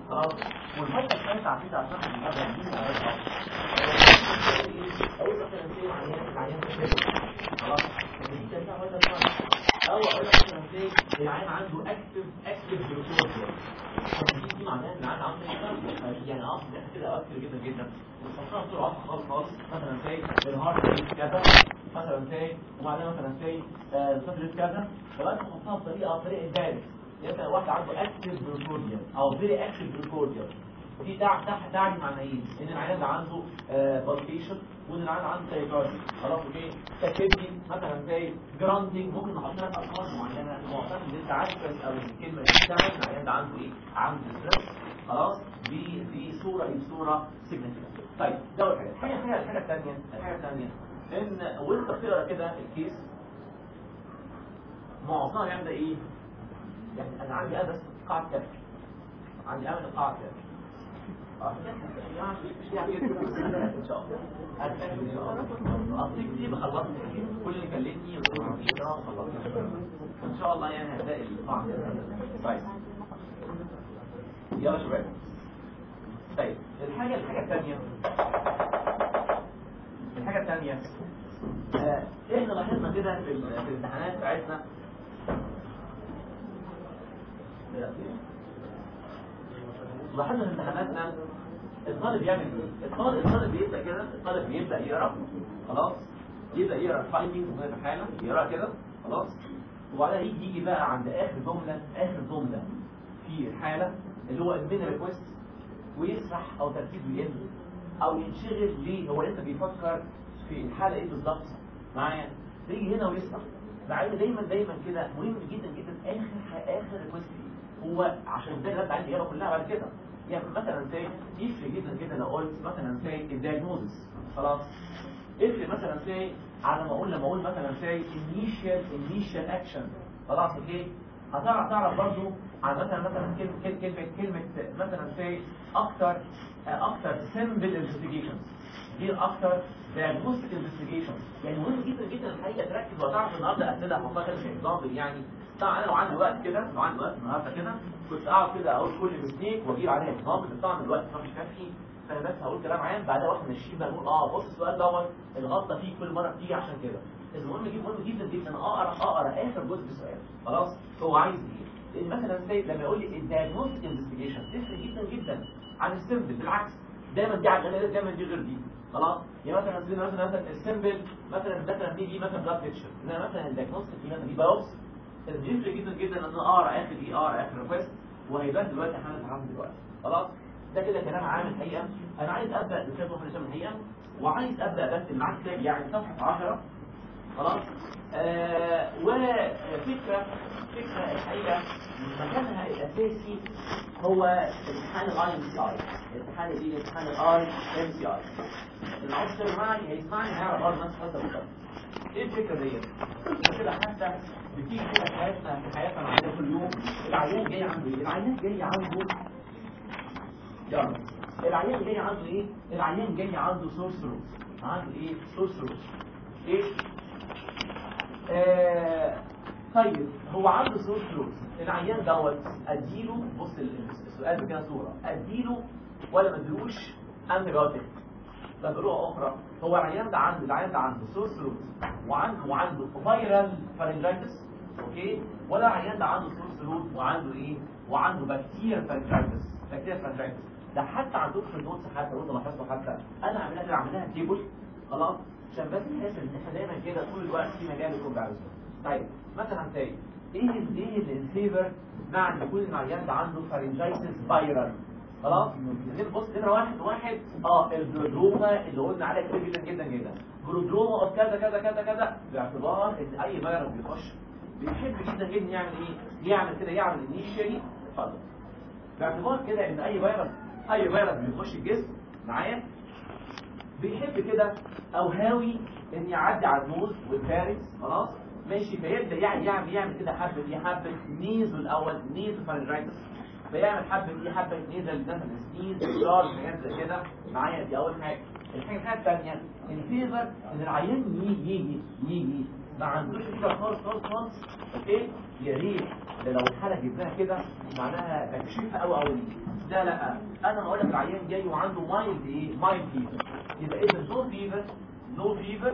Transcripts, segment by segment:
خلاص والفتره الثالثه على فكره عشان المبدا دي عارفها اول مثلا في عيان عيان خلاص دي تنفع ولا لا او اقول لك مثلا في العيان عنده اكتف اكتف جلوكوز دي معناها ان العيان عنده يعني اه ده كده اكتر جدا جدا بتفكرها بسرعه خالص خالص مثلا في الهارت ريت كذا مثلا في وبعدين مثلا في الصدر ريت كذا فبقى تحطها بطريقه بطريقه دايركت يبقى واحد عنده اكتف جلوكوزيوم او فيري اكتف جلوكوزيوم دي تحت تعني معنى ايه ان العيان ده عنده بالكيشن وان العيان عنده تايجاردي خلاص اوكي تكبدي مثلا زي جراندنج ممكن نحط لك ارقام معينه معتمد ان انت عارف او الكلمه دي بتاعت العيان ده عنده ايه عنده ستريس خلاص دي دي صوره دي صوره سيجنيفيكانت طيب ده اول حاجه الحاجه الحاجه الحاجه الثانيه الحاجه الثانيه ان وانت بتقرا كده الكيس معظمها يعمل ايه يعني انا عندي انا بس قاعده كافيه عندي انا قاعده كافيه ان شاء الله ان شاء الله اصل كتير خلصت كل اللي كلمني خلصت ان شاء الله يعني هتلاقي القاعده طيب يلا شباب طيب الحاجه الحاجه الثانيه الحاجه الثانيه آه احنا لاحظنا كده في, في الامتحانات بتاعتنا لاحظنا في امتحاناتنا الطالب يعمل ايه؟ الطالب الطالب بيبدا كده الطالب بيبدا يقرا خلاص يبدا يقرا الفايندنج في الحاله يقرا كده خلاص وبعدين يجي يجي بقى عند اخر جمله اخر جمله في الحاله اللي هو المين ريكويست ويسرح او تركيزه يقل او ينشغل ليه هو لسه بيفكر في الحاله ايه بالظبط معايا يجي هنا ويسرح مع دايما دايما كده مهم جدا جدا اخر اخر ريكويست هو عشان ده اللي عندي الاجابه كلها بعد كده يعني مثلا زي يفرق جدا جدا لو قلت مثلا زي الدايجنوزس خلاص يفرق مثلا زي على ما اقول لما اقول مثلا زي initial initial action خلاص اوكي هتعرف تعرف برضو عن مثلا مثلا كلمه كلمه كلمه مثلا زي اكتر اكتر simple investigations دي اكتر diagnostic investigations يعني مهم جدا جدا الحقيقه تركز وتعرف النهارده اسئله هحطها كده في اكزامبل يعني طبعا انا لو عندي وقت كده لو عندي وقت النهارده كده كنت اقعد كده اقول كل مستيك واجيب عليها اكزامبل بس طبعا الوقت مش كافي فانا بس هقول كلام عام بعدها واحنا ماشيين بقى نقول اه بص السؤال دوت الغلطه فيه كل مره بتيجي عشان كده المهم جدا مهم جدا جدا اقرا اقرا اخر جزء في السؤال خلاص هو عايز ايه لان مثلا زي لما يقول لي الدايجنوستيك انفستيجيشن تفرق جدا جدا عن السيمبل بالعكس دايما دي على دايما دي غير دي خلاص يعني مثلا مثلا مثلا مثلا السيمبل مثلا مثلا دي دي مثلا بلاد بيكتشر انما مثلا الدايجنوستيك دي مثلا دي بايوبسي بيفرق جدا جدا ان انا اقرا اخر اي اقرا اخر ريكوست وهيبان دلوقتي احنا هنتعامل دلوقتي خلاص ده كده كلام عام الحقيقه انا عايز ابدا بكتاب مخرج الحقيقه وعايز ابدا بس معاك كتاب يعني صفحه 10 خلاص آه وفكره فكره الحقيقه مكانها الاساسي هو امتحان الاي ام سي اي امتحان ايه امتحان الاي ام سي اي العنصر معي هيسمعني هيعرف برضه نفس الحته بالظبط ايه الفكره ديت؟ كده حتى بتيجي كده في حياتنا في حياتنا العاديه كل يوم العيان جاي عنده ايه؟ العيان جاي عنده يلا العيان جاي عنده ايه؟ العيان جاي عنده سورس روت عنده ايه؟ سورس روت ايه؟ آه طيب هو عنده سورس روت العيان دوت اديله بص السؤال بكده صوره اديله ولا ما اديلوش انتيبيوتيك بطريقه اخرى هو العيان ده عنده العيان ده عنده سورس روت وعنده وعنده فايرال فارنجايتس اوكي ولا العيان ده عنده سورس روت وعنده ايه وعنده بكتيريا فارنجايتس بكتيريا فارنجايتس ده حتى عندكم في النوتس حتى لو انتوا لاحظتوا حتى انا عاملها كده عاملها تيبل خلاص عشان بس نحس ان احنا دايما كده طول الوقت في مجال يكون بعرفه طيب مثلا تاني ايه ال ايه الانفيفر مع ان يكون العيان ده عنده فارنجايتس فايرال خلاص بص نمره واحد واحد اه الجلودروما اللي قلنا عليها كتير جدا جدا جدا جلودروما اوف كذا كذا كذا كذا باعتبار ان اي فيروس بيخش بيحب جدا جدا يعمل ايه يعمل كده يعمل انيشيالي اتفضل باعتبار كده ان اي فيروس اي فيروس بيخش الجسم معايا بيحب كده او هاوي ان يعدي على النوز والفارس خلاص ماشي فيبدا يعني يعمل يعمل كده حبه دي حبه نيزو الاول نيزو فارنجايتس فيعمل حبه دي حبه نيزل مثلا سنيز شارج حاجات زي كده معايا دي اول حاجه الحاجه الحاجه الثانيه الفيفر ان العيان يجي يجي يجي ما عندوش فيبر خالص خالص خالص اوكي يا ريت ده لو الحاله جبناها كده معناها بكشفها قوي قوي لا لا انا هقول لك العيان جاي وعنده مايلد ايه مايلد فيفر يبقى اذا نو فيفر نو فيفر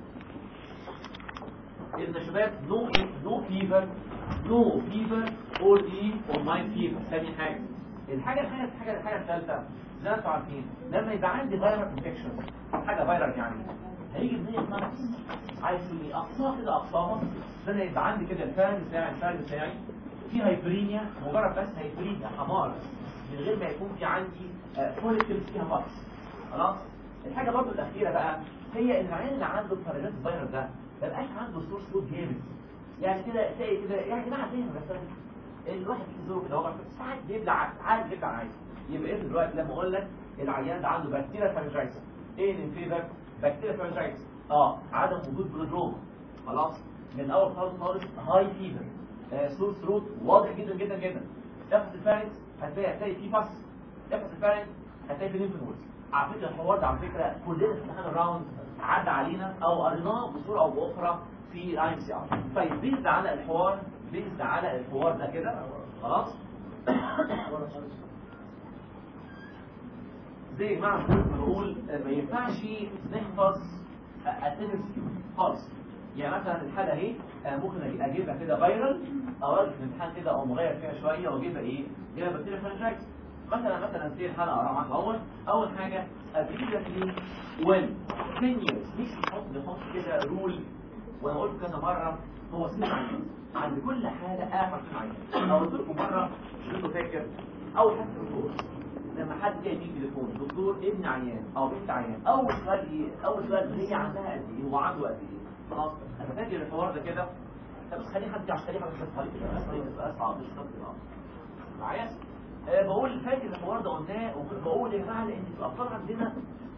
إذا شباب نو نو فيفر نو فيفر اور ايه اور مايلد فيفر ثاني حاجه الحاجه الحاجه الحاجه الحاجه الثالثه زي ما انتم عارفين لما يبقى عندي فيرال انفكشن حاجه فيرال يعني هيجي منين نقص عايز تقول ايه اقصاها كده اقصاها ده انا يبقى عندي كده الفان بتاعي الفان بتاعي في هايبرينيا مجرد بس هايبرينيا حمار من غير ما يكون في عندي فوليكلز فيها بطس خلاص الحاجه برضو الاخيره بقى هي ان العيان اللي عنده الفيروس الفيروس ده ما بقاش عنده سورس فود جامد يعني كده تلاقي كده يعني جماعه فين بس الواحد في زوره كده هو ساعات بيبلع ساعات بيبلع عادي يبقى ايه دلوقتي لما اقول لك العيان ده عنده بكتيريا فانجايتس ايه الانفيبر بكتيريا فانجايتس اه عدم وجود برودروم خلاص من اول خالص خالص هاي فيبر آه سور ثروت واضح جدا جدا جدا نفس الفارنكس هتلاقي هتلاقي فيه بس نفس الفارنكس هتلاقي فيه ليمفنودز على فكره الحوار ده على فكره كلنا في امتحان الراوند عدى علينا او قريناه بصوره او باخرى في اي ام سي ار طيب بيزد على الحوار بيزد على الحوار ده كده خلاص زي ما بقول ما ينفعش نحفظ اتنس خالص يعني مثلا الحاله اهي ممكن اجيبها كده فايرال او اجي في الامتحان كده او مغير فيها شويه واجيبها ايه جايبها بكتيريا فرنجايتس مثلا مثلا في الحلقه اقرا معاك اول اول حاجه ابريدتلي وين 10 years مش نحط نحط كده رول وانا قلت كذا مره هو سن عيان عند كل حاله اخر سن عيان لو قلت لكم مره انتوا فاكر اول حاجه الدكتور لما حد جاي يجيب تليفون دكتور ابن عيان او بنت عيان اول سؤال ايه اول سؤال هي عندها قد ايه هو عنده قد ايه خلاص انا فاكر الحوار ده كده طب بس خليه حد عشان خليه حد بس خليه اصعب مش خط معايا أه بقول فاكر الحوار ده قلناه وبقول يا جماعه لان في الاطفال عندنا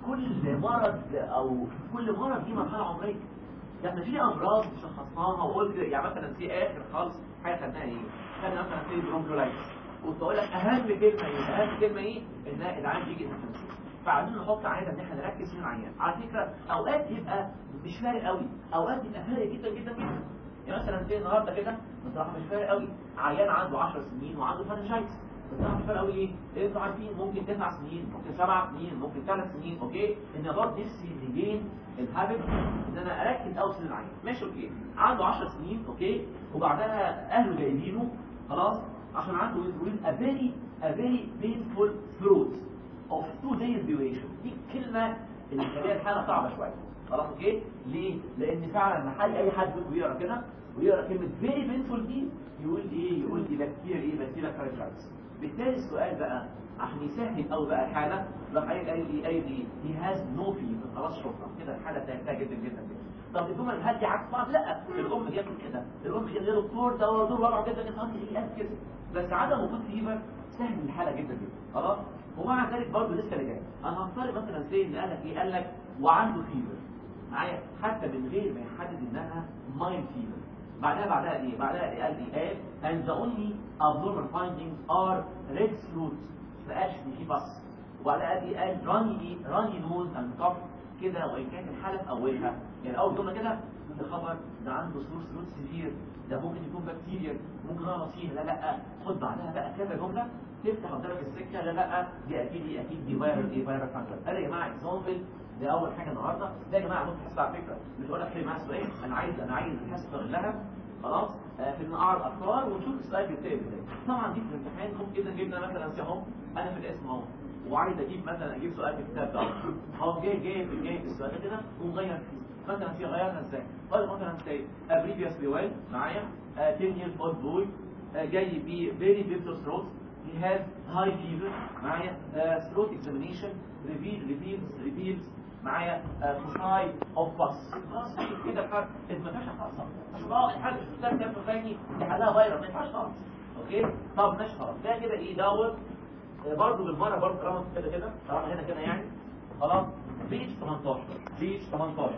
كل مرض او كل مرض ليه مرحله عمريه يعني في امراض شخصناها وقلت يعني مثلا في اخر خالص حاجه خدناها ايه؟ خدنا مثلا في برونكولايتس كنت اقول لك اهم كلمه ايه؟ اهم كلمه ايه؟ ان العيان يجي فعايزين نحط عاده ان احنا نركز في العيان على فكره اوقات يبقى مش فارق قوي اوقات يبقى فارق جدا جدا جدا يعني مثلا في النهارده كده بصراحه مش فارق قوي عيان عنده 10 سنين وعنده فارنجايتس بصراحه مش فارق قوي ايه؟ انتوا عارفين ممكن 9 سنين ممكن 7 سنين ممكن 3 سنين اوكي ان برضه نفسي ريجين الهابت ان انا اركز قوي في العيان ماشي اوكي عنده 10 سنين اوكي وبعدها اهله جايبينه خلاص عشان عنده يقول a very a very painful throat of two days duration دي الكلمة اللي مخليها الحالة صعبة شوية خلاص اوكي ليه؟ لان فعلا محل اي حد بيقرا كده ويقرا كلمة very painful دي يقول ايه؟ يقول دي بكتيريا ايه؟ بكتيريا كاريترايتس بالتالي السؤال بقى عشان يسهل قوي بقى الحالة راح قايل قايل ايه؟ قايل ايه؟ he has no fever خلاص شكرا كده الحالة انتهت جدا جدا جدا طب الجمل هل دي عكس بعض؟ لا الام جت كده الام جت يا دكتور ده هو دور وضعه جدا جدا ايه قال كده بس عدم وجود فيبر سهل الحاله جدا جدا خلاص ومع ذلك برضه لسه اللي جاي انا هفترض مثلا زي اللي قال لك ايه قال لك وعنده فيبر معايا حتى من غير ما يحدد انها مايل فيبر بعدها بعدها ايه بعدها إيه؟ قال ايه قال and the only abnormal findings are red fluid فقاش في بس وبعدها قال ايه قال runny ايه runny nose and cough كده وان كانت الحاله في اولها يعني اول جمله كده ده خبر ده عنده سور سلوت سيفير ده ممكن يكون بكتيريا ممكن نغلط فيها لا لا خد بعدها بقى كذا جمله تفتح قدامك السكه لا لا دي اكيد دي اكيد دي فايرال ايه فايرال فانجل قال يا جماعه اكزامبل ده اول حاجه النهارده ده يا جماعه ممكن حصه على فكره مش هقول لك حل معايا سؤال انا عايز انا عايز الحصه كلها خلاص آه في نقعد افكار ونشوف السؤال بيتسال ازاي طبعا دي في الامتحان ممكن جدا جبنا مثلا اهو انا في الاسم اهو وعايز اجيب مثلا اجيب سؤال في الكتاب ده اهو جاي جاي في جاي في السؤال ده كده ونغير فيه مثلا في غيرنا ازاي قال مثلا زي بريفيوس ويل معايا 10 years old boy جاي بي very difficult throat he has high fever معايا throat examination reveal reveals reveals معايا فوساي اوف باس خلاص كده الحاجه انت ما ينفعش خالص عشان بقى الحاجه شفتها كده ثاني دي حلها فايروس ما ينفعش خالص اوكي طب ماشي خلاص ده كده ايه دوت برضه بالمره برضه طالما كده كده طالما هنا كده يعني خلاص بيج 18 بيج 18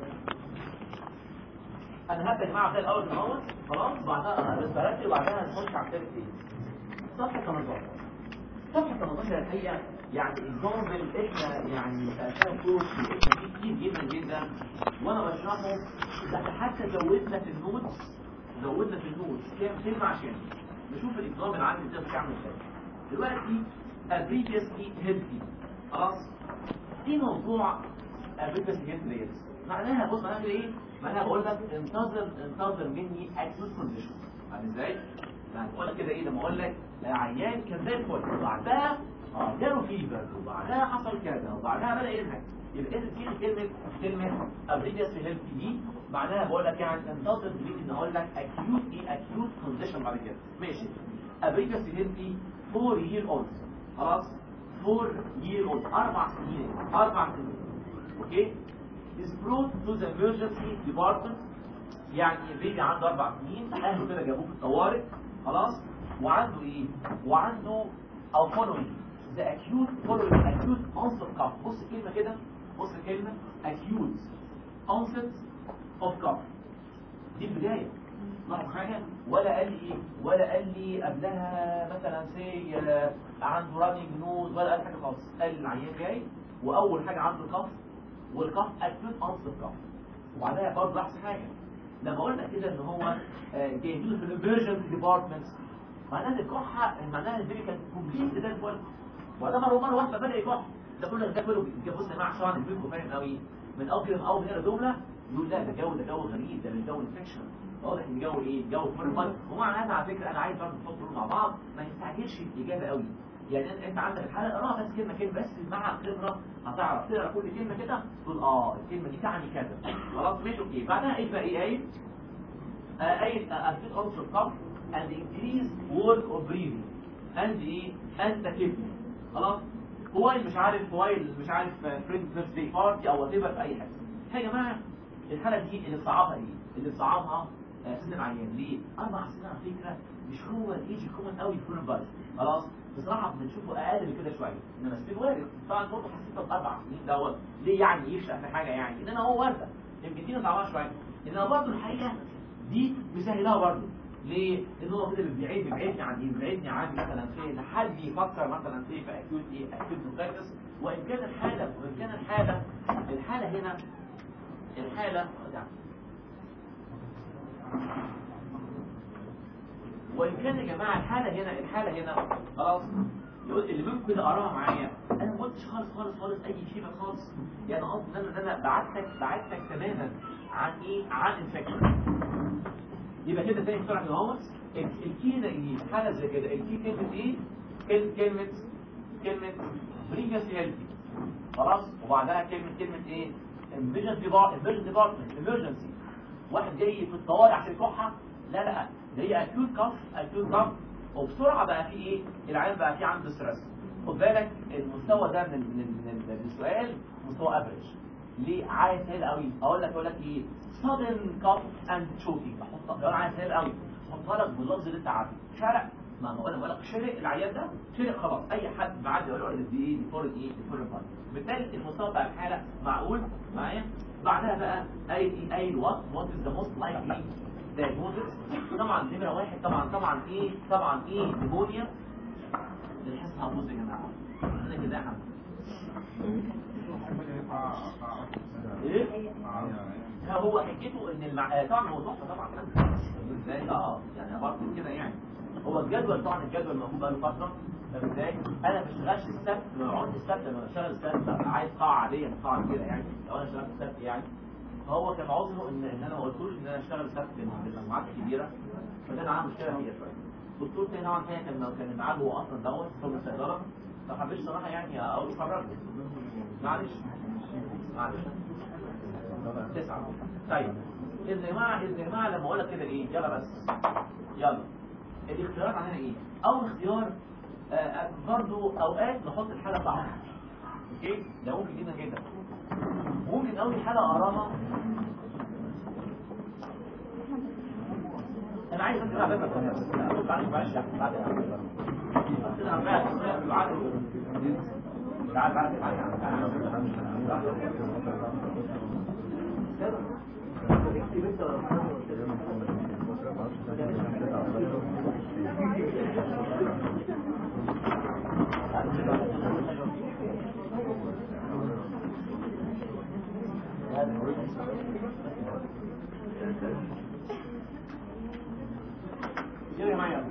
انا هبدا يا جماعه كده الاول اهوت خلاص بعدها بس برتب وبعدها نخش على الثالث ايه صفحه 18 صفحه 18 الحقيقه يعني اكزامبل احنا يعني سالتها كورس كتير جدا جدا وانا بشرحه ده حتى زودنا في النوتس زودنا في النوتس كام كلمه عشان نشوف الاكزامبل عندي ازاي بتعمل ازاي دلوقتي previously healthy خلاص في موضوع previously healthy معناها بص معناها ايه معناها بقول لك انتظر انتظر مني acute condition فاهم ازاي يعني بقول لك كده ايه لما اقول لك عيان كان زي الفل وبعدها اه جاله فيفر وبعدها حصل كذا وبعدها بدا ينهج يبقى اذا كده كلمه كلمه previously healthy دي معناها بقول لك يعني انتظر مني ان اقول لك acute ايه acute condition بعد كده ماشي previously healthy 4 year old خلاص 4 year old اربع سنين اربع سنين اوكي is brought to the emergency department يعني بيبي عنده اربع سنين اهله كده جابوه في الطوارئ خلاص وعنده ايه وعنده او following the acute following acute onset cough بص الكلمه كده بص الكلمه acute onset of cough دي البدايه لاحظ حاجه ولا قال لي ايه ولا قال لي قبلها مثلا سي عنده رانينج نوز ولا قال حاجه خالص قال العيان جاي واول حاجه عنده كف والكف اكيوت انصر كف وبعدها برضه لاحظ حاجه لما قلنا كده ان هو جايبينه في الامرجنسي ديبارتمنت معناها ان الكحه معناها ان البيبي كان كومبليت زي الفل وده مره مره واحده بدا يكح ده كله ده كله بص يا جماعه عشان البيبي فاهم قوي من اول من اول هنا جمله يقول لا ده جو ده جو غريب ده مش جو انفكشن واضح ان الجو ايه الجو فورمال ومع هذا على فكره انا عايز برضه نحط مع بعض ما يستعجلش الاجابه قوي يعني انت عندك الحلقه اقراها بس كلمه كلمه بس مع الخبره هتعرف تقرا كل كلمه كده تقول اه الكلمه دي تعني كذا خلاص ماشي اوكي بعدها ايه بقى ايه قايل قايل افيد عنصر القبر and increase work of breathing and ايه and kidney خلاص كويل مش عارف كويل مش عارف فريند فيرست داي بارتي او وات ايفر في اي حاجه يا جماعه الحاله دي اللي صعبها ايه اللي صعبها سن العيان ليه؟ أربع سنين على فكرة مش هو الايج كومن قوي في كل بايت خلاص بصراحة بنشوفه أقل من كده شوية إنما ستيل وارد طبعا برضه حسيت بأربع سنين دوت ليه يعني يفشل في حاجة يعني إنما هو واردة يمكن دي صعبها شوية إنما برضه الحقيقة دي مسهلها برضه ليه؟ إن هو كده بيبعد بيبعدني عن إيه؟ بيبعدني عن مثلا في حد يفكر مثلا في في أكيوت إيه؟ أكيوت بروكايتس وإن كان الحالة وإن كان الحالة الحالة هنا الحالة يعني وإن كان يا جماعة الحالة هنا الحالة هنا خلاص يقول اللي ممكن اقراها معايا انا ما قلتش خالص خالص خالص اي كلمه خالص يعني قصدي ان انا ان انا بعدتك بعدتك تماما عن ايه عن انفكشن يبقى كده تاني بسرعه كده اهوت الكي ايه حاله زي كده الكي كلمه ايه كلمه كلمه كلمه بريفيسلي هيلثي خلاص وبعدها كلمه كلمه ايه emergency department emergency واحد جاي في الطوارئ عشان كحه لا لا ده هي اكيوت كف اكيوت كف وبسرعه بقى في ايه العيان بقى في عنده ستريس خد بالك المستوى ده من من من السؤال مستوى افريج ليه عايز سهل قوي اقول لك اقول لك ايه sudden cough and choking احط اقول عايز سهل قوي احطها لك باللفظ اللي انت عارفه شرق ما بقول بقول لك شرق العيان ده شرق خلاص اي حد بعد يقول له دي ايه دي فور ايه دي فور بالتالي المستوى بتاع الحاله معقول معايا بعدها بقى قايل ايه قايل وات وات از ذا موست لايكلي diagnosis طبعا نمره واحد طبعا طبعا ايه طبعا ايه نيمونيا الحس هبوظ يا جماعه انا كده يا حمد ايه لا هو حكيته ان المع... طبعا هو تحفه طبعا ازاي اه يعني برضه كده يعني هو الجدول طبعا الجدول موجود بقاله فتره فاهم ازاي انا ما بشتغلش السبت لما بقعد السبت لما بشتغل السبت عايز قاعه عاديه مش قاعه كده يعني لو انا اشتغلت السبت يعني فهو كان عذره ان ان انا ما قلتلوش ان انا اشتغل السبت بالمجموعات الكبيره فكان عنده مشكله فيها شويه الدكتور تاني نوعا ما كان كان معاه هو اصلا دوت في الصيدله ما حبيتش صراحه يعني اقول له فرجني معلش معلش تسعة طيب إذن يا جماعة إذن يا جماعة لما أقول لك كده إيه يلا بس يلا الاختيارات عندنا إيه أول اختيار آه برضو أوقات نحط الحالة بتاعتها أوكي ده ممكن جدا جدا ممكن أول حالة أقراها أنا عايز أنت بقى بس أقول معلش معلش بعد تعال تعال تعال يا جماعه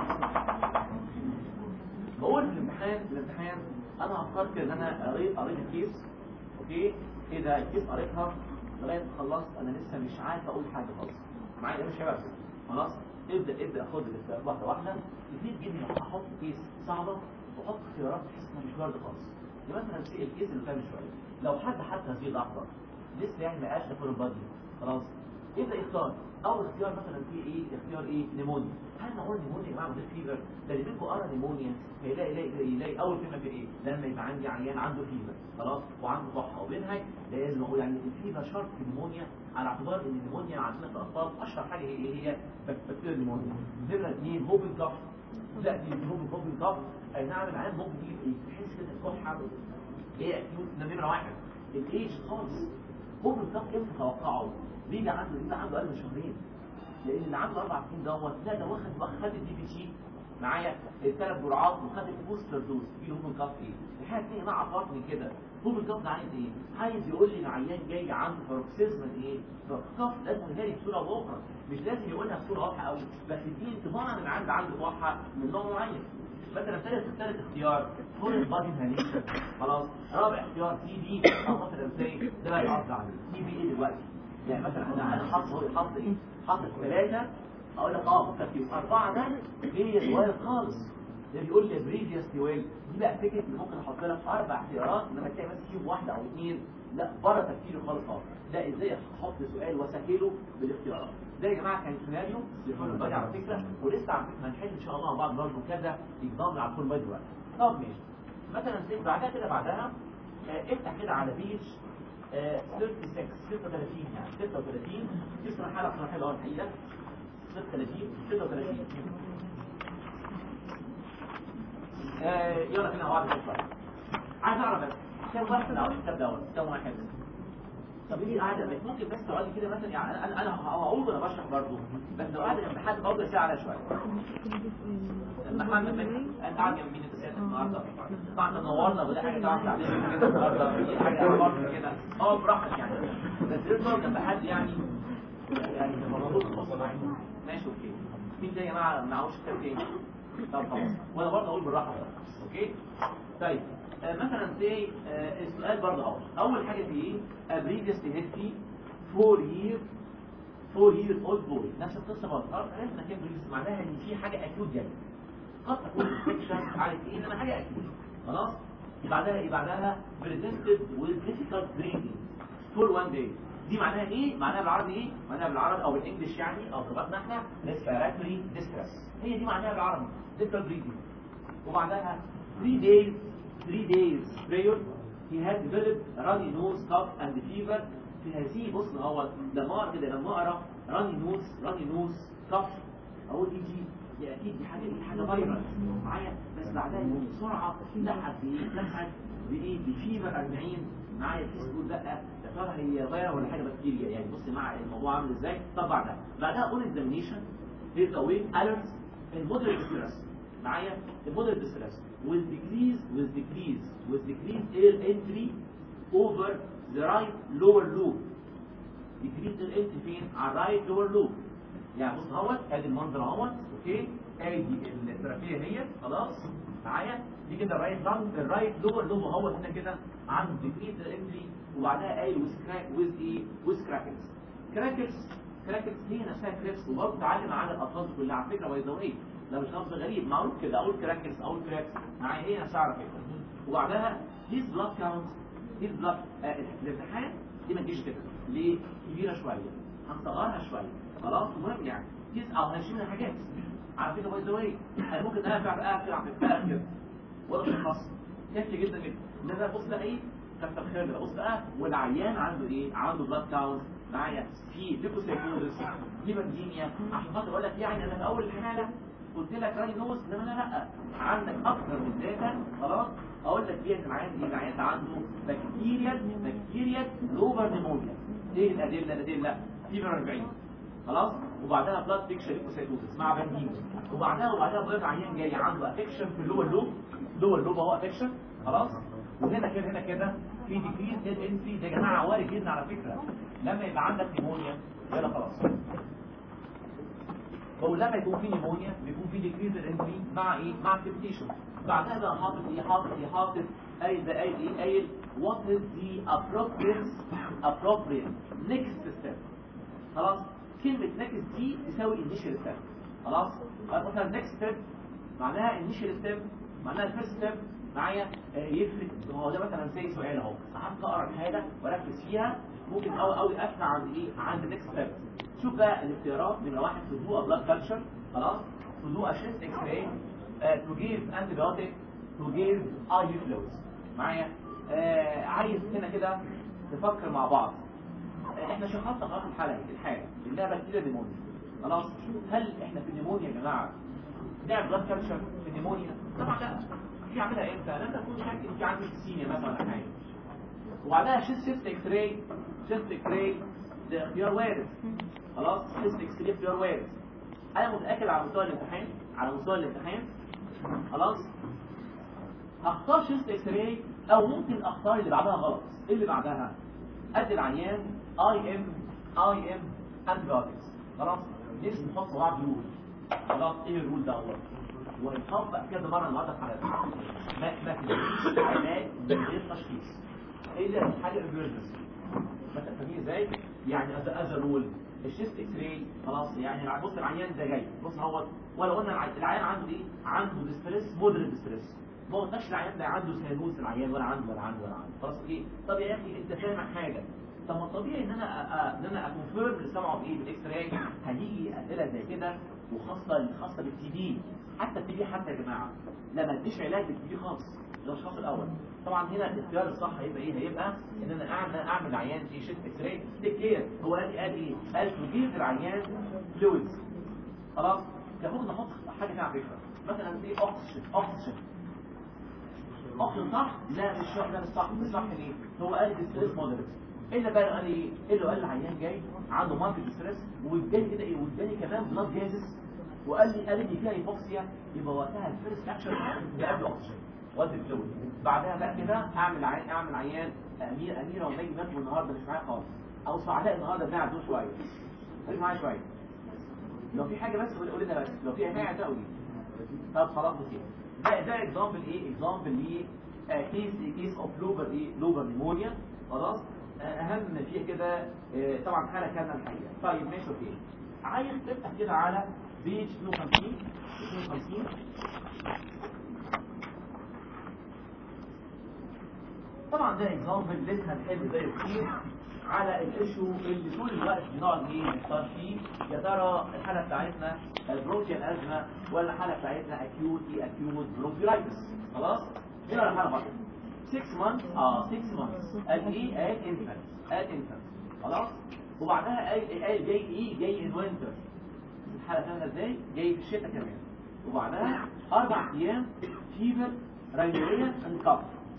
بقول في الامتحان في الامتحان انا هفكر ان انا قريت قريت الكيس اوكي ايه ده الكيس قريتها لغايه ما خلصت انا لسه مش عارف اقول حاجه خالص معايا ده مش هيبقى خلاص ابدا ابدا خد الاختيارات واحده واحده كتير جدا احط كيس صعبه واحط اختيارات تحس انها مش وارده خالص يعني مثلا في الكيس اللي فات من شويه لو حد حتى في لحظه لسه يعني ما قاش فور البادي خلاص يبدا يختار اول اختيار مثلا في ايه اختيار ايه نيمونيا هل نقول نيمونيا يا جماعه من غير فيفر ده اللي منكم قرا نيمونيا هيلاقي يلاقي يلاقي اول كلمه في ايه لما يبقى عندي عيان عنده فيفر خلاص وعنده كحه وبينهج لازم اقول يعني الفيفر شرط في النيمونيا على اعتبار ان النيمونيا عندنا في الاطفال اشهر حاجه هي ايه هي بكتيريا النيمونيا نمره اثنين هوبن كف لا دي هوبن هوبن كف اي نعم العيان ممكن يجي ايه تحس كده الكحه ايه اكيوت ده نمره واحد الايج خالص هوبن كف امتى توقعه بيجي عنده بيجي عنده اقل من شهرين لان اللي عنده اربع سنين دوت لا ده واخد خد الدي بي تي معايا الثلاث جرعات وخد البوستر دوز في له من كاف ايه الحاجه الثانيه انا عرفت من كده هو الكاف ده عايز ايه عايز يقول لي العيان جاي عنده باروكسيزم ايه فالكاف لازم يجي بصوره واضحه مش لازم يقولها بصوره واضحه قوي بس دي انطباع عن العيان عنده كحه من نوع معين مثلا ثالث ثالث اختيار فول بادي انهاليشن خلاص رابع اختيار تي بي او مثلا زي ده بقى يقصد عليه تي بي ايه دلوقتي يعني مثلا انا انا حاطط حاطط ايه حاطط ثلاثه اقول لك اه تركيز اربعه ده هي وارد خالص ده بيقول لي بريفيوس ويل دي بقى فكره ان ممكن احط لك اربع اختيارات لما تلاقي بس فيهم واحده او اثنين لا بره تفكيري خالص خالص لا ازاي احط سؤال واسهله بالاختيارات ده يا جماعه كان سيناريو لفول البادي على فكره ولسه على فكره هنحل ان شاء الله مع بعض برضه كذا اكزامبل على الفول بادي دلوقتي طب ماشي مثلا زي بعدها كده بعدها آه، افتح كده على بيج 36 36 يعني 36 دي اسمها حاله اسمها حاله الحقيقه 36 36 آه يلا كده واحد شويه عايز اعرف بس كم واحد من الكتاب دوت كم واحد طب ايه قاعده بس ممكن بس تقعدي كده مثلا يعني انا انا هقول وانا بشرح برضه بس لو قاعده جنب حد برضه ساعه على شويه محمد بن انت قاعد جنب مين انت ساعتك النهارده طبعا نورنا وده حاجه طبعا تعليم كده النهارده دي حاجه برضه كده اه براحتك يعني بس تقعد جنب حد يعني يعني الموضوع خلاص ماشي اوكي مين ده يا جماعه معهوش كتاب تاني طب خلاص وانا برضه اقول بالراحه بقى. اوكي طيب آه مثلا زي آه السؤال برضه اهو اول حاجه في ايه a previously had في 4 year 4 year old boy نفس القصه برضه خلاص عرفنا كام بريفيس معناها ان في حاجه اكيوت جايه قد تكون انفكشن عارف ايه انما حاجه اكيوت خلاص بعدها ايه بعدها presented with difficult breathing for one day دي معناها ايه معناها بالعربي ايه معناها بالعربي او بالانجلش يعني او بلغتنا احنا respiratory distress هي دي معناها بالعربي difficult breathing وبعدها 3 days 3 days prior he had developed runny nose cough and fever في هذه بص هو لما اقرا كده لما اقرا runny nose runny nose cough اقول دي دي دي اكيد دي حاجه دي حاجه فيروس معايا بس بعدها يقوم بسرعه لحد بايه لحد بايه بفيفر 40 معايا تحس تقول لا يا ترى هي فيروس ولا حاجه بكتيريا يعني بص مع الموضوع عامل ازاي طب بعدها بعدها اقول اكزامينيشن هيز اويك اليرت المودريت ستريس معايا المودريت ستريس will decrease will decrease will decrease air entry over the right lower loop decrease air entry فين على الرايت lower loop يعني بص اهوت ادي المنظر اهوت اوكي ادي الثيرابيه هي خلاص معايا دي كده الرايت لانج الرايت لور لوب اهوت هنا كده عنده ديكريز انتري وبعدها قايل ويز كراك ويز ايه ويز كراكلز كراكلز كراكلز هي نفسها كريبس وبرضه تعلم على الالفاظ كلها على فكره باي ذا واي ده مش لفظ غريب معروف كده اقول كراكلز اقول كراكس معايا هي نفسها على فكره وبعدها هيز بلاد كاونت هيز بلاد الامتحان دي ما تجيش كده ليه كبيره شويه هنصغرها شويه خلاص المهم يعني تسعة او هنشيل منها حاجات على فكره باي ذا واي انا ممكن اقفل اقفل اقفل كده ولا شخص كافي جدا جدا ده بقى بص بقى ايه كتر خير بقى بص بقى والعيان عنده ايه عنده بلاد كاونت معايا في ليكوسيتوزس هيماتيميا عشان خاطر اقول لك يعني انا في اول الحاله قلت لك راني نوز انما انا لا عندك اكتر من داتا خلاص اقول لك بيها ان العيان دي العيان ده عنده بكتيريا بكتيريا لوبر نيمونيا ايه الادله الادله فيبر 40 خلاص وبعدها بلاد بيكشر ليكوسيتوزس مع بنجين وبعدها وبعدها بلاد عيان جاي عنده افكشن في اللور لوب لور لوب اهو افكشن خلاص وهنا كده هنا كده في ديكريز ال ان في ده يا جماعه وارد جدا على فكره لما يبقى عندك نيمونيا يلا خلاص هو لما يكون في نيمونيا بيكون في ديكريز ال ان في مع ايه مع كريبتيشن بعدها بقى حاطط ايه حاطط ايه حاطط قايل ده قايل ايه قايل what is the appropriate appropriate next step خلاص كلمة next دي تساوي initial step خلاص مثلا next step معناها initial step معناها first step معايا آه، يفرق هو ده مثلا زي سؤال اهو ساعات اقرا الحاجه واركز فيها ممكن قوي قوي اسمع عند ايه عند next step شوف بقى الاختيارات نمره واحد to do a blood culture خلاص to do a chest x-ray uh, to give antibiotic to give IV fluids معايا آه عايز هنا كده نفكر مع بعض آه احنا شخصنا خلاص الحالة الحالة انها بكتيريا نيمونيا خلاص هل احنا في النيمونيا يا جماعة نعمل بلاد كالشر في النيمونيا طبعا لا في عاملها امتى لما تكون شاك انت عندك سينيا مثلا ولا حاجه وبعدها شيست شيست اكس راي شيست اكس راي ده اختيار وارد خلاص شيست اكس راي اختيار وارد انا متاكد على مستوى الامتحان على مستوى الامتحان خلاص هختار شيست اكس راي او ممكن اختار اللي بعدها غلط ايه اللي بعدها ادي العيان اي ام اي ام انتيبيوتكس خلاص لازم نحط مع بعض رول خلاص ايه الرول ده ونطبق كذا مره النهارده في حالات ما ما تديش علاج من غير تشخيص الا في حاله ايمرجنسي مثلا فاهمين ازاي يعني از از رول الشيست اكس راي خلاص يعني بص العيان ده جاي بص هو ولو قلنا العي- العيان عنده ايه عنده ستريس مودريت ستريس ما قلناش العيان ده عنده سيانوس العيان ولا عنده ولا عنده ولا عنده خلاص ايه طب يا اخي انت فاهم حاجه طب ما الطبيعي ان انا أ- أ- ان انا اكونفيرم اللي سمعه بايه بالاكس راي هيجي اسئله زي كده وخاصه خاصه بالتي بي حتى التي بي حتى يا جماعه لا ما اديش علاج بالتي بي خالص ده الشخص الاول طبعا هنا الاختيار الصح هيبقى ايه هيبقى ان انا اعمل اعمل عيان في شيست اكس راي تيك كير هو قال قال ايه قال تجيب العيان فلويدز خلاص كان ممكن نحط حاجه فيها على فكره مثلا في اوكسجين اوكسجين اوكسجين صح لا مش صح لا مش صح مش صح ليه هو قال ستريس مودريت الا بقى قال ايه الا قال العيان جاي عنده ماركت ستريس واداني كده ايه واداني كمان بلاد جازز وقال لي قال لي فيها هيبوكسيا يبقى وقتها الفيرست اكشن بقابل اوكسجين وادي فلويد بعدها بقى كده اعمل عيان اعمل عيان امير اميره ونجم مات النهارده مش معايا خالص او سعداء النهارده بنلعب دول شويه خليك معايا شويه لو في حاجه بس قول لنا بس لو في حاجه هتقولي طب خلاص بس ده ده اكزامبل ايه اكزامبل ل كيس كيس اوف لوبر ايه لوبر نيمونيا خلاص آه، اهم فيها كده آه، طبعا حاله كامله الحقيقه طيب ماشي اوكي عايز تفتح كده على بيج 52 52 طبعا ده اكزامبل لسه هنحل زي كتير على الايشو اللي طول الوقت بنقعد ايه نختار فيه يا ترى الحاله بتاعتنا البرونكيال ازمه ولا الحاله بتاعتنا اكيوت ايه اكيوت برونكيولايتس خلاص هنا ولا حاله غلط 6 months اه 6 months قال ايه قال infant قال infant خلاص وبعدها قال قال جاي ايه جاي ان وينتر الحاله فاهمه ازاي جاي في الشتاء كمان وبعدها اربع ايام فيفر راينوريا اند كاف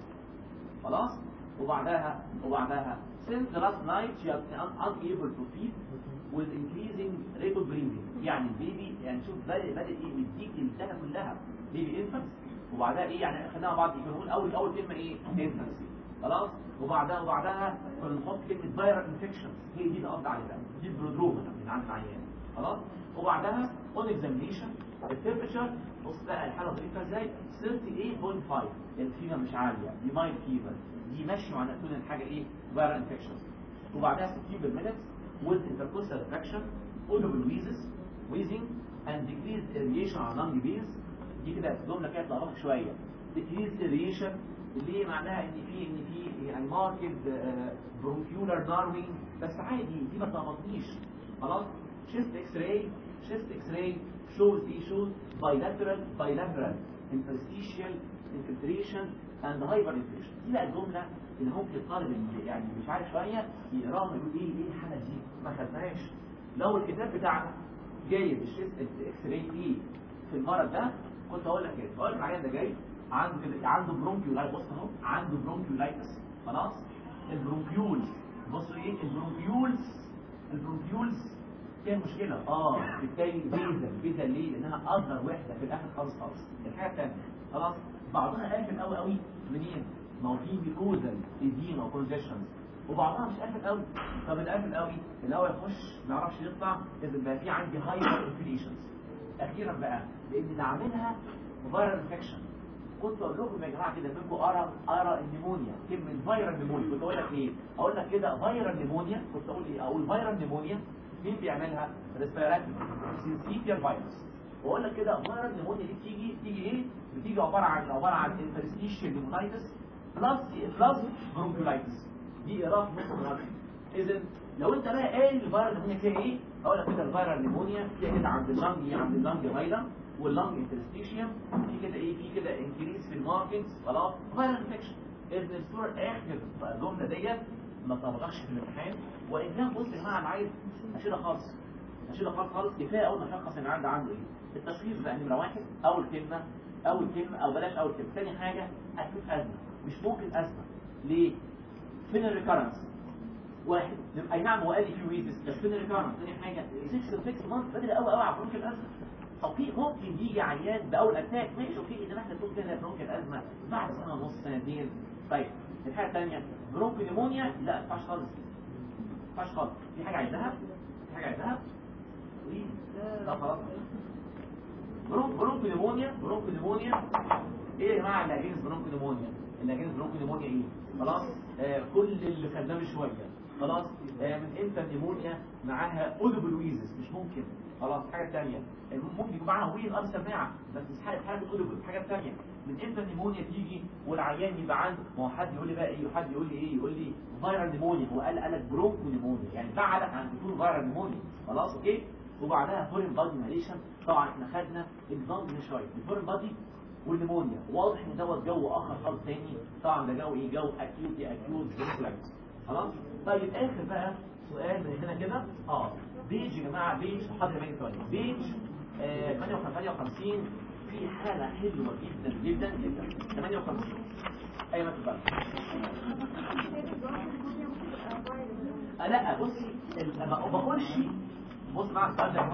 خلاص وبعدها وبعدها since the last night she has been un- unable to feed with increasing rate of breathing يعني البيبي يعني شوف بدأ بدأ ايه يديك السنة كلها بيبي انفانس وبعدها ايه يعني خلينا مع بعض يبقى نقول اول اول كلمة ايه انفانسي خلاص وبعدها وبعدها بنحط كلمة فيرال انفكشن هي دي اللي قصدي عليها دي البرودروما من عند العيان خلاص وبعدها اون اكزامينيشن التمبريتشر بص بقى الحاله ظريفه ازاي 38.5 الفيفر مش عاليه دي مايل فيفر دي ماشيه مع تكون الحاجه ايه فيرال انفكشن وبعدها 60 بالمينت with intercostal retraction audible wheezes wheezing and decreased aeration على lung base دي كده جمله كده تلخبط شويه decreased aeration اللي معناها ان في ان في يعني ماركت برونكيولار نارمينج بس عادي دي ما تلخبطنيش خلاص شيست اكس راي شيست اكس راي shows ايه shows bilateral bilateral interstitial infiltration and hyperinflation دي بقى الجمله اللي ممكن الطالب اللي يعني مش عارف شويه يقراها ويقول ايه ايه الحاله دي ما خدناهاش لو الكتاب بتاعنا جايب الشيست اكس راي ايه في المرض ده كنت هقول لك كده بقول لك العيان ده جاي عنده كده عنده برونكيولايتس بص اهو عنده برونكيولايتس خلاص البرونكيولز بصوا ايه البرونكيولز البرونكيولز فيها مشكلة اه بالتالي بيزل بيزل ليه لان انا اصغر وحدة في الاخر خالص خالص الحاجة الثانية خلاص بعضها قافل قوي قوي منين ما هو في ميكوزال ايديما وكونجكشنز وبعضها مش قافل قوي طب القافل قوي الاول يخش ما يعرفش يطلع اذا بقى في عندي هايبر انفليشنز اخيرا بقى لان اللي عاملها فايرال انفكشن كنت اقول لكم يا جماعه كده منكم ارى ارى النيمونيا كلمه فايرال نيمونيا كنت اقول لك ايه اقول لك كده فايرال نيمونيا كنت اقول ايه اقول فايرال نيمونيا مين بيعملها ريسبيراتوري سينسيتيال فيروس واقول لك كده فايرال نيمونيا دي بتيجي بتيجي ايه بتيجي عباره عن عباره عن انترستيشال نيمونايتس بلس بلس برونكولايتس دي اضافه نص اذا لو انت بقى قايل الفيرال نيمونيا فيها ايه اقول لك كده الفيرال نيمونيا فيها كده عند اللنج عند اللنج فايلا واللنج انترستيشيوم في كده ايه في كده انكريس في الماركتس خلاص فيرال انفكشن اذا الصوره اخر الجمله ديت ما طبقش في الامتحان وان كان بص يا جماعه انا عايز اشيلها خالص اشيلها خالص خالص كفايه اول ما اشخص ان عندي عنده ايه التشخيص بقى نمره واحد اول كلمه اول كلمه او بلاش اول كلمه ثاني حاجه اكيد ازمه مش ممكن ازمه ليه فين الريكارنس واحد اي نعم هو قال لي في ويزس بس فين الريكارنس ثاني حاجه 6 6 مانث بدري قوي قوي على برونكيال ازمه طب في ممكن يجي عيان باول اتاك ماشي اوكي اذا احنا تقول كده برونكيال ازمه بعد سنه ونص سنتين طيب الحاجه الثانيه برونكو نيمونيا لا ما ينفعش خالص ما ينفعش خالص في حاجه عايزاها في حاجه عايزاها ايه لا خلاص برونكو برونكو نيمونيا برونكو نيمونيا ايه يا جماعه اللي اجنس برونكو نيمونيا اللي اجنس برونكو نيمونيا ايه خلاص آه كل اللي خدناه من شويه خلاص آه من امتى النيمونيا معاها اودبل ويزس مش ممكن خلاص حاجه ثانيه ممكن يكون معاها ويز ار سماعه بس مش حاجه حاجه اودبل حاجه ثانيه من امتى النيمونيا تيجي والعيان يبقى عنده ما هو حد يقول لي بقى ايه حد يقول لي ايه يقول لي فايرال نيمونيا هو قال قالك برونكو نيمونيا يعني بعدك عن تكون فايرال نيمونيا خلاص اوكي وبعدها فورين بادي ماليشن طبعا احنا خدنا النظام من شويه الفورين بادي والنيمونيا واضح ان دوت جو اخر خالص تاني طبعا ده جو ايه جو اكيوت اكيوت برونكولايتس خلاص طيب اخر بقى سؤال من هنا كده اه بيج يا جماعه بيج حاضر معايا ثواني بيج آه 58 في حاله حلوه جدا جدا جدا 58 ايوه ما تبقى آه لا بصي ما بقولش بص معايا السؤال ده يا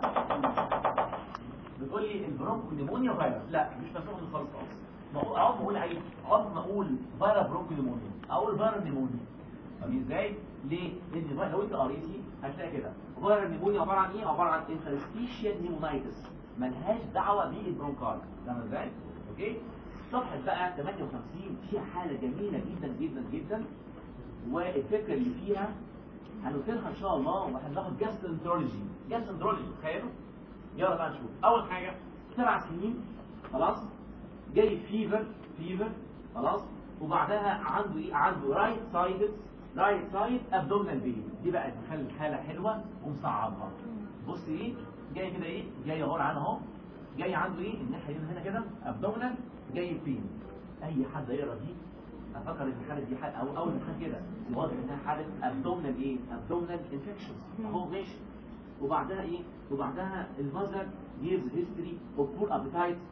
جماعه بتقول لي البرونكو نيمونيا فيروس لا مش مسموح خالص خالص بقول اقعد بقول ايه اقعد ما اقول فيروس برونكو نيمونيا اقول فيروس نيمونيا طب ازاي ليه لان لو انت قريتي هتلاقي كده فيروس نيمونيا عباره عن ايه عباره عن انترستيشيال نيمونايتس ملهاش دعوه بالبرونكال فاهم ازاي اوكي صفحه بقى 58 فيها حاله جميله جدا جدا جدا والفكره اللي فيها هنوصلها ان شاء الله وهناخد جاسترنترولوجي جاسترنترولوجي تخيلوا يلا بقى نشوف اول حاجه سبع سنين خلاص جاي فيفر فيفر خلاص وبعدها عنده ايه عنده رايت سايد رايت سايد ابدومينال بين دي بقى تخلي الحاله حلوه ومصعبها بص ايه جاي كده ايه جاي اهو عنه اهو جاي عنده ايه الناحيه دي هنا كده ابدومينال جاي فين اي حد يقرا دي افكر ان الحاله دي حاله او اول ما كده واضح انها حاله ابدومينال ايه ابدومينال انفكشنز اهو ماشي وبعدها ايه وبعدها المذر gives history of poor appetite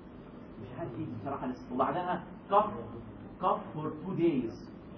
مش عارف ايه بصراحه لسه وبعدها cough cough for two days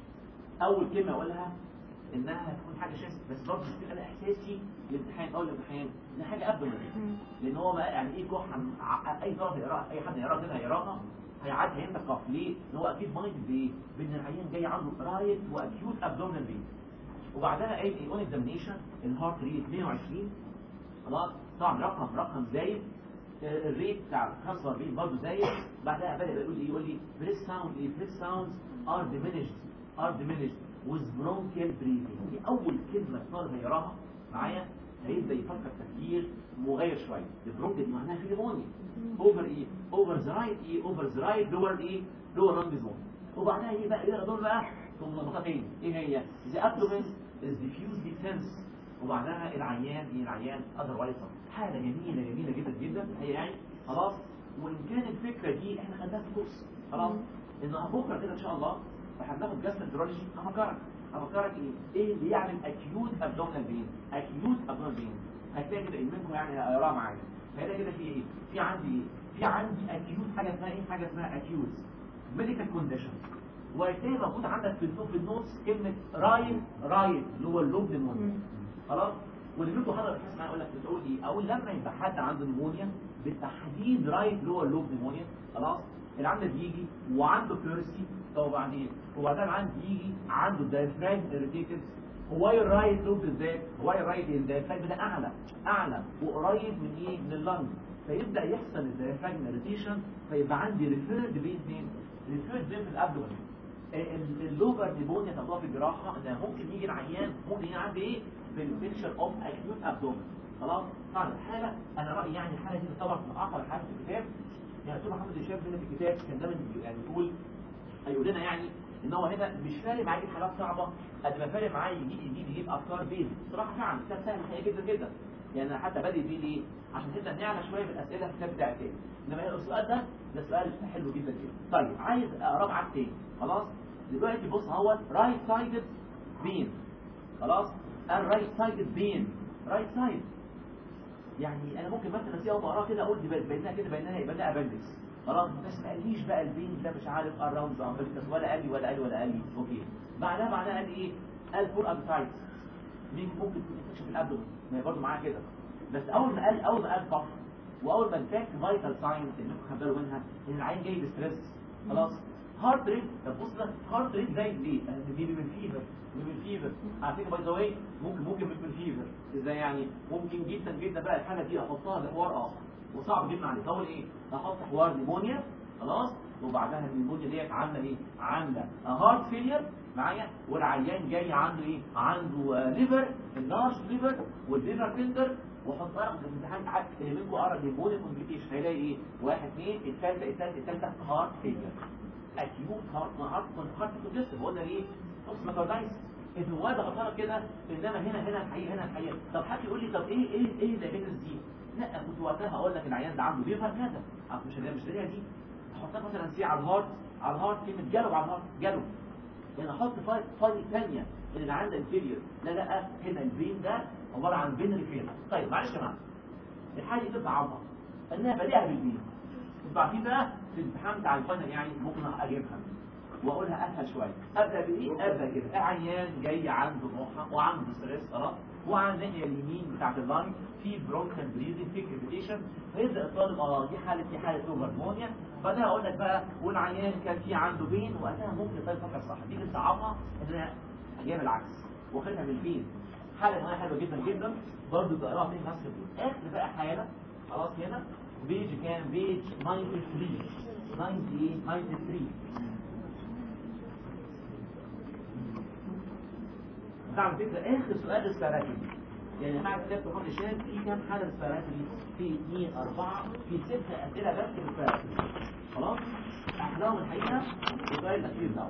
اول كلمه اقولها انها هتكون حاجه شاذه بس برضه ستيل انا احساسي الامتحان اول الامتحان ان حاجه قبل لان هو ما يعني ايه كح اي طالب يقراها اي حد يقراها كده هيقراها هيعدي هينتك كف ليه؟ ان هو اكيد مايند بايه؟ بان العيان جاي عنده رايت واكيوت ابدومينال بين وبعدها قايل ايه اون اكزامينيشن الهارت ريت 120 خلاص طبعا رقم رقم زايد الريت بتاع 45 برضه زايد بعدها بدا يقول لي يقول لي بريس ساوند ايه بريس ساوندز ار diminished ار diminished with bronchial breathing دي اول كلمه الطالب هيقراها معايا هيبدا يفكر تفكير مغاير شويه البرونكيال دي معناها في نيمونيا اوفر ايه اوفر ذا رايت ايه اوفر ذا رايت لور ايه لور لانج زون وبعدها ايه بقى ايه دول بقى ثم نقطتين ايه هي ذا ابدومين از diffusely tense وبعدها العيان ايه العيان اذروايز حاله جميله جميله جدا جدا هي يعني خلاص وان كان الفكره دي احنا خدناها في كورس خلاص ان بكره كده ان شاء الله هناخد جاسترولوجي هفكرك هفكرك ايه ايه اللي يعمل اكيوت ابدومينال بين اكيوت ابدومينال بين هتلاقي كده منكم يعني هيقراها معايا فهنا كده في ايه في عندي ايه في عندي اكيوت حاجه اسمها ايه حاجه اسمها اكيوت ميديكال كونديشن وهتلاقي موجود عندك في النوت في النوتس كلمه رايت رايت اللي هو اللوب نيمونيا خلاص واللي منكم حضر بحس معايا اقول لك بتقول ايه اقول لما يبقى حد عنده نيمونيا بالتحديد رايت اللي هو اللوب نيمونيا خلاص العيان ده بيجي وعنده كيورسي طب وبعدين وبعدين العيان بيجي عنده دايفراجم اريتيتد هو الرايت لوب بالذات هو الرايت الدايفراجم ده اعلى اعلى وقريب من ايه من اللنج فيبدا يحصل الدايفراجم اريتيشن فيبقى عندي ريفيرد بين مين ريفيرد بين في الابدومين اللوبر نيمونيا تطلع في الجراحه ان ممكن يجي العيان ممكن يجي عندي ايه في البيكشر اوف اكيوت ابدومين خلاص طبعا الحاله انا رايي يعني الحاله دي طبعا من اعقل حاجه في الكتاب يعني دكتور محمد هشام هنا في الكتاب كان دايما يعني يقول هيقول لنا يعني ان هو هنا مش فارق معاه يجيب حالات صعبه قد ما فارق معاه يجيب يجيب يجيب افكار بيز بصراحه فعلا كتاب سهل الحقيقه جدا جدا يعني انا حتى بادئ بيه ليه عشان نبدا نعلى شويه من الاسئله في الكتاب بتاعي تاني انما السؤال ده ده سؤال حلو جدا جدا طيب عايز اقراه معاك تاني خلاص دلوقتي بص اهو رايت سايدد بين خلاص الرايت سايدد بين رايت سايد يعني انا ممكن مثلا اسيبها واقراها كده اقول دي بينها كده بينها يبقى ده ابندكس خلاص بس ما قاليش بقى البين ده مش عارف اراوند امبليكس ولا قال لي ولا قال لي ولا قال لي اوكي بعدها بعدها قال لي ايه قال فور ابسايدز مين ممكن تكتشف الابدومين ما هي برضه معاها كده بس اول ما قال اول ما قال طف واول ما اداك فايتال ساين اللي انتوا خدوا منها ان العين جاي بستريس خلاص هارت ريت طب بص ده هارت ريت زايد ليه؟ دي من فيفر من فيفر على فكره باي ذا واي ممكن ممكن من فيفر ازاي يعني ممكن جدا جدا بقى الحاله دي احطها لحوار اخر وصعب جدا عليه اول ايه؟ احط حوار نيمونيا خلاص وبعدها النيمونيا ديت عامله ايه؟ عامله هارت فيلير معايا والعيان جاي عنده ايه؟ عنده ليفر اللارج ليفر والليفر تندر وحط رقم في الامتحان عارف اللي منكم قرا النيمونيا كومبليكيشن هيلاقي ايه؟ واحد اثنين الثالثه الثالثه الثالثه هارت فيلير اكيوت هارت هارت هارت كونجستيف قلنا ليه؟ بص ماكاردايس النواه ده غلطانه كده انما هنا هنا الحقيقه هنا الحقيقه طب حد يقول لي طب ايه ايه ايه الدايبيتس دي؟ لا كنت وقتها هقول لك العيان ده عنده ليفر كذا عارف مش اللي مش اللي دي احطها مثلا سي على الهارت على الهارت كلمه جلب على الهارت جلب يعني احط فايل فايل ثانيه اللي عنده انفيريور لا لا هنا البين ده عباره عن بين ريفير طيب معلش يا جماعه الحاجه دي تبقى عبها انها بديها بالبين بعدين بقى في الامتحان بتاع الفاينل يعني ممكن اجيبها واقولها اسهل شويه ابدا بايه ابدا كده عيان جاي عنده موحى وعنده ستريس خلاص وعلى الناحيه اليمين بتاعت اللانج في برونكال بريزنج في كريبيتيشن فيبدا الطالب اه دي حاله دي حاله اوفرمونيا بعدها اقول لك بقى والعيان كان في عنده بين وقتها ممكن الطالب يفكر صح دي بتصعبها ان انا اجيب العكس واخدها من البين حاله معايا حلوه جدا جدا برضه بقراها من نفس البين اخر بقى حاله خلاص هنا بيج كام بيج 93 90 93 على فكرة آخر سؤال السباراتي يعني مع كتاب محمد الشام في كام حالة السباراتي في اثنين أربعة في ست أسئلة بس في السباراتي خلاص أحلاهم الحقيقة السؤال الأخير ده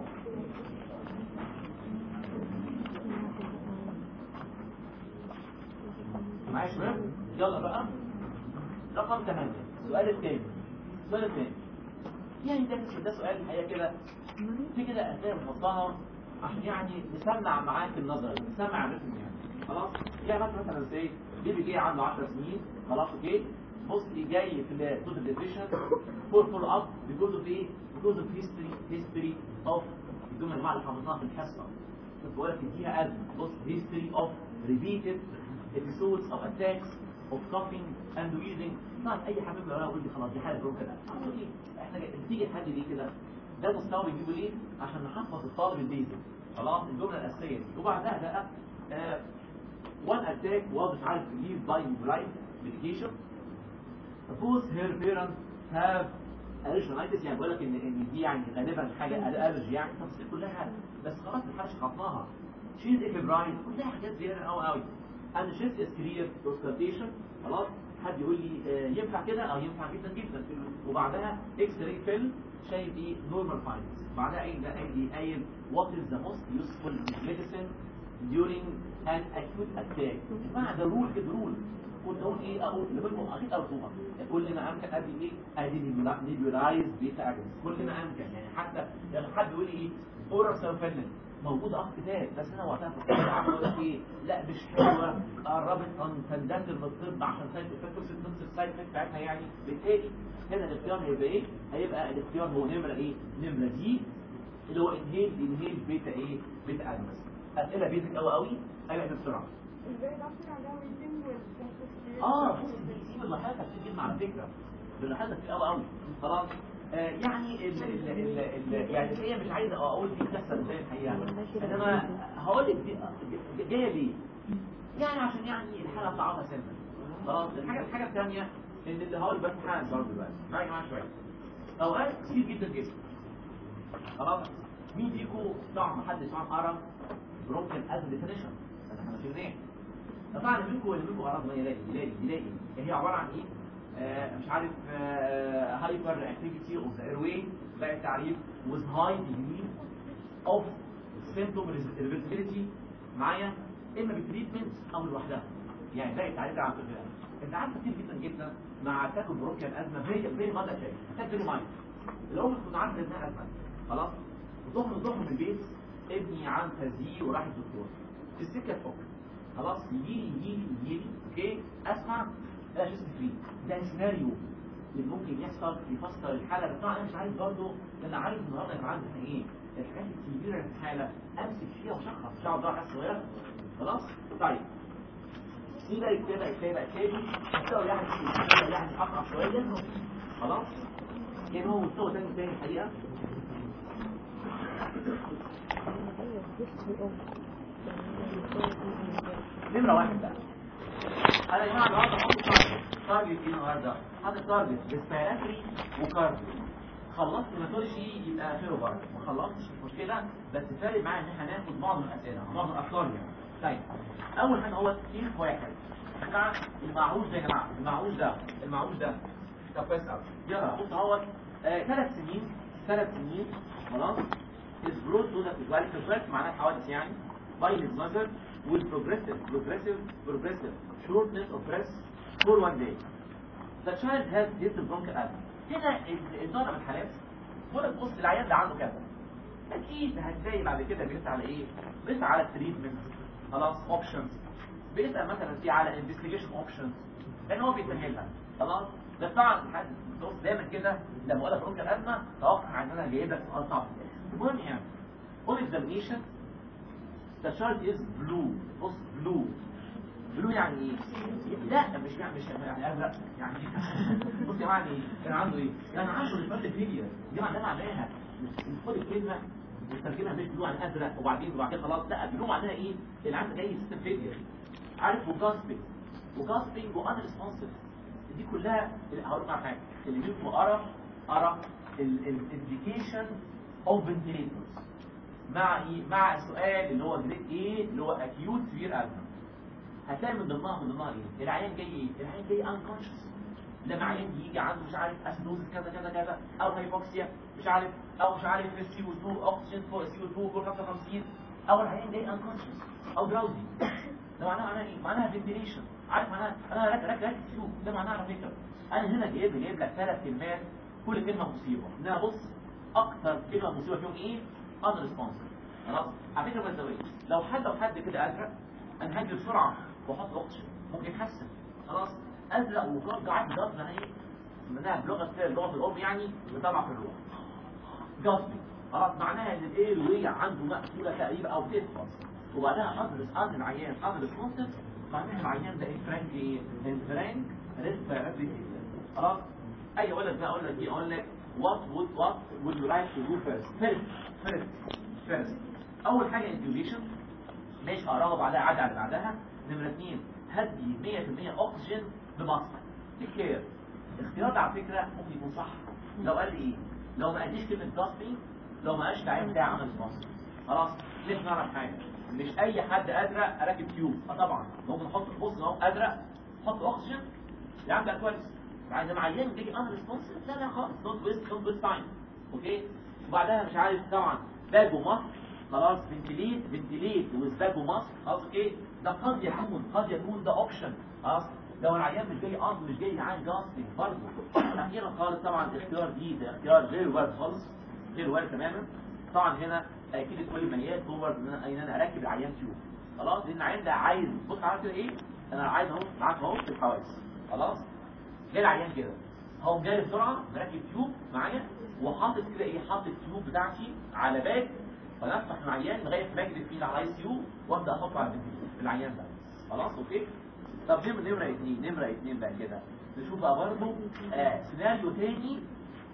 معايا يا شباب يلا بقى رقم 8 السؤال الثاني السؤال الثاني يعني ده ده سؤال الحقيقة كده في كده أسئلة بنحطها عشان يعني نسمع معاك النظر نسمع الرسم يعني خلاص يعني مثلا مثلا زي بيبي جاي عنده 10 سنين خلاص اوكي بص لي جاي في التوتال ديفيشن فور فول اب بيقول له ايه بيقول له هيستوري هيستوري اوف الجمله اللي اللي حافظناها في الحصه كنت بقول لك اديها قلب بص هيستوري اوف ريبيتد episodes of attacks of coughing and wheezing طبعا اي حبيب يقراها يقول لي خلاص دي حاله برونكال احنا بتيجي لحد دي كده ده مستوى بيجيبه ليه عشان نحفظ الطالب البيزك خلاص الجمله الاساسيه دي وبعدها بقى آه one attack was مش عارف released by blind medication suppose her parents have allergionitis يعني بقول لك ان ان دي يعني غالبا حاجه الرجي يعني التفاصيل كلها بس خلاص الحاجه شرحناها شيز افبراين كلها حاجات زياده قوي قوي انا شيز اسكرير اوسكالتيشن خلاص حد يقول لي آه ينفع كده اه ينفع جدا جدا وبعدها اكس راي فيلم شايف ايه نورمال فايندز بعدها قايل ده قايل ايه قايل what is the most useful medicine during an acute attack جماعه ده رول كده رول كنت اقول ايه اقول لكم اكيد ارجوها كل ما امكن ادي ايه ادي نيبيولايز بيتا اجنس كل ما امكن يعني حتى يعني حد يقول لي ايه اورال سيرفينل موجود اه في كتاب بس انا وقتها في الكتاب عم اقول لك ايه لا مش حلوه قربت ان تندثر من الطب عشان سايد افكت توكسيك نفس السايد افكت بتاعتها يعني بالتالي هنا الاختيار هيبقى ايه؟ هيبقى الاختيار هو نمره ايه؟ نمره دي اللي هو انهيل انهيل بيتا ايه؟ بيتا اجنس اسئله بيزك قوي قوي ايوه احنا بسرعه ازاي دكتور عندها ميتين والتنفس اه بص دي دي من المحاكم كتير جدا على فكره من المحاكم كتير قوي قوي خلاص آه، يعني ال ال ال ال يعني هي مش عايز اقول دي بتحصل ازاي الحقيقه انما هقول لك دي جايه ليه؟ يعني عشان يعني الحاله صعبه سنه خلاص الحاجه الحاجه الثانيه ان اللي هقول بس حاجه برضه دلوقتي معايا يا جماعه شويه اوقات كتير جدا جدا خلاص مين فيكم طبعا محدش طبعا قرا بروكن از ديفينيشن احنا ماشيين ايه طبعا منكم اللي منكم قرا ما يلاقي يلاقي يلاقي هي عباره عن ايه آه مش عارف هايبر اكتيفيتي اوف ذا ايرواي بقى التعريف with high degree of symptom reversibility معايا اما بتريتمنت او لوحدها يعني ده التعريف ده عن فكره انت عارف كتير جدا جدا مع تاكل بروكيال ازمه فيري فيري ماذا شيء اتاك فيري مايند الام تكون عارفه انها ازمه خلاص وتروح تروح في البيت ابني عن تزييق وراح الدكتور في السكه تفك خلاص يجي لي يجي لي يجي لي اوكي اسمع لا شو اسمه ده سيناريو اللي ممكن يحصل يفسر الحاله بس طبعا انا مش عارف برضه انا عارف النهارده يا جماعه احنا ايه الحاجات الكبيره في الحاله امسك فيها واشخص مش هقعد حاجه صغيره خلاص طيب دي بقى كده كده بقى تاني مستوى يعني مستوى يعني اقرب شويه خلاص كده هو مستوى تاني تاني الحقيقه نمره واحد بقى انا يا جماعه النهارده حاطط تارجت تارجت ايه النهارده حاطط تارجت ريسبيراتوري وكارديو خلصت هيماتولوجي يبقى خير وبركه ما خلصتش مش مشكله بس فارق معايا ان احنا هناخد معظم الاسئله معظم الافكار يعني طيب اول حاجه هو كيف واحد يا جماعه المعروج ده يا جماعه المعروج ده المعروج ده طب كويس قوي يلا بص اهوت ثلاث سنين ثلاث سنين خلاص is brought to the qualified معناها حوادث يعني by his mother with progressive progressive progressive shortness of breath for one day the child has distal bronchial asthma هنا النوع من الحالات بقول لك بص العيان ده عنده كذا اكيد هتلاقي بعد كده بيسال على ايه بيسال على التريتمنت خلاص اوبشنز بيسال مثلا في على انفستيجيشن اوبشنز لان هو بيسهلها خلاص ده طبعا بص دايما كده لما اقول لك بronchial asthma توقع ان انا جايب لك سؤال صعب المهم يعني on examination the child is blue بص blue بلو يعني ايه؟ لا مش يعني مش يعني ازرق يعني بص يا جماعه ايه؟ كان عنده ايه؟ كان عنده ريفرد فيلير دي معناها معناها خد الكلمه وترجمها مش بلو عن ازرق وبعدين وبعدين خلاص لا بلو معناها ايه؟ اللي عنده جاي سيستم فيلير عارف وجاسبنج وجاسبنج وان ريسبونسيف دي كلها هقول لك على حاجه اللي منكم قرا قرا الانديكيشن اوف فنتيليتورز مع ايه؟ مع السؤال اللي هو جريد ايه اللي هو اكيوت سيفير ازمه هتلاقي من ضمنها من ضمنها ايه العيان جاي ايه العيان جاي انكونشس لما عيان يجي عنده مش عارف اسيدوزس كذا كذا كذا او هايبوكسيا مش عارف او مش عارف سي او 2 اوكسجين فوق سي او 2 فوق 55 او العيان جاي انكونشس او دراوزي ده معناها معناها ايه معناها فنتيليشن عارف معناها انا ركز ركز ركز شوف ده معناها على فكره انا هنا جايب جايب لك ثلاث كلمات كل كلمه مصيبه انها بص اكتر كلمه مصيبه فيهم ايه ان ريسبونسيف خلاص على فكره ما لو حد لو حد كده ازرق انا هجري بسرعه واحط اوكسجين ممكن يتحسن خلاص ازرق وكارد عادي جاز انا ايه منها بلغه لغه الام يعني بتطلع في الروح جاسبي خلاص معناها ان الايه الوي عنده مقفوله تقريبا او تتفص وبعدها ادرس ادرس العيان ادرس كونسبت معناها العيان ده فرانك ايه فرانك ريسبيراتوري خلاص اي ولد بقى اقول لك ايه اقول لك what would what would you like to do first first first first اول حاجه انتيوبيشن ماشي اقراها بعدها عدى على بعدها نمرة اثنين هدي 100% اكسجين بمصر تكير اختيار ده على فكرة ممكن يكون صح لو قال لي ايه لو ما قاليش كلمة جاسبي لو ما قالش العين بتاعي عمل مصر خلاص ليش نعرف حاجة مش اي حد ازرق راكب تيوب اه طبعا ممكن نحط بص اهو ازرق حط اكسجين يا عم ده كويس بعد ما عيان بيجي ان ريسبونسيف لا لا خالص دونت ويست دونت ويست تايم اوكي وبعدها مش عارف طبعا باجو مصر خلاص فنتليت فنتليت وزباجو ماسك خلاص اوكي ده قد يكون قد يكون ده اوبشن خلاص لو العيان مش جاي اه مش جاي معاه جاستنج برضه اخيرا خالص طبعا الاختيار دي ده اختيار غير وارد خالص غير وارد تماما طبعا هنا اكيد كل ميال تورد ان انا ان انا اركب العيان تيوب خلاص لان العيان ده عايز بص عارف كده ايه انا عايز اهو معاك اهو في الحواس خلاص جاي العيان كده هو جاي بسرعه مركب تيوب معايا وحاطط كده ايه حاطط التيوب بتاعتي على باك فنفتح العيان لغايه ما اجري فيه على الاي سي يو وابدا احطه على العيان ده خلاص اوكي طب نمره نمره اثنين نمره اثنين بقى كده نشوف بقى برضه آه سيناريو تاني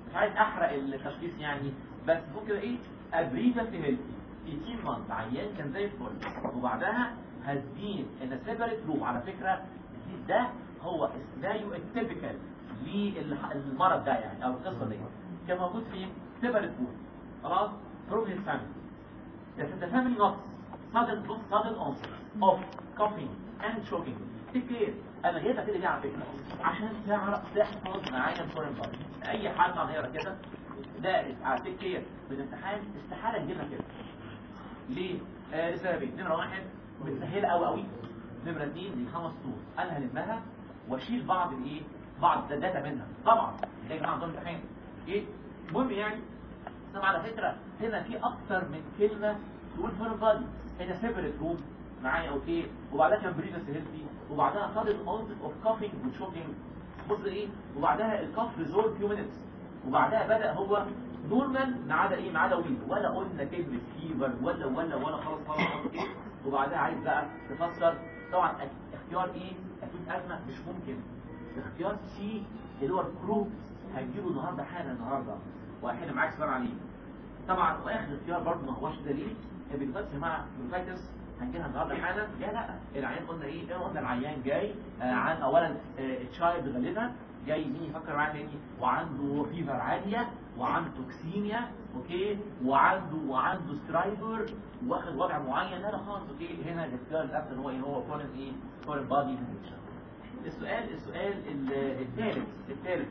مش عايز احرق التشخيص يعني بس ممكن ايه ابريفال في هيلثي 18 مانث عيان كان زي الفل وبعدها has been in a separate room على فكره ده هو سيناريو التيبيكال للمرض ده يعني او القصه دي كان موجود في separate room خلاص from his family the, the family not sudden sudden onset of coughing and choking take care انا جايبها كده دي على فكره عشان تعرف تحفظ معايا الفورن بادي اي حد عم يقرا كده ده على تيك كير بالامتحان استحاله تجيبها كده ليه؟ آه لسببين نمره واحد متسهله قوي قوي نمره اثنين دي خمس سطور انا هلمها واشيل بعض الايه؟ بعض الداتا منها طبعا ده يا جماعه ده امتحان ايه؟ المهم يعني طبعا على فكره هنا في اكتر من كلمه تقول فورن بادي هنا سيبريت روم معايا اوكي وبعدها كان بريفس هيلثي وبعدها صادت اونست اوف كافينج وشوكينج بص ايه وبعدها الكاف ريزولف فيو مينتس وبعدها بدا هو نورمال ما عدا ايه ما عدا ويل ولا قلنا كلمه فيفر ولا ولا ولا خلاص خلاص خلاص ايه وبعدها عايز بقى تفسر طبعا اختيار ايه اكيد ازمه مش ممكن اختيار سي اللي هو الكروب هنجيبه النهارده حالا النهارده وهحل معاك سؤال عليه طبعا واخر اختيار برضه ما هوش دليل البيتاس مع بروفايتس هنجيلها النهارده حالا لا لا العيان قلنا ايه قلنا العيان جاي آه عن اولا تشايلد غالبا جاي مين يفكر معاه تاني وعنده فيفر عاليه وعنده توكسيميا اوكي وعنده وعنده سترايبر واخد وضع معين لا لا خالص اوكي هنا الاختيار الافضل هو ايه هو فورن ايه فورن بادي السؤال السؤال الثالث الثالث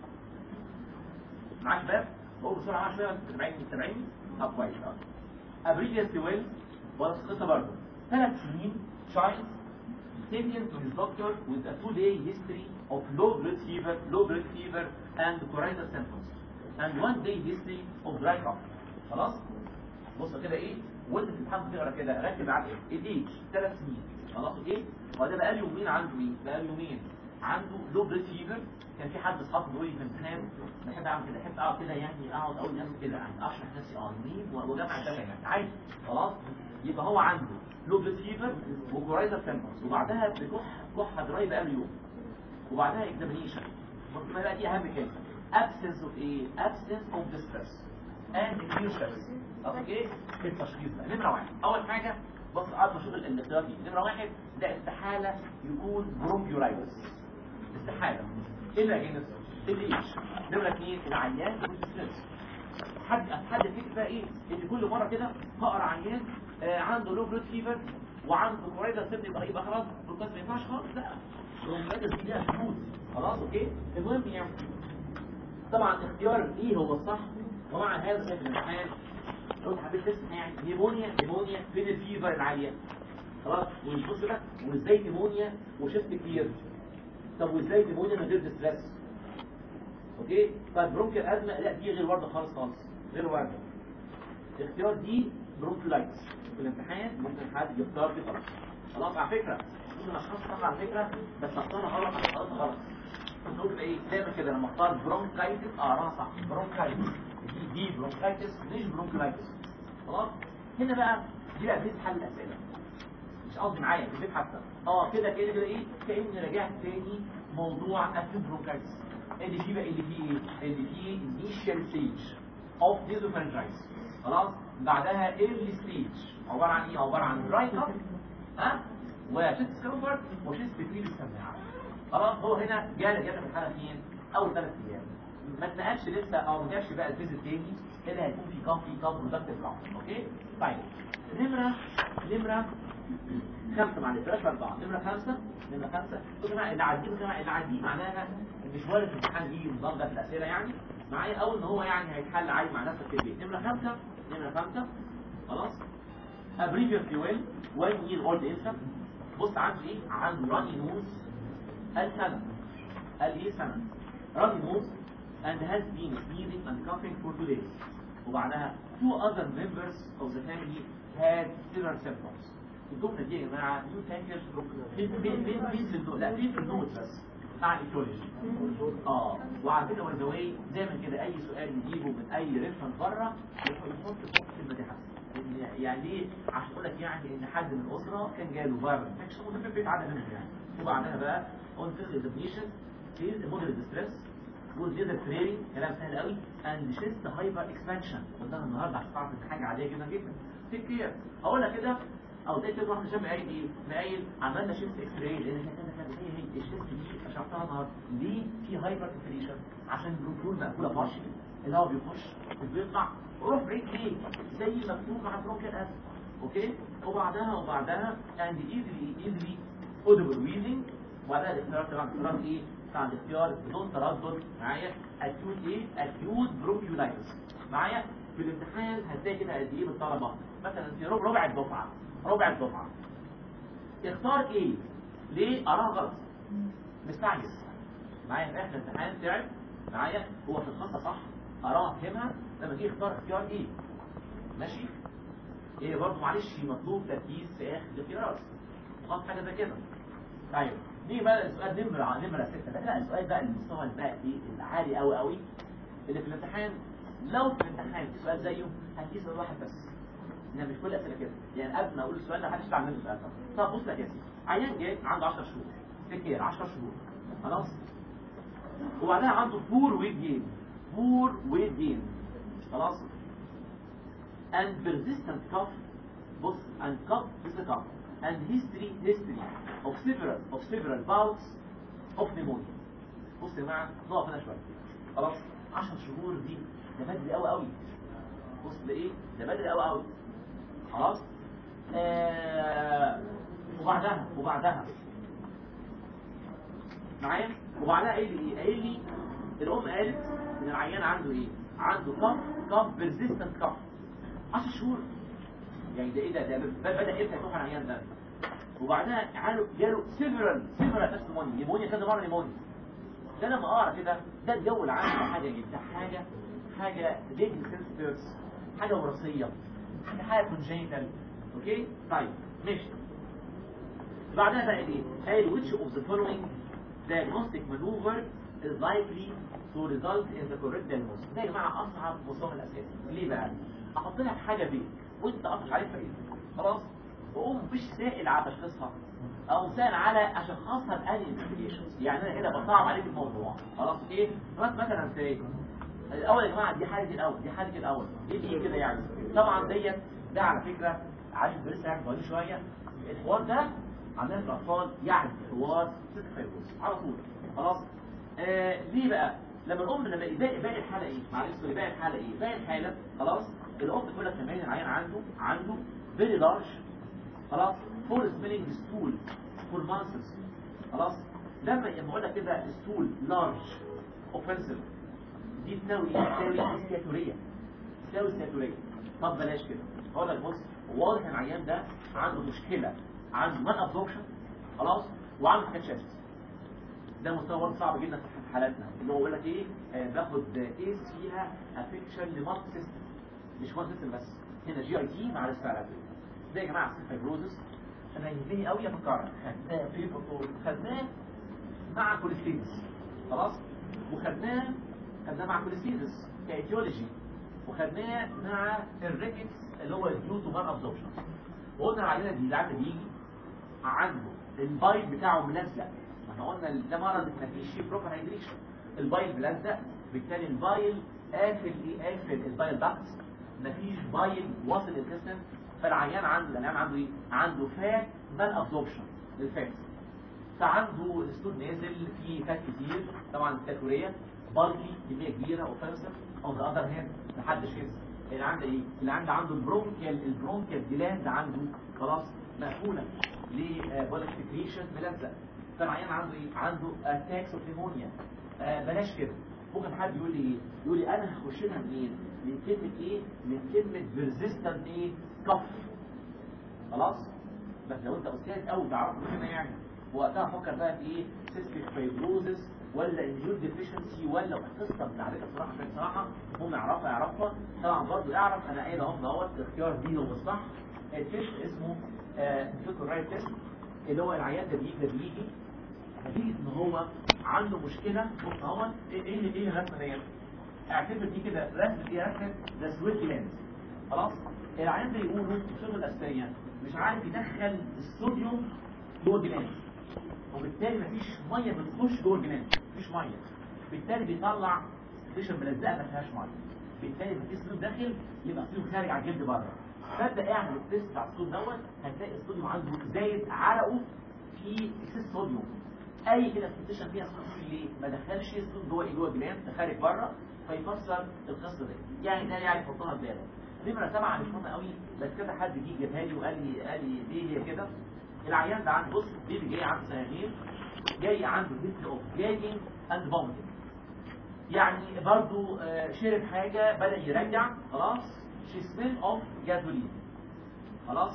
معاك شباب قول بسرعه معاك شويه متابعين متابعين طب كويس اه ابريجيس ويل ولا قصه برضه ثلاث سنين child taken to his doctor with a two-day history of low blood fever, low blood fever and coronary symptoms and one day history of dry cough خلاص بص كده ايه وانت بتتحمل تقرا كده ركز على ايه الايج ثلاث سنين خلاص ايه وده بقى له يومين عنده ايه بقى له يومين عنده لو بلاد فيفر كان في حد اصحابه بيقول لي في الامتحان بحب اعمل كده بحب اقعد كده يعني اقعد اقول لنفسي كده يعني اشرح نفسي اه مين وجمع ده يعني عادي خلاص يبقى هو عنده لو بلاد فيفر وكورايزر سيمبتومز وبعدها بكح كحه دراي بقى له يوم وبعدها اكزامينيشن ممكن بقى دي اهم كلمه absence of ايه absence of distress and immune stress اوكي في التشخيص ده نمره واحد اول حاجه بص قعدت اشوف الاختيار دي نمره واحد ده استحاله يكون برونكيولايتس استحاله الا جنس الايش نمره اثنين العيان يكون ستريس حد حد فكر بقى ايه ان كل مره كده هقرا عيان آه عنده لو بلود فيفر وعنده كوريدا سيبني يبقى يبقى خلاص بس ما ينفعش خالص لا الكوريدا دي ليها حدود خلاص اوكي المهم يعني طبعا اختيار ايه هو الصح ومع هذا في الامتحان لو انت حبيت تسمع يعني نيمونيا نيمونيا فين الفيفر العاليه خلاص ونبص بقى وازاي نيمونيا وشفت كتير طب وازاي نيمونيا من غير ديستريس اوكي طيب برونكيال ازمه لا دي غير ورده خالص خالص غير ورده اختيار دي برونكولايتس في الامتحان ممكن حد يختار دي غلط خلاص على فكره ممكن اشخاص صح على فكره بس اختارها غلط خلاص غلط نقول ايه دايما كده لما اختار برونكايتس اقراها صح برونكايتس دي دي برونكايتس مش برونكولايتس خلاص هنا بقى دي بقى بيت حل الاسئله مش قصدي معايا في البيت حتى اه كده كده كده ايه كاني رجعت تاني موضوع اكيد برونكايتس اللي فيه بقى اللي فيه ايه اللي فيه initial stage of nasopharyngitis خلاص بعدها early stage عباره عن ايه عباره عن dry cough ها وشيست سكروفر وشيست تكرير السماعه خلاص هو هنا جالس جالس في الحاله فين اول ثلاث ايام ما اتنقلش لسه او ما جابش بقى الفيز التاني كده هيكون في كام في كام برودكتيف كام اوكي طيب نمره نمره خمسه معلش بلاش اربعه نمره خمسه نمره خمسه بصوا بقى اللي عديه بصوا اللي عديه معناها ان مش وارد الامتحان يجي نظام ده في الاسئله يعني معايا او ان هو يعني هيتحل عادي مع نفسك في البيت نمره خمسه نمره خمسه خلاص A previous fuel one year old infant بص عنده ايه؟ عنده راني نوز السنة قال ايه سنة راني نوز and has been sneezing and coughing for two days وبعدها two other members of the family had similar symptoms الجملة دي يا جماعة مين فاكر فين فين فين فين في النوت لا فين في النوت بس بتاع الايكولوجي اه وعلى فكرة باي ذا واي دايما كده اي سؤال نجيبه من اي ريفرنس بره يحط فوق الكلمة دي حسن يعني ليه عشان اقول لك يعني ان حد من الاسره كان جاله فايرال انفكشن وده في البيت عدد منهم يعني وبعدها بقى اون فيزيكال ديفينيشن is moderate distress والليزر فريري كلام سهل قوي اند شيست هايبر اكسبانشن قلناها النهارده عشان تعرف ان حاجه عاديه جدا جدا تيك كير اقول لك كده او زي كده واحد جنب قايل ايه قايل عملنا شيست اكس راي لان كده كده هي هي الشيست دي شرحتها النهارده ليه في هايبر انفليشن عشان البروتون مقفوله بارشل الهواء بيخش بيطلع روح بعيد ليه زي مكتوب مع برونكيال اسيد اوكي وبعدها وبعدها اند ايزلي ايزلي اودبل ويزنج وبعدها الاختيار طبعا اختيار ايه بتاع الاختيار بدون تردد معايا اكيوت ايه اكيوت بروكيولايتس معايا في الامتحان هتلاقي كده قد ايه بالطلبه مثلا في ربع ربع الدفعه ربع الدفعه اختار ايه ليه اراها غلط مستعجل معايا في اخر الامتحان تعب معايا هو في الخطه صح اراها فهمها لما جه يختار اختيار ايه ماشي ايه برضه معلش مطلوب تركيز في اخر الاختيارات خلاص حاجه زي كده طيب نيجي بقى السؤال نمرة نمرة ستة ده بقى السؤال بقى المستوى بقى ايه العالي قوي قوي اللي في الامتحان لو في الامتحان في سؤال زيه هتجيب سؤال واحد بس يعني مش كل الاسئله كده يعني قبل ما اقول السؤال ده محدش يطلع منه سؤال ده طب بص يا سيدي عيان جاي عنده 10 شهور تكير 10 شهور خلاص وبعدها عنده بور ويت جين بور ويت جين خلاص and persistent cough بص and cough is a cough and history history of several of several bouts of pneumonia بص يا جماعه نقف هنا شويه خلاص 10 شهور دي ده بدري قوي قوي بص ده ايه ده بدري قوي قوي خلاص آه وبعدها وبعدها معايا وبعدها قايل لي ايه قايل لي الام قالت ان العيان عنده ايه عنده كف كف بيرزيستنت كف 10 شهور يعني ده ايه ده ده بدا امتى يروح العيان ده وبعدها جاله جاله سيفرال سيفرال تستموني نيمونيا كذا مره نيمونيا ده لما اقرا كده ده الجو العام ده حاجه جدا حاجه حاجه ليج سنسيتيفز حاجه وراثيه حاجه حاجه كونجينيتال اوكي طيب ماشي بعدها بقى ايه قال which of the following diagnostic maneuver is likely to result in the correct diagnosis ده يا جماعه اصعب مستوى الاساسي ليه بقى احط لك حاجه بيك وانت اصلا عارفها ايه خلاص واقوم مش سائل على تشخيصها او سائل على اشخاصها باني انفستيجيشنز يعني انا كده بصعب عليك الموضوع خلاص ايه مثلا زي الاول يا جماعه دي حاله الاول دي حاله الاول ايه دي كده يعني طبعا ديت ده على فكره عايز لسه يعني طويل شويه الحوار ده عندنا في الاطفال يعني حوار ست فيروس على طول خلاص آه ليه بقى لما الام لما باقي باقي الحاله ايه معلش سوري باقي الحاله ايه باقي الحاله خلاص الام بتقول لك كمان العيان عنده عنده فيري لارج خلاص فور سميلينج ستول فور مانسز خلاص لما لما اقول لك كده ستول لارج اوفنسيف دي تساوي ايه تساوي سياتوريه تساوي سياتوريه طب بلاش كده اقول لك بص واضح ان العيان ده عنده مشكله عنده مان ابزوربشن خلاص وعنده حاجات شاشه ده مستوى برضه صعب جدا في حالاتنا اللي هو بيقول لك ايه آه باخد ايس فيها افكشن لمالتي سيستم مش وان سيستم بس هنا جي اي تي مع ريسبيراتوري ده يا جماعه سيل فايبروزس انا يهمني قوي افكرك خدناه في بطول خدناه مع كوليستيزس خلاص وخدناه خدناه مع كوليستيزس كايتيولوجي وخدناه مع الريكتس اللي هو الديو تو مان ابزوربشن وقلنا العينه دي العينه بيجي عنده البايب بتاعه ملزق ما احنا قلنا ده مرض ما فيش فيه بروبر هايدريشن البايل ملزق بالتالي البايل قافل ايه قافل البايل داكتس مفيش بايل واصل الجسم فالعيان عنده العيان عنده ايه عنده فات مال ابزوربشن للفات فعنده الاسطول نازل فيه فات كتير طبعا الكاتوريه بالكي كميه كبيره اوفنسيف اون ذا اذر هاند محدش ينسى اللي عنده ايه اللي عنده عنده البرونكيال البرونكيال جلاند عنده خلاص مقفوله لبولك سكريشن ملزق فالعيان عنده ايه عنده اتاكس اوف نيمونيا آه بلاش كده ممكن حد يقول لي ايه يقول لي انا هخش لها منين من كلمه ايه من كلمه بيرزيستنت ايه كف خلاص بس لو انت استاذ قوي تعرف كده يعني وقتها افكر بقى في ايه سيستيك فايبروزس ولا اميون ديفيشنسي ولا قصه متعرفه بصراحه عشان بصراحه هم يعرفها يعرفها طبعا برضه اعرف انا قايل اهو دوت اختيار دي هو الصح التيست اسمه فيكو رايت تيست اللي هو العيان ده بيجي ده بيجي نتيجه ان هو عنده مشكله بص اهو ايه ايه ايه الرسمه ديت اعتبر دي كده رسمه ايه رسمه ذا سويت جلاند خلاص العيان ده يقولوا في الشغل الاسبانيه مش عارف يدخل الصوديوم جوه الجلاند وبالتالي مفيش ميه بتخش جوه الجلاند مفيش ميه بالتالي بيطلع سكريشن ملزقه ما فيهاش ميه بالتالي لما في صوديوم داخل يبقى صوديوم خارج على الجلد بره فابدا اعمل التيست بتاع الصوديوم دوت هتلاقي الصوديوم عنده زايد عرقه في اكسس صوديوم اي كده سكريشن فيها صوديوم ليه ما دخلش صوديوم جوه جوه الجلاند خارج بره فيفسر القصه دي يعني ده يعني حطها في بالك نمره سبعه مش مهمه قوي بس كذا حد جه جابها لي وقال لي قال لي ليه هي كده العيان ده عنده بص بيبي جاي عنده سنتين جاي عنده هيستري اوف جاجينج اند فوميتنج يعني برضو آه، شرب حاجة بدأ يرجع خلاص she smell of gasoline خلاص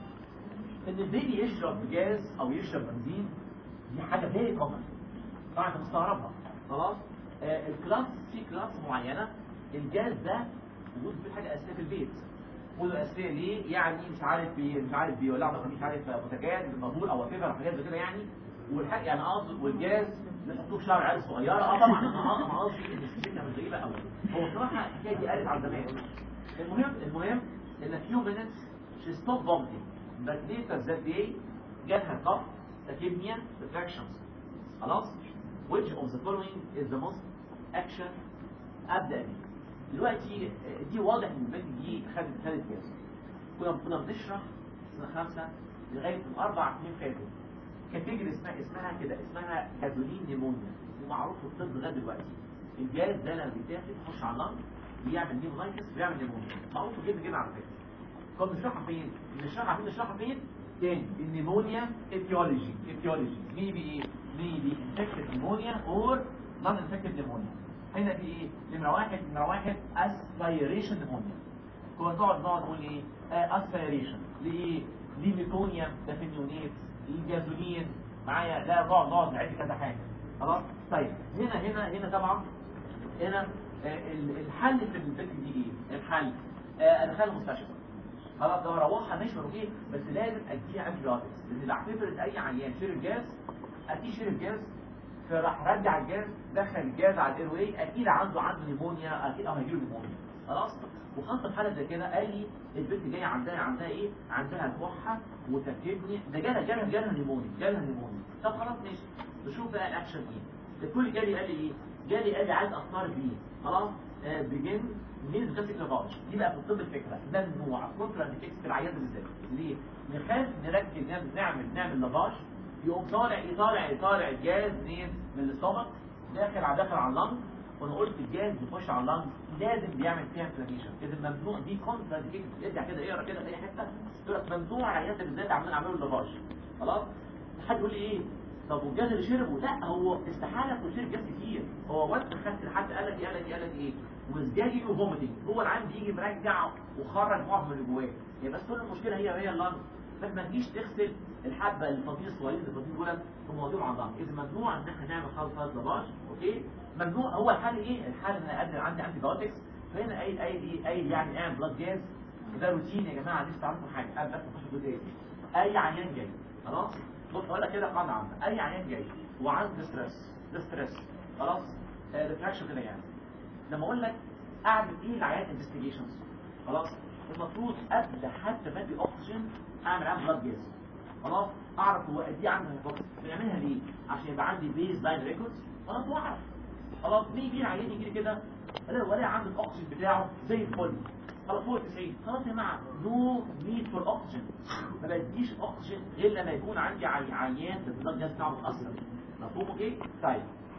ان البيبي يشرب جاز او يشرب بنزين دي حاجة فيري كومن طبعا انت مستغربها خلاص آه الكلاس في كلاس معينة الجاز ده وجود فيه حاجة أساسية في البيت وجود أساسية ليه؟ يعني مش عارف بي مش عارف بيولعوا مثلا مش عارف بوتاجاز بالمبول أو وات او حاجات زي كده يعني والحاجة يعني قصد والجاز بنحطوه في شعر عيال صغيرة اه طبعا انا انا قصدي ان السكة مش غريبة قوي هو بصراحة الحكاية دي قلت على زمان المهم المهم ان few minutes she stopped vomiting but later that day جالها cough tachypnea retractions خلاص which of the following is the most action ابدا بيه دلوقتي دي واضح ان البنت دي خدت خدت جاز كنا كنا بنشرح سنه خمسه لغايه من اربع سنين فاتوا كاتيجوري اسمها اسمها كده اسمها جازولين نيمونيا ومعروف في الطب لغايه دلوقتي الجاز ده لما بيتاخد يخش على اللنج بيعمل نيمونايتس بيعمل نيمونيا معروف جدا جدا على فكره كنا بنشرحها فين؟ بنشرحها فين بنشرحها فين؟ تاني النيمونيا اتيولوجي اتيولوجي ميبي ايه؟ ميبي انفكتد نيمونيا اور نون انفكتد نيمونيا هنا في ايه؟ نمره واحد نمره واحد اسبيريشن نيمونيا كنا نقعد نقعد نقول ايه؟ اسبيريشن ليه؟ ليميتونيا ده في النيونيت الجازولين معايا لا نقعد نقعد نعد كذا حاجه خلاص طيب هنا هنا هنا طبعا هنا آه، ال- الحل في البنت دي ايه الحل آه، ادخلها المستشفى خلاص لو اروحها ماشي اوكي بس لازم اديها انتي بايوتكس لان بعتبر اي عيان شرب جاز اكيد شرب جاز فراح رجع الجاز دخل الجاز على الاير واي اكيد عنده عنده نيمونيا اكيد او هيجيله نيمونيا خلاص وخاصه في حاله زي كده قال لي البنت جايه عندها عندها ايه عندها كحه وتكبني ده جالها جالها جالها نيمونيا جالها نيمونيا طب خلاص ماشي نشوف بقى الاكشن ايه الكل جالي قال لي ايه جالي قال لي عايز اختار بيه خلاص آه بيجن مين بلاستيك لافاج دي بقى في الطب الفكره ممنوع كونترا انديكيتس في العيان بالذات ليه نخاف نركز نعمل نعمل نعمل لافاج يقوم طالع يطالع يطالع الجاز منين من الاستومك داخل على داخل على اللنج وانا قلت الجاز بيخش على اللنج لازم بيعمل فيها انفلاميشن اذا ممنوع دي كونترا انديكيتس ارجع كده اقرا كده في اي حته يقول لك ممنوع العيان ده بالذات عمال اعمله لافاج خلاص حد يقول لي ايه طب والجاز اللي شربه لا هو استحاله يكون شرب جاز كتير هو وانت خدت لحد قال لك ايه قال لك ايه قال لك ايه وزجاجي وفوميتنج هو العين بيجي مرجع وخرج معظم اللي جواه هي بس كل المشكله هي هي اللنج بس ما تجيش تغسل الحبه الفطير الصغيرين الفطير دول في مواضيع عن ضغط اذا ممنوع ان احنا نعمل خالص خالص لافاج اوكي ممنوع هو الحل ايه الحل ان انا قبل عندي انتي بايوتكس فهنا اي اي ايه اي يعني اعمل بلاد جاز ده روتين يا جماعه لسه تعرفوا حاجه قبل بس نخش الجزئيه دي اي عيان جاي خلاص بص اقول لك كده قاعده عامه اي عيان جاي وعنده ستريس ستريس خلاص ريتراكشن كده يعني لما اقول لك اعمل ايه العيان انفستيجيشنز خلاص المفروض قبل حتى ما ادي اكسجين اعمل عام بلاد جاز خلاص اعرف هو قد ايه عنده هيبوكسي بنعملها ليه عشان يبقى عندي بيز لاين ريكوردز خلاص واعرف خلاص مين يجي العيان يجي لي كده انا ولا عنده الاكسجين بتاعه زي الفل خلاص فوق 90 خلاص يا جماعه نو نيد فور اوكسجين ما بديش اكسجين غير لما يكون عندي عي- عيان البلاد جاز بتاعه متاثر مفهوم اوكي طيب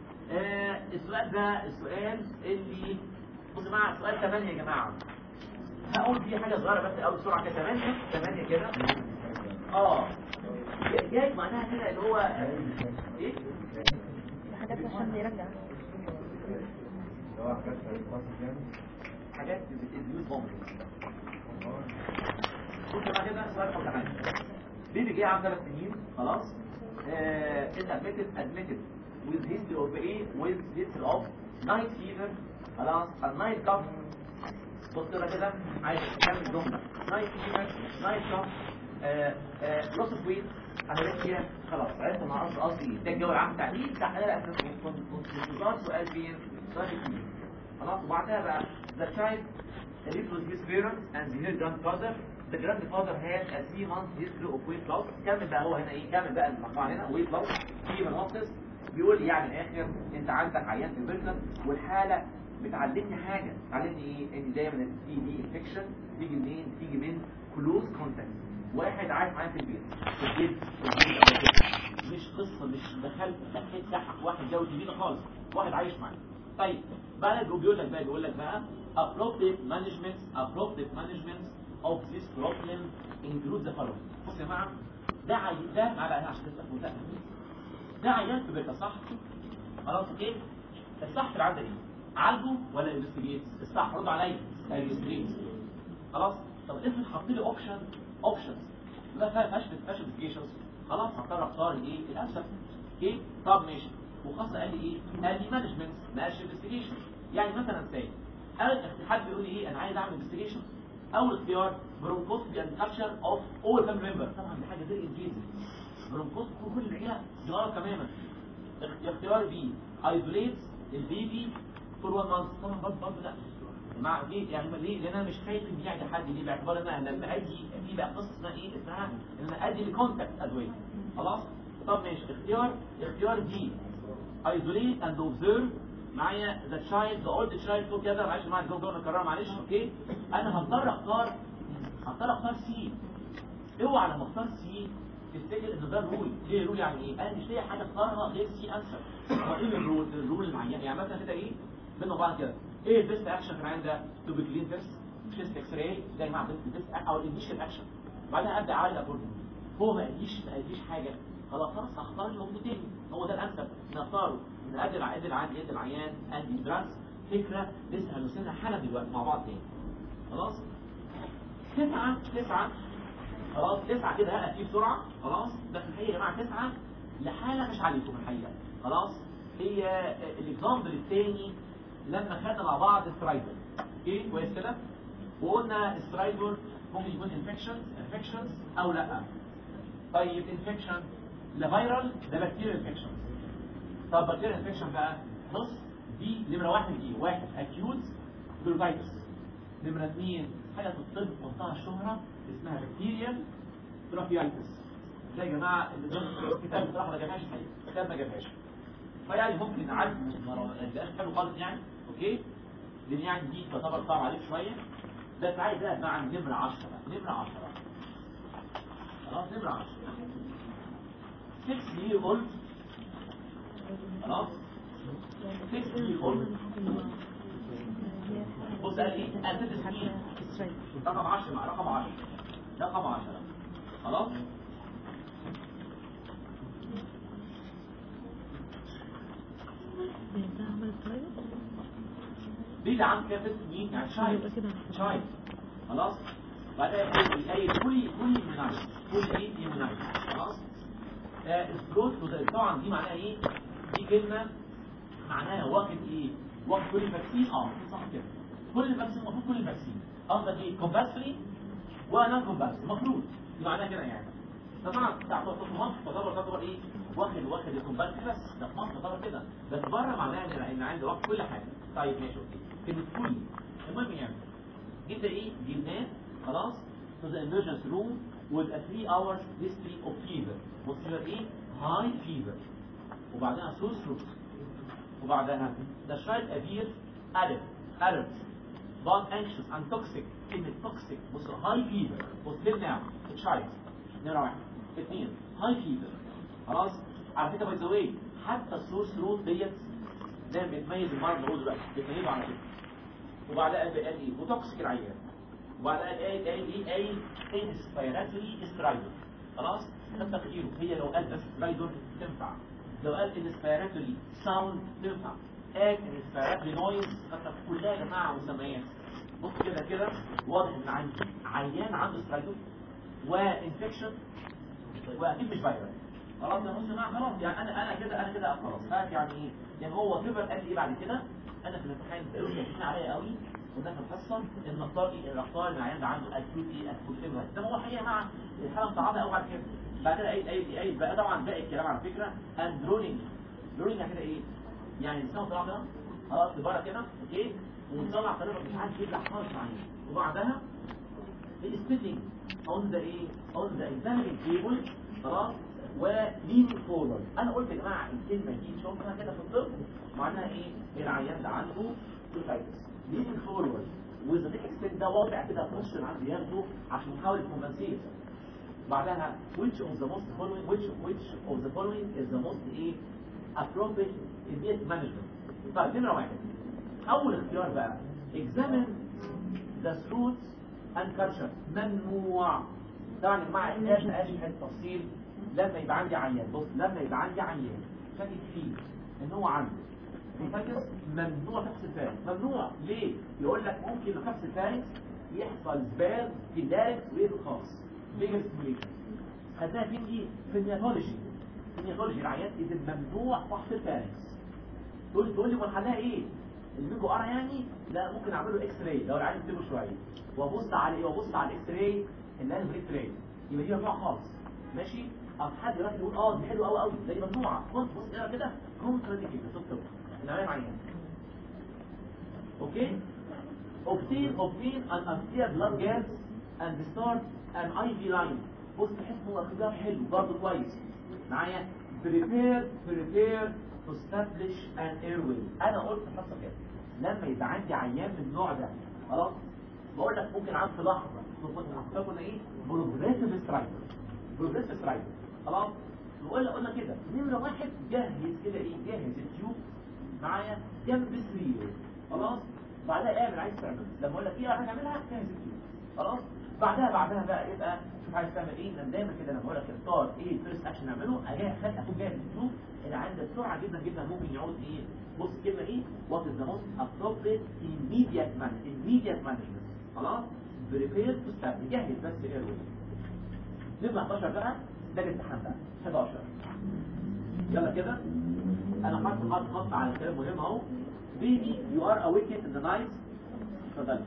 آه السؤال ده السؤال اللي بصوا يا جماعه سؤال 8 يا جماعه هقول فيه حاجه صغيره بس اول بسرعه كده 8 8 كده اه جاي معناها كده اللي هو ايه حاجات عشان بيرجع حاجات بتديوز بومب بص بقى كده سؤال حول حاجه بيبي جه عنده ثلاث سنين خلاص آه انت ادمتد ادمتد with history of ايه with history of night fever خلاص النايت كاف بص كده كده عايز تكمل جمله نايت فيفر نايت كاف لوس اوف ويت انوركسيا خلاص عرفت انا قصدي قصدي ده الجو العام بتاع مين بتاع انا كنت كنت كنت انتظار سؤال فين سؤال فين خلاص وبعدها بقى the child reproduced parents and the her grandfather the grandfather had a three month history of weight loss كمل بقى هو هنا ايه كمل بقى المجموعه هنا weight loss fever losses بيقول لي يعني اخر انت عندك عيان في البركه والحاله بتعلمني حاجه تعلمني ايه ان دايما التي دي انفكشن تيجي منين تيجي من كلوز كونتاكت واحد عايش معايا في البيت في البيت في البيت قبل كده. مش قصه مش دخلت دخلت سحق واحد جوز جديد خالص واحد عايش معايا طيب بقى بيقول لك بقى بيقول لك بقى appropriate management appropriate management of this problem includes the following بص يا جماعه ده عيان ده على عشان تبقى متأكد ده عيان في بيتها صح خلاص اوكي الصح في العاده ايه عالجه ولا انفستيجيت الصح رد عليا انفستيجيت خلاص طب افرض حط لي اوبشن اوبشنز ما فيهاش فيهاش انفستيجيشنز خلاص هضطر اختار الايه الانسب اوكي طب ماشي وخاصه قال لي ايه قال لي مانجمنت ما قالش انفستيجيشن يعني مثلا ساي قال حد بيقول لي ايه انا عايز اعمل انفستيجيشن اول اختيار برونكوسكوبي اند كابتشر اوف اول فاميلي ممبر طبعا دي حاجه فيري انجيزنج برونكوسكوبي كل العيله صغيره تماما اختيار بي ايزوليت البيبي فور 1 مانث طبعا برضه برضه لا مع ليه يعني ليه لان انا مش خايف ان يعدي حد ليه باعتبار ان انا لما ادي في بقى قصه اسمها ايه اسمها ان انا ادي الكونتاكت ادويه خلاص طب ماشي اختيار اختيار دي ايزوليت اند اوبزرف معايا ذا تشايلد ذا اولد تشايلد فوق كده معلش معايا الجو ده نكررها معلش اوكي انا هضطر اختار هضطر اختار سي اوعى لما اختار سي تفتكر ان ده الرول ليه الرول يعني ايه انا مش لاقي حاجه اختارها غير سي انسر هو ايه الرول الرول المعين يعني مثلا كده ايه بينه بعض كده ايه البيست اكشن في العين ده تو بي كلين فيرست شيست اكس راي ده يا جماعه بيست او الانيشال اكشن بعدها ابدا اعالج اكوردنج هو ما قاليش ما قاليش حاجه خلاص خلاص هختار المفروض تاني هو ده الانسب نختاره نقدم ادي العيان ادي العيان ادي دراس فكره لسه هنوصلها حالا دلوقتي مع بعض تاني خلاص تسعة تسعة خلاص تسعة كده هقى فيه بسرعة خلاص بس الحقيقة يا جماعة تسعة لحالة مش عليكم الحقيقة خلاص هي الاكزامبل الثاني لما خدنا مع بعض سترايدر اوكي كويس كده وقلنا سترايدر ممكن يكون انفكشنز انفكشنز او لا طيب انفكشن لا فيرال ده بكتيريا انفكشن طب بكتيريا انفكشن بقى بص دي نمره واحد دي واحد اكيوت بروفايتس نمره اثنين حاجه في الطب منتهى الشهره اسمها بكتيريا تروفيايتس ده يا جماعه اللي ده الكتاب بصراحه ما جابهاش الحقيقه الكتاب ما جابهاش فيعني ممكن نعدي ده حلو خالص يعني اوكي لان يعني دي تعتبر صعب عليك شويه بس عايز بقى مع نمره 10 نمره 10 خلاص نمره 10 6 year old خلاص 6 year old بص قال ايه اساس مين رقم 10 مع رقم 10 رقم 10 خلاص دي ده عن كده مين يعني شايف شايف خلاص بعدها اي اي كل كل مناعي كل ايه مناعي خلاص الفلوس طبعا دي معناها ايه دي كلمه معناها واخد ايه واخد كل الفاكسين اه صح كده كل الفاكسين المفروض كل الفاكسين قصدك ايه كومباسري وانا كومباسري المفروض دي معناها كده يعني طبعا بتاع في مصر تعتبر تعتبر ايه واخد واخد الكومباسري بس ده في مصر تعتبر كده بس بره معناها ان ان عندي واخد كل حاجه طيب ماشي اوكي كلمه كل المهم يعني جبت ايه جبناه خلاص to the emergency room with a 3 hours history of fever وفيفر ايه high fever وبعدها sore throat وبعدها the child appears alert alert but anxious and toxic كلمة toxic بص high fever بص live now the child نمرة واحد اثنين high fever خلاص على فكرة باي ذا واي حتى السور ثروت ديت ده بتميز المرض اللي هو دلوقتي بتميزه على فكرة وبعدها قال قال ايه وتوكسيك العيان وبعدها قال قال قال ايه قال انسبيراتوري استرايدر خلاص ده تقديره هي لو قال بس استرايدر تنفع لو قال انسبيراتوري ساوند تنفع قال انسبيراتوري نويز كلها يا جماعه مسميات بص كده كده واضح ان عندي عيان عنده استرايدر وانفكشن واكيد مش فايروس خلاص يا بص يا جماعه خلاص يعني انا انا كده انا كده خلاص فاهم يعني ايه يعني هو فيفر قال لي ايه بعد كده انا في الامتحان بيقولوا لي عليا قوي وده في الحصه ان اختار ايه الاختار اللي العيان ده عنده اكيوت ايه اكيوت فيفر ده هو حقيقه مع الحاله مصعبه قوي بعد كده بعد كده ايه ايه ايه بقى طبعا باقي الكلام على فكره اند رولينج رولينج كده ايه يعني لسانه طلع كده خلاص لبره كده اوكي ونطلع طريقه مش عارف يطلع خالص عليه وبعدها السبيتنج اون ذا ايه اون ذا اكزامينج تيبل خلاص ولين فورورد انا قلت يا جماعه الكلمه دي شوفها كده في الطب معناها ايه العيان ده عنده سوسايتس لين فورورد وذا اكستنت ده وضع كده بوشن عنده ياخده عشان يحاول يكمبنسيت بعدها which of the most following which which of the following is the most ايه appropriate immediate management طيب نمرة واحد أول اختيار بقى examine the throat and culture ممنوع طبعا يا جماعة الناس ما قالش في التفصيل لما يبقى عندي عيان بص لما يبقى عندي عيان شاكك فيه ان هو عنده بيفكس ممنوع فحص الفارس ممنوع ليه؟ يقول لك ممكن فحص الفارس يحصل زبال في الدارك وايه في الخاص بيجر ستيميليشن خدناها فين دي؟ في النياتولوجي في النياتولوجي العيان اذا ممنوع فحص الفارس تقول تقول لي مرحلها ايه؟ الميجو ارى يعني لا ممكن اعمله اكس راي لو العيان يكتبه شويه وابص على ايه وابص على الاكس راي اللي انا اكس راي يبقى دي ممنوع خالص ماشي او حد يروح يقول اه دي حلوه قوي قوي زي ممنوعه بص بص كده كده كونتراديكتد في الطب العيان عيان اوكي obtain obtain an anterior blood gas and start an IV line بص تحس هو اختيار حلو برضه كويس معايا prepare prepare to establish an airway انا قلت حصل كده لما يبقى عندي عيان من النوع ده خلاص بقول لك ممكن عند في لحظه كنا ايه بروجريسيف سترايك بروجريسيف سترايك خلاص نقول قلنا كده نمره واحد جهز كده ايه جهز التيوب معايا جنب السرير خلاص بعدها اعمل عايز تعمل لما اقول لك ايه راح تعملها جهز التيوب خلاص بعدها بعدها بقى يبقى شوف عايز تعمل ايه لان دايما كده لما اقول لك اختار ايه الفيرست اكشن اعمله اجي اخد اكون جاهز التيوب اللي عندك بسرعه جدا جدا ممكن يعود ايه بص الكلمه ايه وات از ذا موست appropriate immediate management immediate management خلاص بريبير تو ستارت جهز بس ايروي نبقى 11 بقى ده الامتحان بقى 11 يلا كده انا حاطط خط خط على الكلام مهم اهو بيبي يو ار awakened in the night اتفضل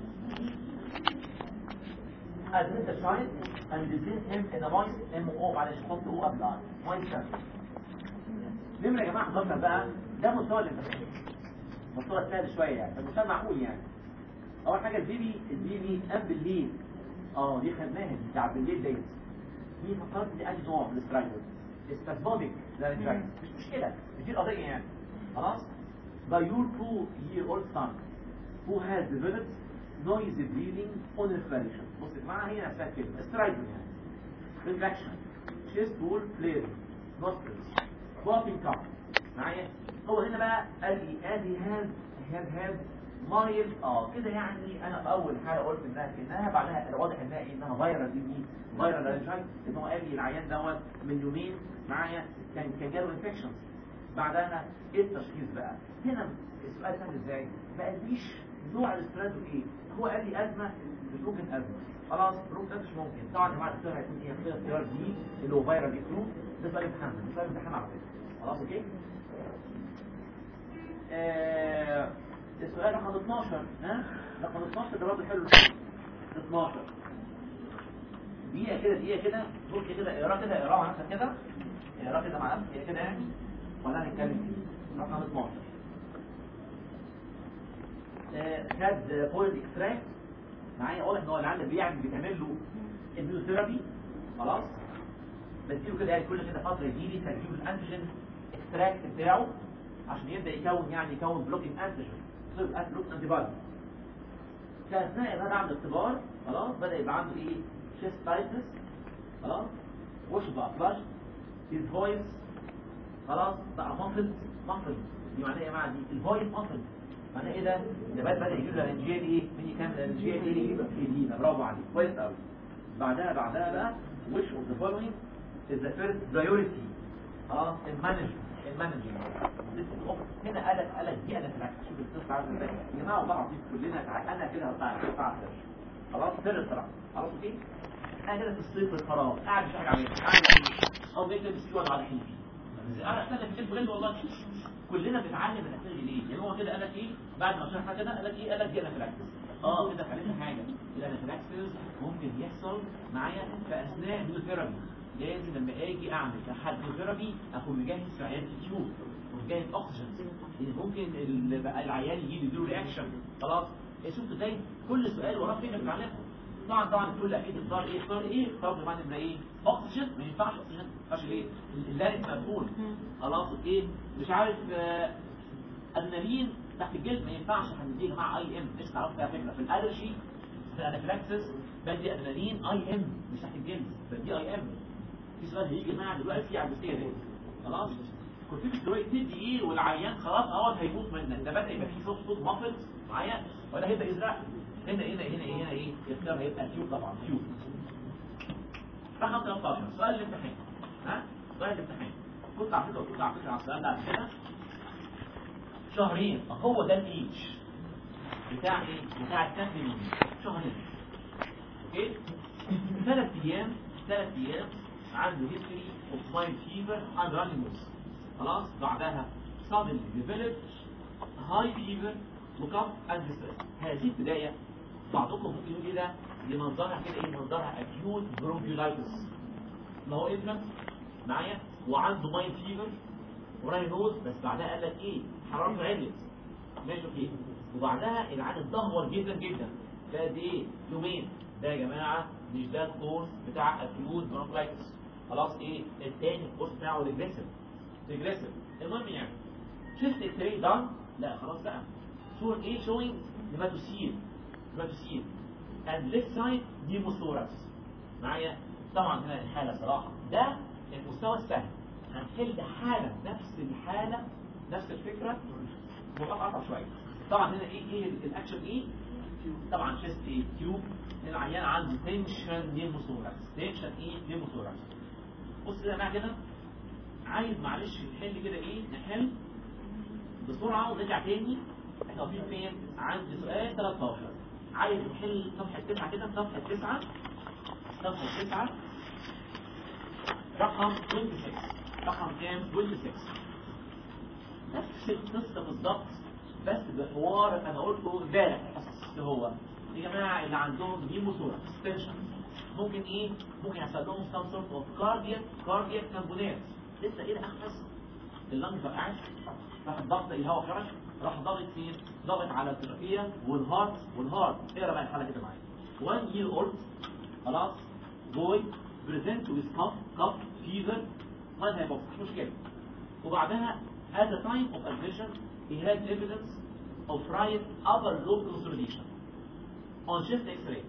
admit the child and visit him in a moist MO معلش حط او قبل ار moist sample نمرة يا جماعة 11 بقى ده مستوى الامتحان مستوى سهل شوية يعني المستوى معقول يعني اول حاجه البيبي البيبي قبل بالليل اه دي خدناها دي بتاع بالليل ديت دي فكرت لي انهي نوع من السترايدر استاسبوميك لارنجايتس مش مشكله مش دي القضيه يعني خلاص by your two year old son who has developed noisy breathing on respiration بص يا جماعه هي نفسها كلمه سترايدر يعني contraction chest wall flaring nostrils coughing cough معايا هو هنا بقى قال لي ادي هاز هاز هاز مايل اه كده يعني انا في اول حاجه قلت انها كانها بعدها واضح انها ايه انها فيرال دي دي فيرال رانجايت ان هو قال لي العيان دوت من يومين معايا كان كان جاله انفكشنز بعدها ايه التشخيص بقى هنا السؤال سهل ازاي ما قاليش نوع الاستراتو ايه هو قال لي ازمه مش ممكن ازمه خلاص ممكن مش ممكن طبعا يا جماعه الدكتور هيكون ايه اختيار اختيار دي اللي هو فيرال دي فلو ده سؤال امتحان ده سؤال امتحان على فكره خلاص اوكي آه السؤال رقم 12 ها رقم 12 ده برضه حلو 12 دقيقة كده دقيقة كده بص كده اقرا كده اقرا مع نفسك كده اقرا كده مع نفسك كده يعني ولا هنتكلم فيه رقم 12 آه، خد بوينت اكستراكت معايا واضح ان هو اللي عندك بيعمل بيتعمل له اميوثيرابي خلاص بديله كده يعني كل كده فتره يجي لي تركيب الانتيجين اكستراكت بتاعه عشان يبدا يكون يعني يكون بلوكينج انتيجين تصير بلوك انتي بادي فاثناء ما بعمل اختبار خلاص بدا يبقى عنده ايه شيست تايتس خلاص وش بقى فلاش هيز فويس خلاص بقى مافل مافل دي معناها ايه يا جماعه دي الفويس مافل معناها ايه ده ده بدا بدا يجيب له لارنجيال ايه مين يكمل لارنجيال ايه يبقى في دي برافو عليك كويس قوي بعدها بعدها بقى which of the following is the first priority اه المانجمنت المانجمنت هنا قالك قالك دي انا فلاك شوف القصه عامله ازاي يا جماعه والله العظيم كلنا تع- انا كده هطلع هطلع خلاص سر الصراحه خلاص اوكي انا كده في الصيف الفراغ قاعد مش حاجه اعملها قاعد او بيكتب بس وانا على حلمي انا احنا في بجد والله كلنا بنتعلم من الاسئله ليه يعني هو كده قال لك ايه بعد ما شرحنا كده قال لك ايه قال لك دي انافلاكسس اه كده اتعلمنا حاجه الانافلاكسس ممكن يحصل معايا في اثناء الثيرابي لازم لما اجي اعمل ثيرابي اكون مجهز في عيادة التيوب ومجهز اكسجين لان ممكن ال- بقى العيان يجي له رياكشن خلاص إيه شفت ازاي كل سؤال وراه فكره بتعلمها طبعا طبعا تقول لي اكيد اختار ايه اختار ايه اختار كمان ان ايه اكسجين ما ينفعش اكسجين ما ينفعش ليه اللارنكس مقفول خلاص اوكي مش عارف آه، ادرينالين تحت الجلد ما ينفعش هنديه يا جماعه اي ام لسه تعرفوا على فكره في الالرجي في الانافلاكسس بدي ادرينالين اي ام مش تحت الجلد بدي اي ام في سؤال هيجي معايا دلوقتي على الجزئيه دي خلاص كورتيكوستيرويد تدي ايه والعيان خلاص اهوت هيموت منك ده بدا يبقى فيه صوت صوت مافلز معايا ولا هيبدا يزرق هنا هنا هنا ايه هنا ايه الاختيار هيبقى تيوب طبعا تيوب رقم 13 سؤال الامتحان ها سؤال الامتحان كنت على فكره كنت على فكره على السؤال ده قبل كده شهرين هو ده الايج بتاع ايه بتاع التنفيذ شهرين اوكي ثلاث ايام ثلاث ايام عنده هيستوري اوف مايند فيفر اند رانينجز خلاص بعدها suddenly developed high fever وكف اند ستريس هذه البدايه بعضكم ممكن يقول ايه ده دي منظرها كده ايه منظرها acute bronchiolitis ما هو ابنك معايا وعنده مايند فيفر وراينوز بس بعدها قال لك ايه حرارته عليت ماشي اوكي وبعدها العين اتدهور جدا جدا ده قد ايه يومين ده يا جماعه مش ده الكورس بتاع اكيوت برونكايتس خلاص ايه التاني الكورس بتاعه ريجريسيف ريجريسيف المهم يعني شفت اكس راي دان لا خلاص بقى صور ايه شوينج هيماتوسيل هيماتوسيل and left side ديموثوركس معايا طبعا هنا الحاله صراحه ده المستوى السهل هنحل حاله نفس الحاله نفس الفكره وقف اقطع شويه طبعا هنا ايه ايه الاكشن ايه طبعا شيست ايه تيوب العيان عنده تنشن نيموثوركس تنشن ايه نيموثوركس بص كده معايا كده عايز معلش نحل كده ايه نحل بسرعه ونرجع تاني احنا واقفين فين عند سؤال 13 عايز نحل صفحه 9 كده صفحه 9 صفحه 9 رقم 26 رقم كام 26 نفس القصه بالظبط بس بحوار انا قلته امبارح اللي هو يا جماعه اللي عندهم نيموثوركس تنشن ممكن ايه ممكن يحصل لهم سام سورت اوف كاردياك كاردياك تامبونات لسه ايه اخلص اللنج فرقعت راح الضغط الهواء خرج راح ضاغط فين ضاغط على التركيه والهارت والهارت اقرا بقى الحاله كده معايا 1 year old خلاص boy present with cough cough fever ما هيبقى مش مشكله وبعدها at the time of admission he had evidence of right upper lobe consolidation on chest x-ray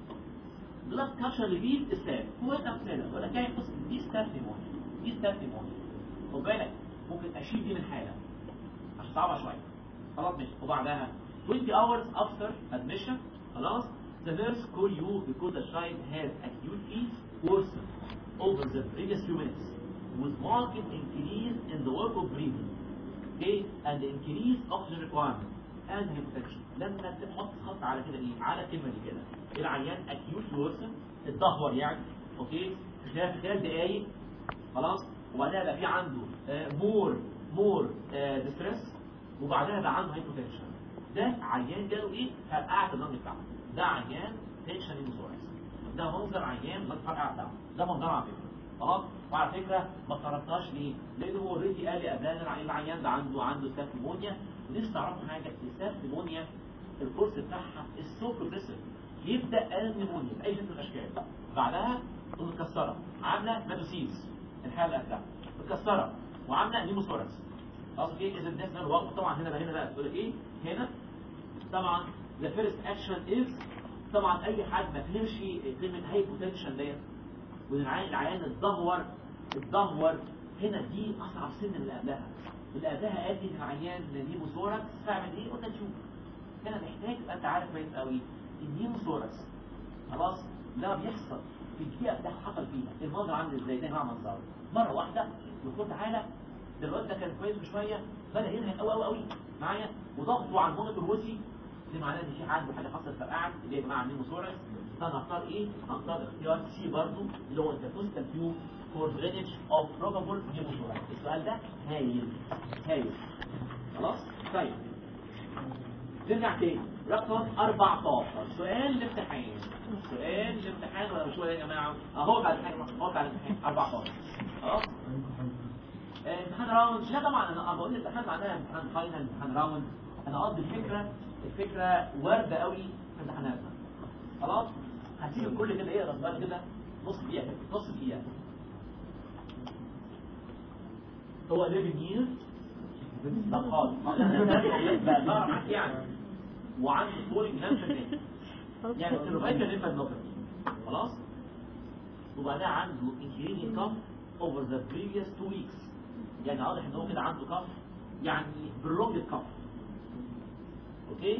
blood culture revealed السبب هو انت مثلا ولا كان بص دي ستاف نيمونيا دي ستاف نيمونيا خد بالك ممكن اشيل دي من حاله عشان صعبه شويه خلاص ماشي وبعدها 20 hours after admission خلاص the nurse call you because the child has acutely worsened over the previous few minutes with marked increase in the work of breathing okay and increase oxygen requirement and hypotension لما تحط خط على كده ايه على الكلمه دي كده العيان acute worsen اتدهور يعني اوكي في خلال في خلال دقايق خلاص وبعدها بقى في عنده مور مور ديستريس وبعدها بقى عنده هايبوتنشن ده عيان جاله ايه فرقعت اللنج بتاعه ده عيان تنشن انسورنس ده منظر عيان ما فرقع بتاعه ده منظر على فكره خلاص وعلى فكره ما طردناش ليه لانه هو اوريدي قال لي قبلنا العيان العيان ده عنده عنده ستاف نيمونيا ولسه تعرفوا حاجه الستاف نيمونيا الكورس بتاعها السو بروجريسيف يبدا قال نيمونيا باي شكل من الاشكال بعدها تقوم مكسره عامله ماتوسيز الحاله اللي قبلها مكسره وعامله نيموثوركس قصدي ايه اذا الناس الوقت طبعا هنا بقى هنا بقى تقول لك ايه هنا طبعا the first action is طبعا اي حد ما فهمش كلمه هايبوتنشن ديت والعيان العيان اتدهور اتدهور هنا دي اصعب سن من اللي قبلها اللي قبلها قال لي ان العيان نيموثوركس فاعمل ايه قلت نشوف هنا محتاج تبقى انت عارف كويس قوي النيموثوركس خلاص ده بيحصل في الدقيقه اللي حصل فيها المنظر عامل ازاي ده مع منظره مره واحده دكتور تعالى ده الواد ده كان كويس بشويه بدا ينهج قوي قوي قوي معايا وضغطه على المونيتور وسي دي معناه ان في عنده حاجه حصلت فرقعت اللي يا جماعه عاملين سورس فانا هختار ايه؟ هختار اختيار سي برضه اللي هو انتركوستال تيوب فور درينج اوف بروبابل نيموثوركس السؤال ده هايل هايل خلاص؟ طيب نرجع تاني رقم 14 سؤال الامتحان سؤال الامتحان ولا مش هو يا جماعه اهو بتاع الامتحان اهو بتاع الامتحان 14 خلاص امتحان راوند مش طبعا انا بقول الامتحان معناها امتحان فاينل امتحان راوند انا قصدي الفكره الفكره وارده قوي في امتحاناتنا خلاص هتيجي كل كده ايه رمضان كده نص دقيقه كده، نص دقيقه هو 11 years طب خالص بقى بقى معاك يعني وعنده طول نفس الناس يعني السيرفايكال ليمفادنوباثي خلاص وبعدها عنده increasing cough over the previous two weeks يعني واضح ان هو كده عنده cough يعني prolonged cough اوكي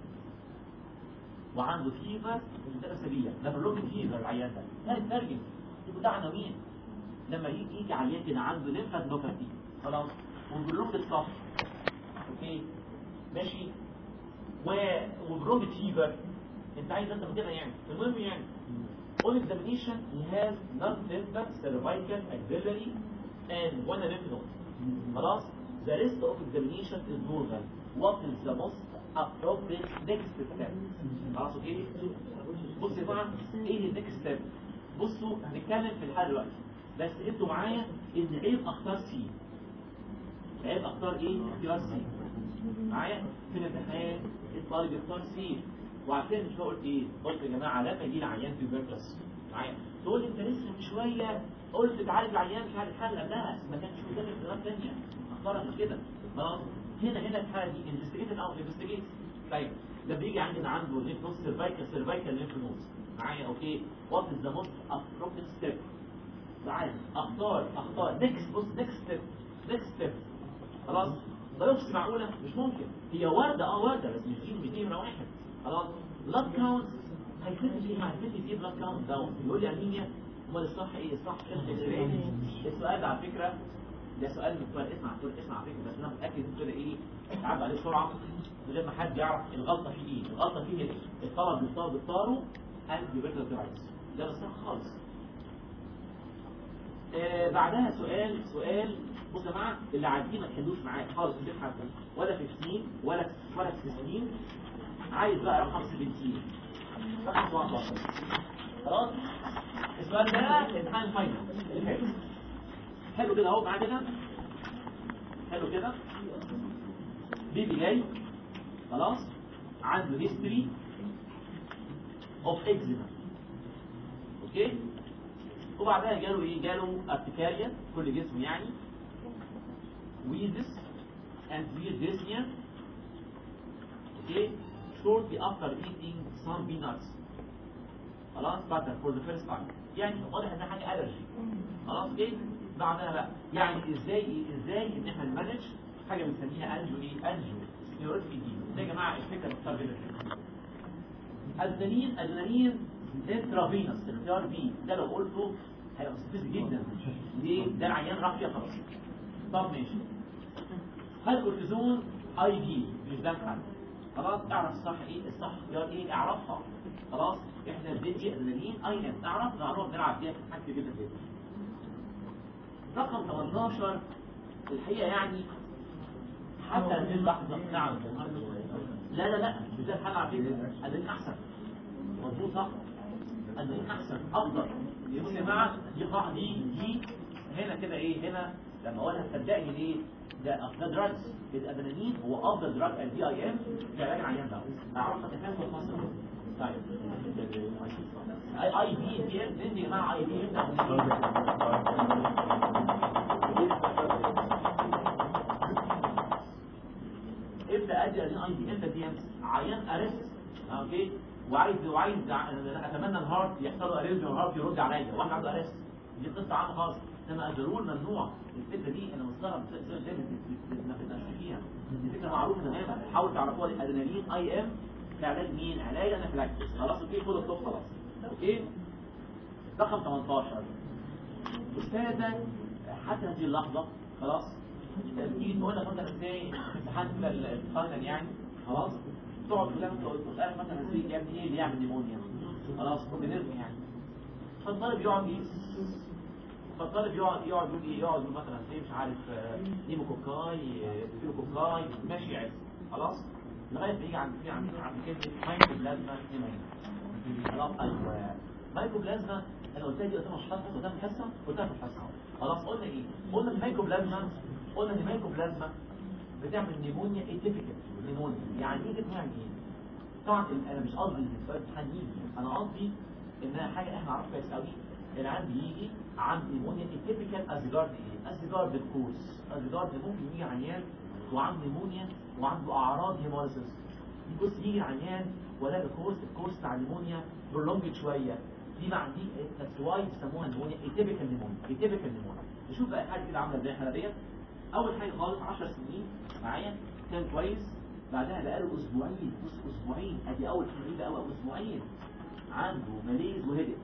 وعنده فيفر ثلاث اسابيع ده prolonged فيفر العيان ده لا يترجم يبقى ده عناوين لما يجي يجي عيان كده عنده ليمفادنوباثي خلاص وبرونج كاف اوكي ماشي و وبرونج فيفر انت عايز انت كده يعني المهم يعني on examination he has non-lymphatic cervical axillary and one lymph node خلاص the rest of examination is normal what is the most appropriate next step خلاص اوكي بص يا جماعه ايه النكست ستيب بصوا هنتكلم في الحل دلوقتي بس انتوا معايا ان عيب اختار سي عيب اختار ايه اختيار سي معايا في الامتحان الطالب يختار سي وعشان مش قلت ايه قلت يا جماعه لا تجيل عيان في بيركس معايا تقول لي انت لسه من شويه قلت تعالج العيان مش عارف الحل قبلها ما كانش قدامي اختيارات ثانيه اختارها مش كده خلاص هنا هنا الحاله دي انفستيجيت او انفستيجيت طيب ده بيجي عندنا عنده ليف نوز سيرفايكال سيرفايكال ليف نوز معايا اوكي وات از ذا موست ابروبريت ستيب تعالى اختار اختار نكست بص نكست ستيب نكست ستيب خلاص بايوبسي معقوله مش ممكن هي وارده اه وارده بس مش دي مش دي نمره واحد خلاص بلاد كاونت هيفيد ايه هيفيد ايه بلاد كاونت داون يقول لي انيميا امال الصح ايه الصح كده السؤال ده على فكره ده سؤال من السؤال اسمع سؤال اسمع على فكره بس انا متاكد كده ايه تعب عليه بسرعه من غير ما حد يعرف الغلطه في ايه الغلطه فيه ايه الطلب بيختار بيختاروا انتي بيرتر ديفايس ده بس صح خالص آه بعدها سؤال سؤال بصوا يا جماعه اللي عادي ما تحلوش معايا خالص مش حد ولا 15 ولا ولا 16 عايز بقى رقم 17 رقم 17 خلاص السؤال ده امتحان فاينل اللي فات حلو كده اهو معاه كده حلو كده بيبي جاي خلاص عنده هيستوري اوف اكزيما اوكي وبعدها جاله ايه جاله ارتكاريا كل جسم يعني ويزس and weird dyspnea okay shortly after eating some peanuts خلاص butter for the first time يعني واضح ان حاجه الرجي خلاص اوكي بعدها بقى يعني ازاي ازاي ان احنا نمانج حاجه بنسميها انجو ايه انجو سكليروتيك دي ده يا جماعه الفكره مختار جدا ادرينالين ادرينالين انترافينوس اختيار بي ده لو قلته هيبقى مستفز جدا ليه ده العيان راح فيها خلاص طب ماشي هل كورتيزون اي في مش ده الحل خلاص اعرف الصح ايه الصح اختيار ايه اعرفها خلاص احنا بندي ادرينالين اي ام اعرف نعرف نلعب بيها في حاجه جدا جدا رقم 18 الحقيقه يعني حتى هذه اللحظه نعم لا لا لا مش ده الحل على فكره ادرينالين احسن مظبوط صح ادرينالين احسن افضل بص يا جماعه دي قاعده دي دي هنا كده ايه هنا لما اقولها صدقني ليه ده ده دراجز الادرينالين هو افضل دراج الدي اي ام في علاج العيان ده اعرفها كمان في مصر طيب اي اي بي دي ام دي يا جماعه اي بي ابدا ادي ادي اي بي امتى دي ام عيان ارست اوكي وعايز وعايز اتمنى الهارت يحصل له اريزم والهارت يرد عليا واحد عنده ارست دي قصه عامه خالص انما الضرور ممنوع الفكره دي انا مستغرب ازاي ما بتناقش فيها دي فكره معروفه تماما حاولوا تعرفوها الادرينالين اي ام في علاج مين علاج انافلاكتس خلاص اوكي خد الطب خلاص اوكي رقم 18 استاذه حتى هذه اللحظه خلاص تيجي تقول لك مثلا ازاي امتحان الفاينل يعني خلاص تقعد تقول لك تسالك مثلا ازاي يا ابني ايه اللي يعمل نيمونيا خلاص اورجانيزم يعني فالطالب يقعد ايه فالطالب يقعد يقعد يقول ايه يقعد يقول مثلا زي مش عارف نيموكوكاي فيلوكوكاي ماشي يعز خلاص لغايه ما يجي عند في عند عند كلمه مايكروبلازما نيمونيا خلاص ايوه مايكروبلازما انا قلت دي قدام الحصه قدام الحصه قدام الحصه خلاص قلنا ايه قلنا المايكروبلازما قلنا ان المايكروبلازما بتعمل نيمونيا اتيبيكال نيمونيا يعني ايه بتعمل ايه طبعا انا مش قصدي السؤال امتحان يجي انا قصدي انها حاجه احنا نعرفها كويس قوي العيان بيجي عنده نيمونيا التيبيكال ازيجارد ايه؟ ازيجارد الكورس ازيجارد ممكن يجي عيان وعنده نيمونيا وعنده اعراض هيموليسيس يبص يجي عيان ولا الكورس الكورس بتاع النيمونيا برولونجد شويه دي مع دي ذاتس واي بيسموها نيمونيا اتيبيكال نيمونيا اتيبيكال نيمونيا نشوف بقى حاجه كده عامله ازاي الحاله ديت اول حاجه خالص 10 سنين معايا كان كويس بعدها بقاله اسبوعين بص اسبوعين ادي اول حاجه ده اول اسبوعين عنده ماليز وهيدك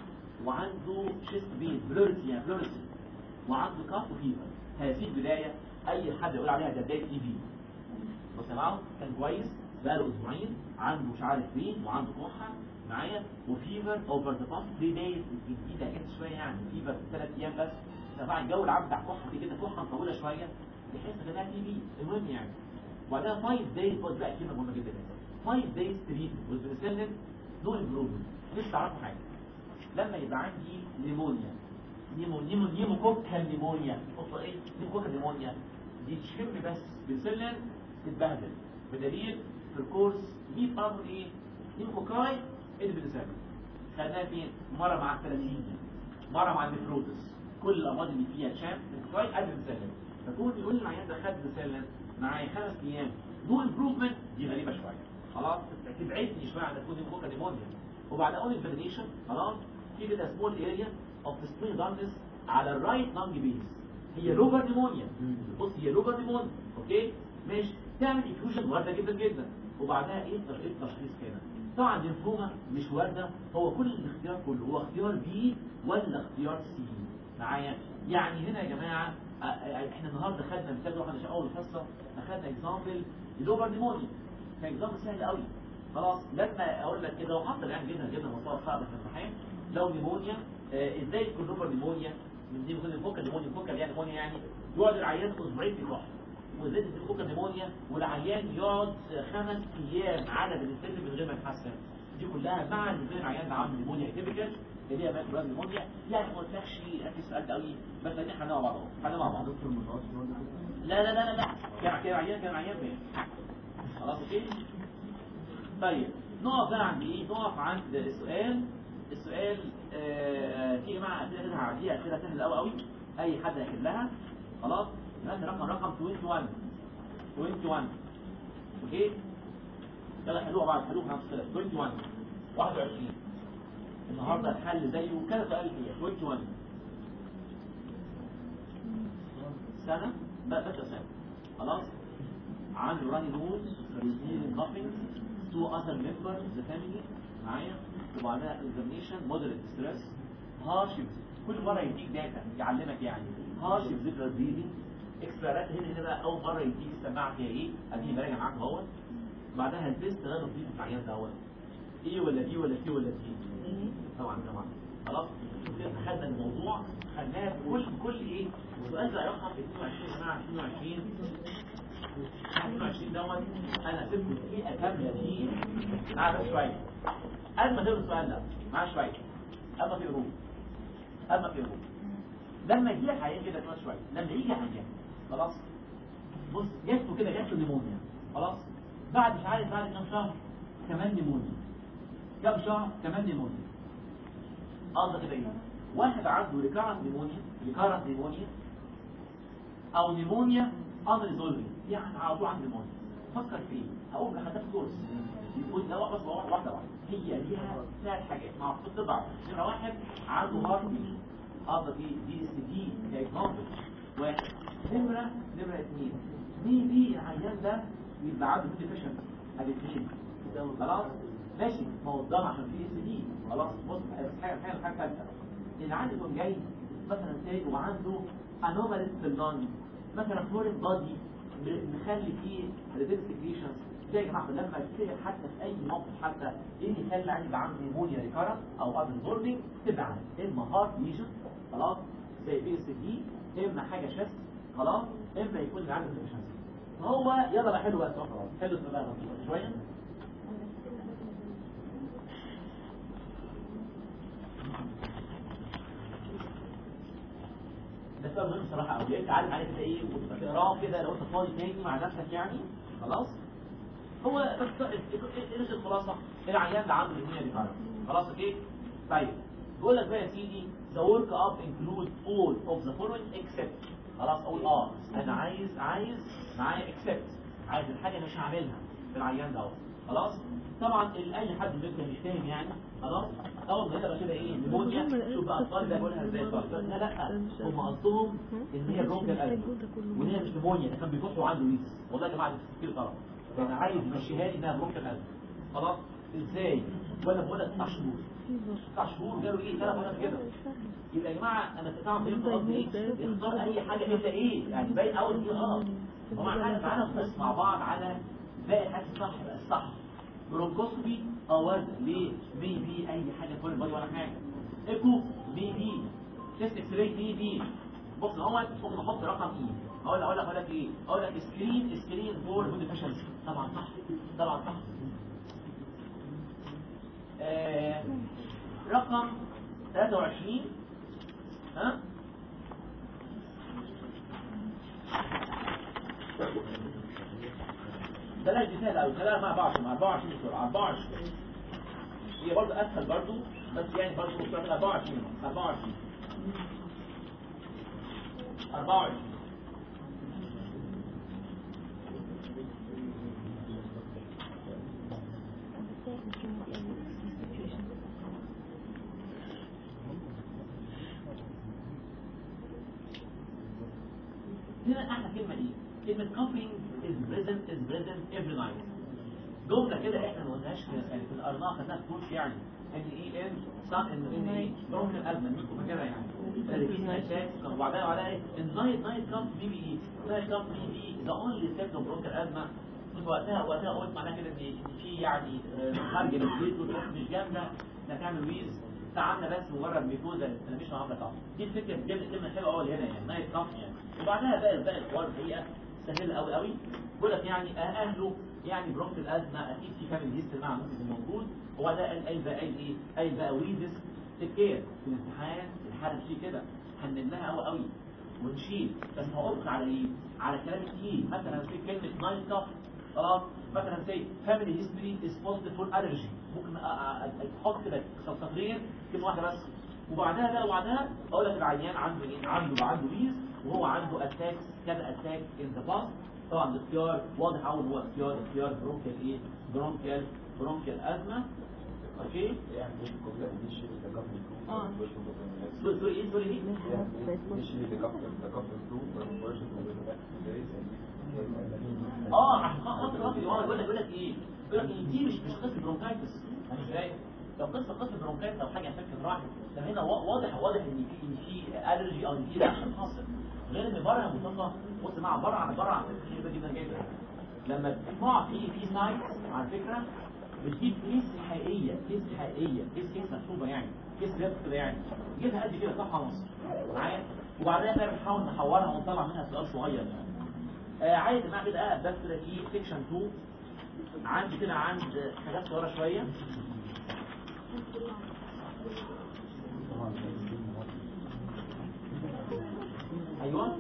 وعنده شيست بين بلورتي يعني بلورتي وعنده كاف وفيفر هذه البدايه اي حد يقول عليها ده بدايه تي في بص يا معلم كان كويس بقاله اسبوعين عنده مش عارف مين وعنده كحه معايا وفيفر اوفر ذا باست 3 دايز جديده جت شويه يعني فيفر ثلاث ايام بس طبعا الجو العام بتاع كحه دي كده كحه مطوله شويه تحس انها تي في المهم يعني وبعدها 5 دايز خد بقى كلمه مهمه جدا 5 دايز تريتمنت والبنسلين نو امبروفمنت مش تعرفوا حاجه لما يبقى عندي نيمونيا نيمو نيمو نيموكوكال نيمونيا قصه ايه نيموكوكال نيمونيا دي تشم بس بنسلين تتبهدل بدليل في الكورس دي قانون ايه نيموكوكاي اللي بنسلين خدناها فين مره مع الثلاثين مره مع النفروتس كل الامراض اللي فيها تشام نيموكوكاي قبل بنسلين فكون يقول لي العيان ده خد بنسلين معايا خمس ايام نو امبروفمنت دي غريبه شويه خلاص تبعدني شويه عن تكون نيموكوكال نيمونيا وبعد اول اكزامينيشن خلاص في كده سمول اريا اوف سبرينج دارنس على الرايت لانج بيس هي لوبر نيمونيا بص هي لوبر نيمونيا اوكي ماشي تعمل انفيوجن وارده جدا جدا وبعدها ايه التش- إيه التشخيص كده طبعا الليمفوما مش وارده هو كل الاختيار كله هو اختيار بي ولا اختيار سي معايا يعني هنا يا جماعه آه، آه، احنا النهارده خدنا مثال واحد عشان اول حصه اخدنا اكزامبل اللوبر نيمونيا كان اكزامبل سهل قوي خلاص لما اقول لك كده وحتى الان جبنا جبنا مصاب صعب في الامتحان لو نيمونيا آه ازاي يكون لوبر نيمونيا من دي ممكن الفوكال نيمونيا الفوكال يعني نيمونيا يعني يقعد العيان اسبوعين في كحه وزيت الفوكال نيمونيا والعيان يقعد خمس ايام على بنسلين من غير ما يتحسن دي كلها مع ان غير العيان ده عنده نيمونيا تيبيكال اللي هي ماكرو نيمونيا يعني ما قلتلكش ركز سؤال ده قوي بس دي احنا مع بعض اهو احنا مع بعض لا لا لا لا لا كان كان عيان كان عيان بيه خلاص اوكي طيب نقف بقى عند ايه نقف عند السؤال السؤال آه، في يا جماعه اسئله كده هعديها اسئله سهله قوي قوي اي حد هيحلها خلاص هات رقم رقم 21 21 اوكي يلا حلوها بعد حلوها مع السؤال 21 21 النهارده الحل زيه كذا سؤال فيها 21 سنه لا بس سنه خلاص عنده راني نوز ريزنين كافينج تو اذر ممبر اوف ذا فاميلي معايا وبعدها اكزامينشن مودريت ستريس هارش كل مره يديك داتا يعلمك يعني هارش فيزيكال بريدنج اكسترا هنا هنا بقى اول مره يديك السماعه فيها ايه اديني براجع معاك اهوت بعدها البيست غير نظيف في العيان دوت ايه ولا دي ولا دي ولا دي طبعا طبعا خلاص شوف كده خدنا الموضوع خدناه في كل كل ايه السؤال ده رقم 22 يا جماعه 22 22 دوت انا سبت دقيقه كامله فيه معاه بس شويه قبل ما تقرا السؤال ده معاه شويه قبل ما تقروه قبل ما تقروه لما يجي لك عيان كده كمان شويه لما يجي عيان خلاص بص جات له كده جات له نيمونيا خلاص بعد مش عارف بعد كام شهر كمان نيمونيا كام شهر كمان نيمونيا قصدك كده ايه واحد عنده ريكارنت نيمونيا ريكارنت نيمونيا او نيمونيا انريزولفنج يعني على طول عنده نيمونيا فكر فيه هقول لك هتاخد كورس يكون ده بس واحده واحده هي ليها ثلاث حاجات مع في الطبع نمره واحد عنده هارت بيت قصدك ايه دي اس دي كاكزامبل واحد نمره نمره اثنين مين دي العيان ده يبقى عنده ديفيشن الاثنين خلاص ماشي ما هو الضغط عشان في اس دي خلاص بص بس حاجه حاجه حاجه ثالثه اللي عنده يكون جاي مثلا تاني وعنده انوماليز في اللون مثلا فلورين بادي نخلي فيه ريديل سكريشن زي يا جماعه لما تصير حتى في اي موقف حتى ايه اللي يخلي عندي يبقى عندي نيمونيا ريكارنت او ابل بوردنج تبقى اما هارت ليجن خلاص زي بي اس دي اما حاجه شست خلاص اما يكون اللي عنده ديفيشنسي فهو يلا بقى حلو بقى خلاص حلو بقى شويه ده سؤال مهم بصراحه قوي انت عارف عليه كده ايه وتقراه كده لو انت فاضي تاني مع نفسك يعني خلاص هو بس ايش الخلاصه العيان اللي عنده الدنيا دي فعلا خلاص اوكي طيب بيقول لك بقى يا سيدي the work up include all of the following except خلاص اقول اه انا عايز عايز معايا except عايز الحاجه اللي مش هعملها في العيان ده خلاص طبعا ال- اي حد منكم مش فاهم يعني خلاص اول ما يبقى كده ايه نمونيا شوف بقى الطالب ده بيقولها ازاي الطالب لا لا هم قصدهم ان هي برونكال ازمه وان هي مش نمونيا ده كان بيكحوا عنده ويز والله يا جماعه دي تفكير طرف انا عايز يمشيها لي انها برونكال ازمه خلاص ازاي وانا بقول لك 9 شهور 9 شهور جاله ايه ثلاث مرات كده يبقى يا جماعه انا طبعا فهمت قصدي ايه اختار اي حاجه الا ايه يعني باين اول دي اه طبعا احنا تعالى نبص مع بعض على باقي الحاجات الصح بقى الصح برونكوسكوبي اه ليه بي بي اي حاجه فول باي ولا حاجه ايكو بي بي تيست اكس راي بي بي بص اهو ممكن احط رقم ايه اقول اقول لك اقول لك ايه اقول لك سكرين سكرين فور بودي فاشنسي طبعا صح طبعا صح آه رقم 23 ها بلاش دي سهله قوي خلينا مع 24 مع 24 بسرعه 24 هي برضه اسهل برضه بس يعني برضه بسرعه 24 24 24 هنا احلى كلمه دي كلمه coughing is present is present every night جمله كده احنا ما قلناش في يعني في الارناء خدناها في كورس يعني ان اي ان صح ان ان اي برونك الازمه مش كده يعني الريبيت اتاك وبعدها وبعدها ايه النايت نايت كام بي بي اي نايت كام بي بي ذا اونلي سيمبتوم برونك الازمه كنت وقتها وقتها قلت معناها كده ان إن في يعني آه، خارج من البيت والروح مش جامده لا تعمل ويز تعبنا بس مجرد ميكوزا انا مش معامله طبعا دي الفكره بجد كلمه حلوه قوي هنا يعني نايت كام يعني وبعدها بقى باقي الحوار الحقيقه سهل قوي قوي بيقول لك يعني اهله يعني برونك الازمه اكيد في كامل هيستري مع ممكن موجود هو ده قال قال بقى قال ايه قال بقى ويزس تكير في الامتحان الحاله مشي كده هنلناها قوي قوي ونشيل بس هقولك على ايه على كلام كتير مثلا في كلمه نايت كاف خلاص مثلا زي فاميلي هيستوري از بوزيتيف فور الرجي ممكن أ- أ- احط كده سطرين كلمه واحده بس وبعدها بقى وبعدها اقول لك العيان عنده ايه عنده عنده ويز وهو عنده اتاكس كذا اتاك ان ذا باست طبعا الاختيار واضح قوي ان هو اختيار اختيار برونكيال ايه برونكيال برونكيال ازمه اوكي سوري سوري ايه سوري ايه اه عشان خاطر الوقت اللي ورا يقول لك يقول لك ايه يقول لك إن دي مش مش قصه برونكايتس يعني ازاي لو قصه قصه برونكايتس او حاجه انفكشن راحت ده هنا وا- واضح واضح ان في ان في الرجي او ان في رياكشن حاصل غير ان بره يا مصطفى بص مع بره عن بره على فكره كتير جدا جدا لما بتسمع في في سايتس على فكره بتجيب كيس حقيقيه كيس حقيقيه كيس كيس مكتوبه يعني كيس ريب كده يعني جيبها قد كده صفحه ونص معايا وبعدين بقى بنحاول نحورها ونطلع منها سؤال صغير يعني آه عايز معاك كده اه بس كده في سيكشن 2 عندي كده عند حاجات صغيره شويه ايوه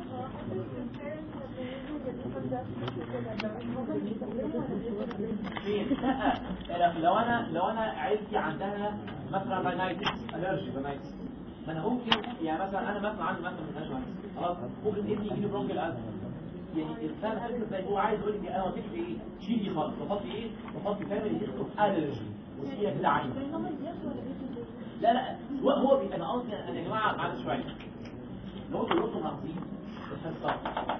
فين لا لو لو انا لو انا عيلتي عندها مثلا راينايتس الرجي راينايتس ما انا ممكن يعني مثلا انا مثلا عندي مثلا راينايتس خلاص ممكن ابني يجي لي برونكل ازمه يعني الانسان فكره زي هو عايز يقول لي انا وديت ايه شيل دي خالص بحط ايه بحط فاميلي هيستوري اوف الرجي وسيبها كده عين لا لا هو هو بي- انا قصدي انا يا جماعه معلش شويه لو كلكم ملاحظين الحصه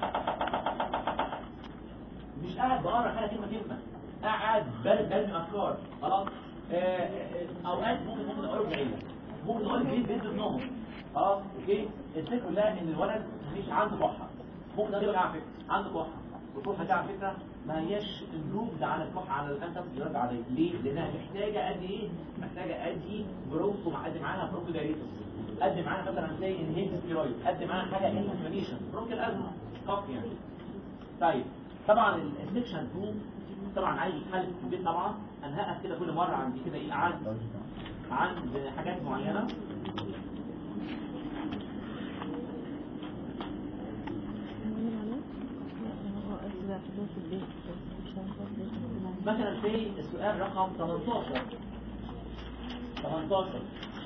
مش قاعد بقرا حاجه كلمه كلمه قاعد بارد برمي افكار خلاص آه، آه، اوقات ممكن ممكن اقول بعيد ممكن اقول بيت بيت النوم خلاص اوكي الفكره كلها ان الولد مش عنده كحه ممكن اجيب على فكره عنده كحه والكحه دي على فكره ما هياش امبروفد على الكحه على الانتس يرد عليه ليه؟ لانها محتاجه قد ايه؟ محتاجه ادي برونكو قد معاها برونكو دايريتس قد معاها مثلا زي انهيت ستيرويد قد معاها حاجه انفلاميشن برونكو الازمه كف يعني طيب طبعا السكشن 2 طبعا عايز يتحل في البيت طبعا انا هقف كده كل مره عندي كده ايه عند عند حاجات معينه مثلا في السؤال رقم 18 18 11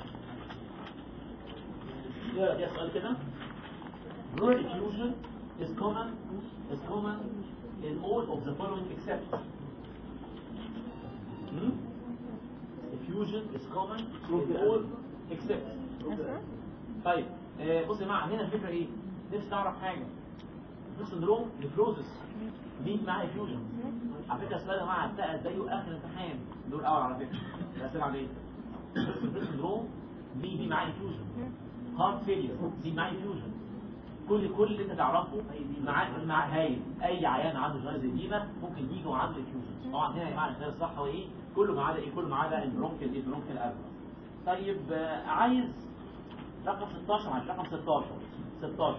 يلا دي سؤال كده Rural diffusion is common is common in all of the following except hmm? diffusion is common in all except طيب آه، بص يا جماعه هنا الفكره ايه؟ نفسي تعرف حاجه في سندروم نفروزس مين معاه فيوجن على فكره السؤال يا جماعه اتسال زيه اخر امتحان دول اول على فكره الاسئله عليه في سندروم مين مين معاه فيوجن هارت فيلير مين معاه فيوجن كل كل اللي انت تعرفه مع مع هاي اي عيان عنده جهاز الديمه ممكن يجي وعنده فيوجن طبعا هنا يا جماعه الخيار الصح هو ايه كله ما عدا ايه كله ما عدا البرونكيال ايه البرونكيال ازمه طيب آه، عايز رقم 16 معلش رقم 16 16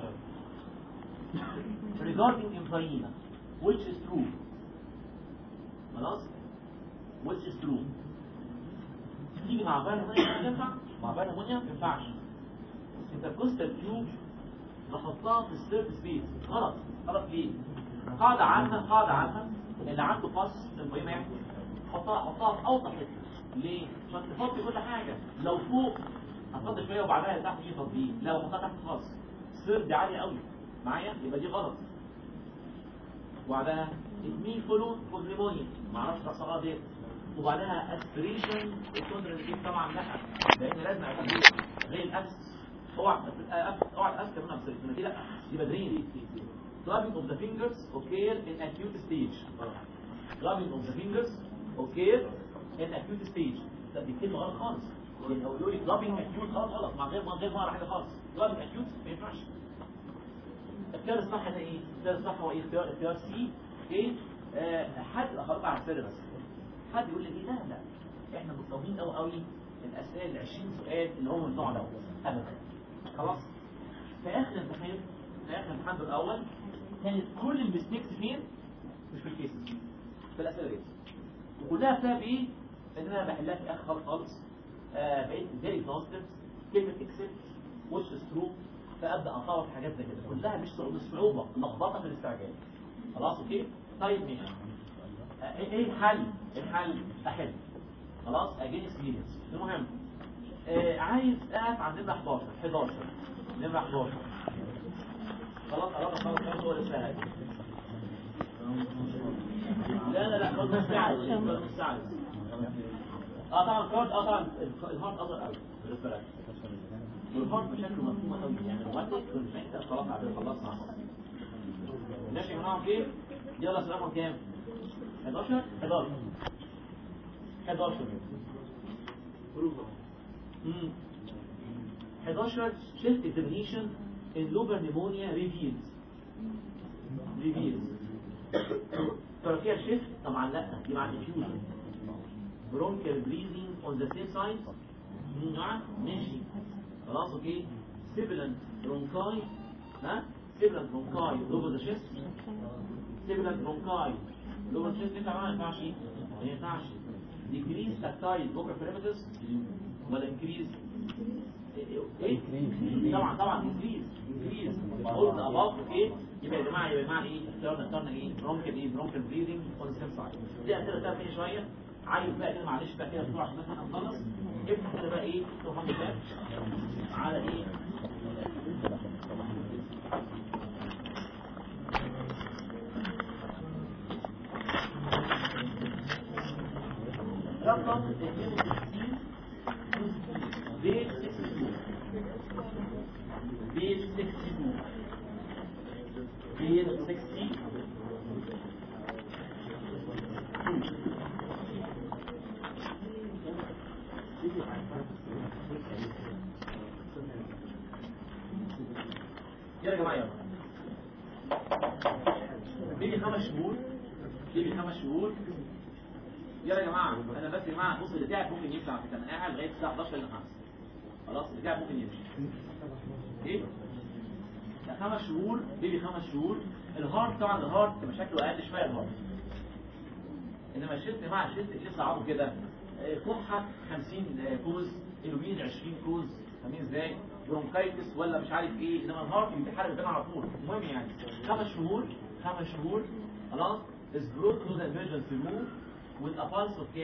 regarding infraina which is true خلاص which is true تيجي مع فيروس ينفع مع فيروس ما ينفعش انت الكوستال تيوب نحطها في السيرف سبيس غلط غلط ليه قاعدة عامة قاعدة عامة اللي عنده فص في المهمة يحكي حطها حطها في اوطى حته ليه؟ عشان تفضي كل حاجة لو فوق هتفضي شوية وبعدها تحت في تفضيل لو حطها تحت خالص السير دي عالية قوي معايا يبقى دي غلط وبعدها اتنين فولو كوبليمونيا معرفش تحصلها ديت وبعدها اسبريشن الكونترا طبعا لا لان لازم اكون غير الاسس اوعى اوعى تاسك منها بسرعه دي لا دي بدرين clubbing of the fingers occur in acute stage clubbing of the fingers occur in acute stage ده دي كلمه غلط خالص يعني لو يقول لي clubbing acute غلط غلط مع غير من غير ما حاجه خالص clubbing acute ما ينفعش اختيار الصح ده ايه؟ اختيار الصح هو ايه؟ اختيار اختيار سي ايه؟ آه حد خلاص على السر بس حد يقول لي ايه لا لا احنا مصابين قوي قوي الاسئله ال 20 سؤال اللي هم من النوع ده ابدا خلاص في اخر الامتحان في اخر الامتحان الاول كانت كل المستيكس فين؟ مش في الكيسز في الاسئله دي وكلها بسبب ايه؟ ان انا بحلها في الاخر خالص خالص آه بقيت فيري بوزيتيف كلمه اكسبت وش سترو فابدا اطور في حاجات زي كده كلها مش صعوبه مش صعوبه لخبطه في الاستعجال خلاص اوكي طيب ماشي آه، ايه إيه الحل الحل احل خلاص اجين اكسبيرينس المهم آه عايز اقف عند نمره 11 11 نمره 11 خلاص خلاص خلاص خلاص هو لسه هادي. لا لا لا خلاص مش ساعد خلاص مش ساعد اه طبعا الكارد اه طبعا الهارد اصغر قوي بالنسبه لك والهارد بشكل مفهوم قوي يعني رومانتك كنت انت خلاص عبد خلصنا ماشي يا جماعه اوكي يلا سؤال رقم كام 11 11 11 امم 11 chest examination in lobar pneumonia reveals reveals ترى فيها shift طبعا لا دي مع diffusion bronchial breathing on the same side مم، نعم ماشي خلاص اوكي sibilant bronchi ها sibilant bronchi over the chest sibilant bronchi over the chest ينفع ما ينفعش ما ينفعش decrease tactile vocal parameters ولا increase ايه طبعا طبعا increase increase قلت above ايه يبقى يا جماعه يبقى يا جماعه ايه اختيارنا اخترنا ايه bronchial ايه bronchial breathing on the same side دي اسئله تانية فيها شويه عايز بقى كده معلش بقى كده بسرعه عشان بس احنا نخلص افتح كده بقى ايه تفهم كده على ايه رقم 62 بيج 62 بيج 62 بيج 62 يلا يا جماعه يلا بيجي خمس شهور بيجي خمس شهور يلا يا جماعه انا بس يا جماعه بص اللي تعب ممكن يمشي على فكره انا قاعد لغايه الساعه 11 الا 5 خلاص اللي تعب ممكن يمشي ايه ده خمس شهور بيجي خمس شهور الهارت طبعا الهارت مشاكله اقل شويه الهارت انما الشلت يا جماعه الشلت اللي صعبه كده آه، كحه 50 كوز الوين 20 كوز فاهمين ازاي برونكايتس ولا مش عارف ايه انما الهارت بيتحرق الدم على طول المهم يعني خمس شهور خمس شهور خلاص is brought to the emergency room with a pulse of كام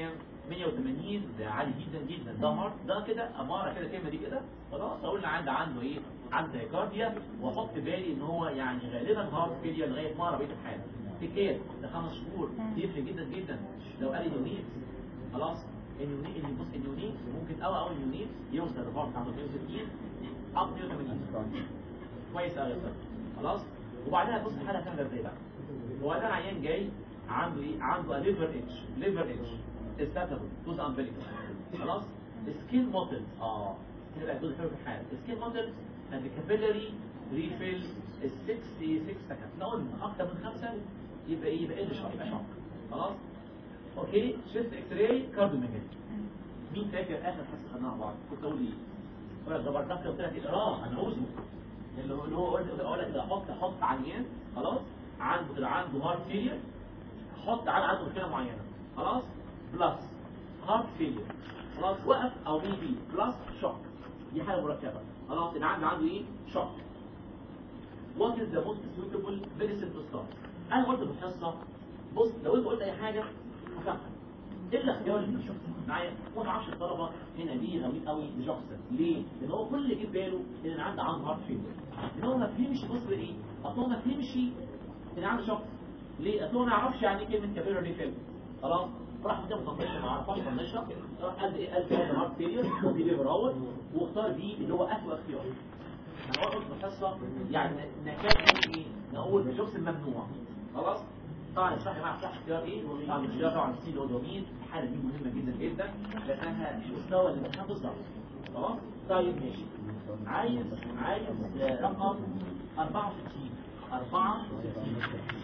180 ده عالي جدا جدا ده هارت ده كده اماره كده الكلمه دي كده خلاص اقول له عنده عنده ايه عنده كارديا واحط بالي ان هو يعني غالبا هارت فيلير لغايه مره بقيه الحاله تكير ده خمس شهور يفرق جدا جدا لو قال اليونيت خلاص اليونيت اللي بص اليونيت ممكن قوي قوي اليونيت يوصل الهارت عنده 160 اب 180 كويس قوي خلاص وبعدها بص الحاله هتعمل ازاي بقى هو ده عيان جاي عنده ايه عنده ليفر اتش ليفر اتش استاتابل جزء امبليكال خلاص سكين موتلز اه كده بقى جزء في الحاله سكين موتلز اند كابيلاري ريفيل 66 سكند لو قلنا اكتر من خمسه يبقى ايه يبقى قل شويه يبقى شوك خلاص اوكي شيست اكس راي كارديوميجالي مين فاكر اخر حصه خدناها مع بعض كنت اقول ايه ولا زبردست قلت لك اقراه انا عاوزه اللي هو اللي هو قلت اقول لك كده احط احط عيان خلاص عنده كده عنده هارت فيلير حط على عنده مشكله معينه خلاص بلس هارت فيلير خلاص وقف او بي بي بلس شوك دي حاجه مركبه خلاص اللي عنده عنده ايه شوك وات از ذا موست سويتبل ميديسن تو ستارت انا قلت في الحصه بص لو انت قلت اي حاجه هفهمك ايه الاختيار اللي شفته معايا وانا عارف الطلبه هنا ليه غاويين قوي لجوكسون ليه؟ لان هو كل اللي جه في باله ان انا عندي عنده هارت فيلير ان هو ما فهمش بص ايه؟ اصل هو ما فهمش ان عنده شوك ليه؟ اصل هو ما يعرفش يعني ايه كلمه كابيلر ريفيل خلاص راح كده مطنشه ما عرفش مطنشه راح قال ايه قال كده هارت فيلير ودي ليفر اهوت واختار دي اللي هو اسوء اختيار انا قلت في الحصه يعني نكاد نقول ايه؟ نقول جوكسون ممنوع خلاص طبعا اشرح مع اشرح اختيار ايه طبعا اختيار طبعا سي الاودومين الحاله دي مهمه جدا جدا لانها مستوى الامتحان بالظبط خلاص طيب ماشي عايز عايز رقم 64 64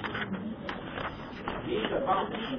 ليه 64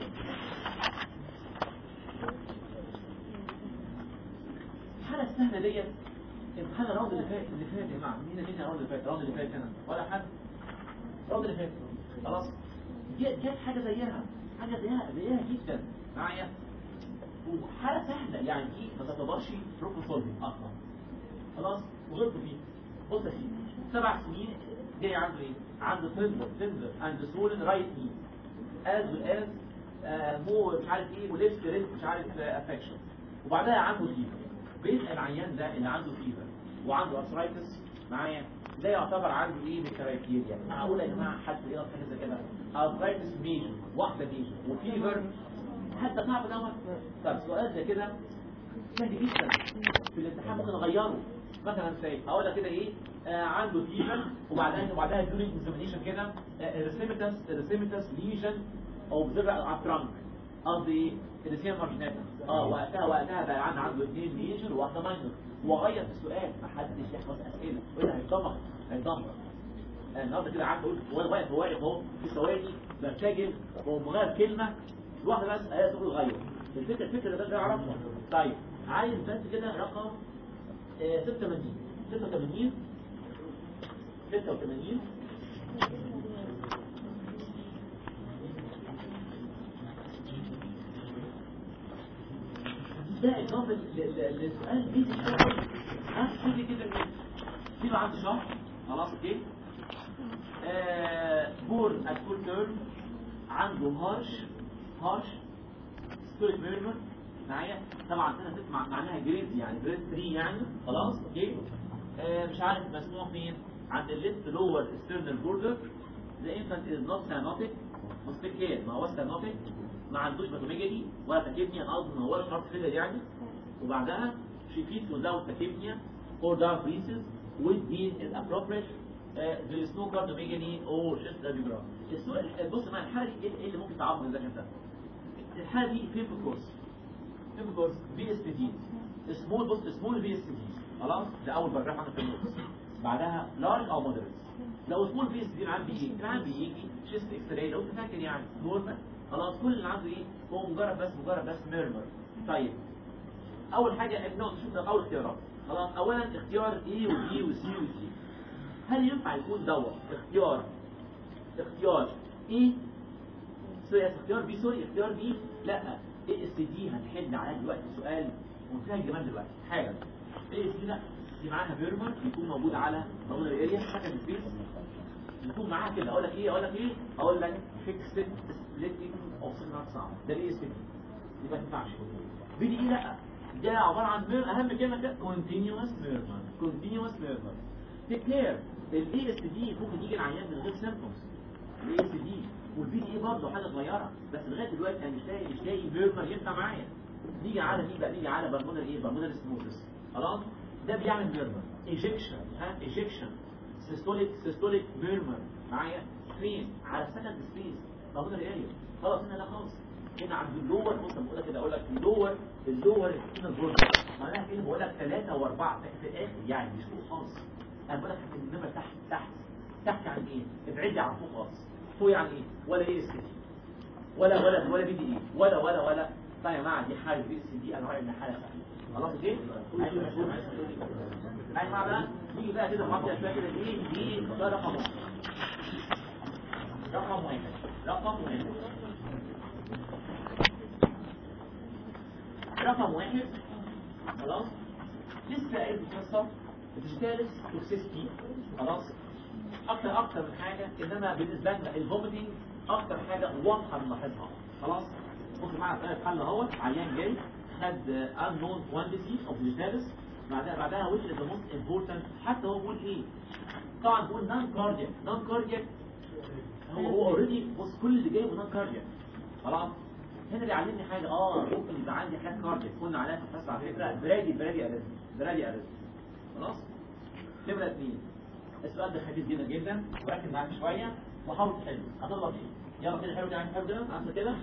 الحاله السهله ديت امتحان الراوند اللي فات اللي فات يا جماعه مين مين الراوند اللي فات الراوند اللي فات هنا ولا حد الراوند اللي فات خلاص جت جت حاجه زيها حاجه زيها زيها جدا معايا وحاله سهله يعني دي ما تعتبرش بروبلم سولفنج اصلا خلاص وغلطوا فيه بص يا سيدي سبع سنين جاي عنده ايه؟ عنده تندر تندر اند سولن رايت ني از از مو مش عارف ايه وليفت ريست مش عارف افكشن وبعدها عنده فيفر بيسال العيان ده اللي عنده فيفر وعنده ارثرايتس معايا ده يعتبر عنده ايه من الكرايتيريا معقول يا جماعه حد يقرا حاجه زي كده ارثرايتس ميجر واحده ميجر وفيفر حتى صعب دوت طب سؤال زي كده سهل جدا في الامتحان ممكن اغيره مثلا زي اقول لك كده ايه آه عنده فيجن وبعدها وبعدها ديورنج اكزامينيشن كده ريسيمتس ريسيمتس ليجن اوبزرف على الترانك قصدي ايه الريسيم مارجناتا اه وقتها وقتها بقى عنده عنده اثنين ميجر وواحده ماينر واغير في السؤال ما حدش يحفظ اسئله وده هيتدمر هيتدمر النهارده كده قعدت اقول وانا واقف واقف اهو في ثواني برتجل ومغير كلمه واحده بس هي تقول غير الفكره الفكره ده اعرفها طيب عايز بس كده رقم آه 86 86 86 ده اضافه للسؤال دي تشتغل ها شوفي كده في عنده شهر خلاص اوكي بور ات فول تيرم عنده هارش هارش ستوريك ميرمر معايا طبعا سنه ست مع- معناها جريد يعني جريد 3 يعني خلاص اوكي آه مش عارف مسموح فين عند الليفت لور ستيرنال بوردر the infant is not cyanotic مستيك كير ما هو cyanotic ما عندوش باثوميجالي ولا تاكيبنيا قصد ان هو شرط فيلر يعني وبعدها she feeds without tachypnea or dark breezes with being is appropriate uh, there is no cardiomegaly or chest radiograph السؤال بص معايا الحاله دي ايه إيه اللي ممكن تعرض من ده ده الحاله دي فين في الكورس فين في الكورس بي اس بي دي سمول بص سمول بي اس بي دي خلاص ده اول باراجراف عندك في النص بعدها لارج او مودريت لو سمول بي اس دي معاه بيجي معاه بيجي شيست اكس راي لو انت فاكر يعني نورمال خلاص كل اللي عنده ايه هو مجرد بس مجرد بس ميرمر طيب اول حاجه النقطه شوف اول اختيارات خلاص اولا اختيار اي وبي وسي وسي هل ينفع يكون دوت اختيار اختيار اي سوري اختيار بي سوري اختيار بي لا اي اس دي هنحل عليها دلوقتي سؤال منتهى الجمال دلوقتي حاجه اي اس دي لا دي معاها بيرمر يكون موجود على موجود الاريا سكند سبيس يكون معاها كده اقول لك ايه اقول لك ايه اقول لك فيكسد سبليتنج اوف سيجنال ساوند ده الاي اس دي يبقى ما تنفعش بي دي اي لا ده عباره عن مير اهم كلمه كده كونتينوس ميرمر كونتينوس ميرمر تيك كير الاي اس دي ممكن يجي العيان من غير سيمبتومز الاي اس دي والبي دي اي برضه حاجه صغيره بس لغايه دلوقتي انا مش لاقي مش لاقي ميرمر ينفع معايا نيجي على مين بقى نيجي على برمودا ايه برمودا سموثس خلاص ده بيعمل ميرمر ايجكشن ها ايجكشن سيستوليك سيستوليك ميرمر معايا سكرين على سكند سبيس برمودا اريا خلاص هنا لا خالص هنا عند اللور بص بقول لك كده اقول لك اللور اللور هنا البورد معناها كده بقول لك ثلاثه واربعه في الاخر يعني مش فوق خالص انا بقول لك النمر تحت تحت تحت يعني ايه ابعدي عن فوق خالص فوق يعني ايه ولا ايه اس دي ولا ولا ولا بي دي ايه ولا ولا ولا طيب يا جماعه دي حاله بي اس دي انا رايي ان حاله سهله خلاص كده ايوه مشهور يا جماعه بقى نيجي بقى كده نحط شويه كده ايه دي ده رقم واحد رقم واحد رقم واحد رقم واحد خلاص لسه قايل القصه الديجيتالس توكسيستي خلاص اكتر اكتر من حاجه انما بالنسبه لنا الفوميتنج اكتر حاجه واضحه بنلاحظها خلاص بص معايا ثلاث حل اهوت عيان جاي خد unknown quantity of digitalis بعدها بعدها which is the most important حتى هو بيقول ايه طبعا بيقول non cardiac non cardiac هو هو اوريدي بص كل اللي جايبه non cardiac خلاص هنا بيعلمني حاجه اه ممكن يبقى عندي حاجات كاردياك كنا عليها في الحصه على فكره برادي برادي اريزم برادي اريزم خلاص نمره اثنين السؤال ده خفيف جدا جدا وركز معاك شويه وحاول تحله هتغلط فيه يلا كده حلو كده حلو كده عامله كده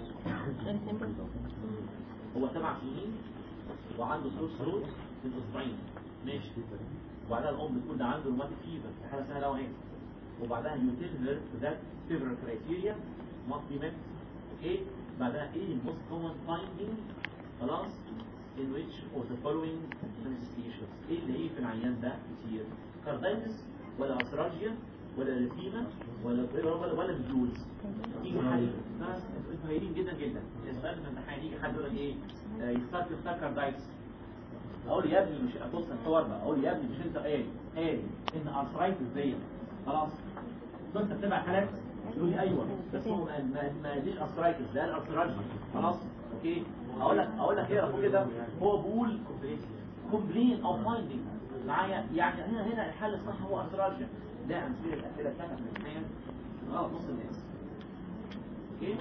هو سبع سنين وعنده سلوك سلوك من اسبوعين ماشي وبعدها الام بتقول ده عنده روماتيك فيفر دي حاله سهله قوي وبعدها يوتيل ذات فيفر كرايتيريا must be met اوكي بعدها ايه الموست كومن فايندينج خلاص in which of the following manifestations ايه اللي ايه في العيان ده كتير كاردايتس ولا اسراجيا ولا ريتينا ولا ولا ولا بجولز يجي حل ناس قليلين جدا جدا السؤال في الامتحان يجي حد يقول لك ايه آه، يختار يختار كاردايتس اقول يا ابني مش بص الحوار بقى اقول يا ابني مش انت قايل قايل ان ارثرايتس دي خلاص انت بتتابع حالات يقول لي ايوه بس هو ما ما ما ديش ارثرايتس ده الارثراجي خلاص اوكي اقول لك اقول لك ايه اقول كده هو بيقول كومبلين او فايندينج معايا يعني هنا هنا الحل الصح هو ارثراجيا ده امثله الاسئله بتاعتك في الامتحان غلط نص الناس اوكي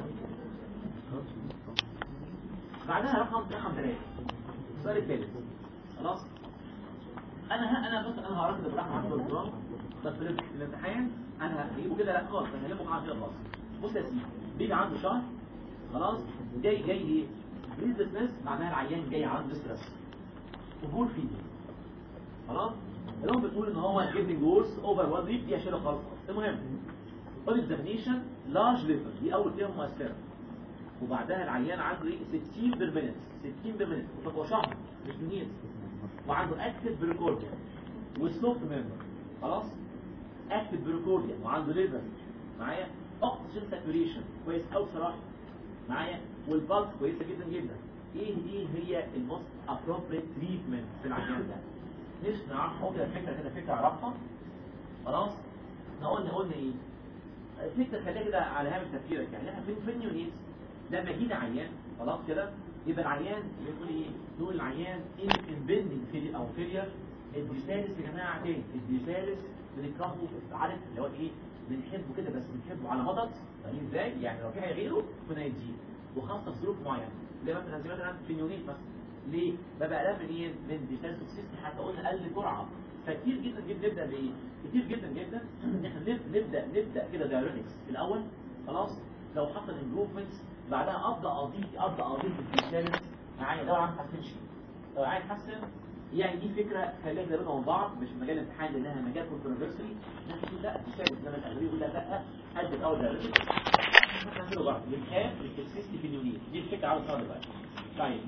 بعدها رقم رقم ثلاثة السؤال الثالث خلاص انا ها انا بس انا هركز بالرقم 10 جرام بس في الامتحان انا هجيبه كده لا خالص انا هجيبه معاه كده خلاص بص يا سيدي بيجي عنده شهر خلاص جاي جاي ايه بريزلسنس معناها العيان جاي عنده ستريس قبول فيه خلاص الام بتقول ان هو جيفنج جورس اوفر وان ويك دي اشيله خالص المهم اول اكزامينيشن لارج ليفر دي اول كلمه مؤثره وبعدها العيان عنده ايه 60 بالمنت 60 بالمنت وهو شهر مش منين وعنده اكتف بريكورديا وسلوب ميمبر خلاص اكتف بريكورديا وعنده ليفر معايا اوكسجين ساتوريشن كويس قوي بصراحه معايا والبلس كويسه جدا جدا ايه ايه هي الموست ابروبريت تريتمنت في العيان ده نفسي نعرف هو كده فكره كده فكره اعرفها خلاص احنا قلنا قلنا ايه فكره خليها كده على هامش تفكيرك يعني احنا فين فين يونيت لما يجينا عيان خلاص كده يبقى العيان بنقول ايه نقول العيان ان امبندنج فيلير او فيلير الديسالس يا جماعه تاني الديسالس بنكرهه عارف اللي هو ايه بنحبه كده بس بنحبه على مضض فاهمين ازاي يعني لو في حاجه غيره كنا يديه وخاصه في ظروف معينه زي مثلا زي مثلا في اليونيت مثلا ليه ببقى قلقان من ايه من ديسالس توكسيستي حتى قلنا اقل جرعه فكتير جدا جدا نبدا بايه كتير جدا جدا ان احنا نب- نبدا نبدا كده دايرونكس في الاول خلاص لو حصل امبروفمنتس بعدها ابدا اضيف ابدا اضيف الديسالس معايا لو عم حسنش لو عايز تحسن يعني دي فكره خلينا نقربها من بعض مش مجال امتحان لانها مجال كونتروفيرسي ناس تقول لا الديسالس انما الاغلبيه يقول لا لا قد الاول دايرونكس نعمله بعض للكام للتكسيستي في اليونيت دي الفكره عاوز اقولها دلوقتي طيب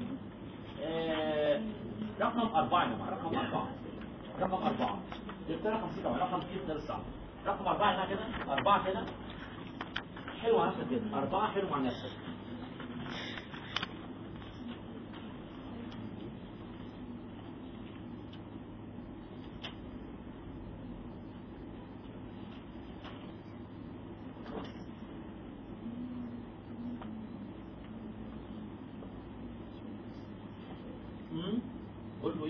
آه، رقم أربعة يا جماعة رقم أربعة رقم أربعة جبت رقم ستة رقم ستة غير الصعب رقم أربعة هنا كده أربعة كده حلو على نفسك كده أربعة حلو مع نفسك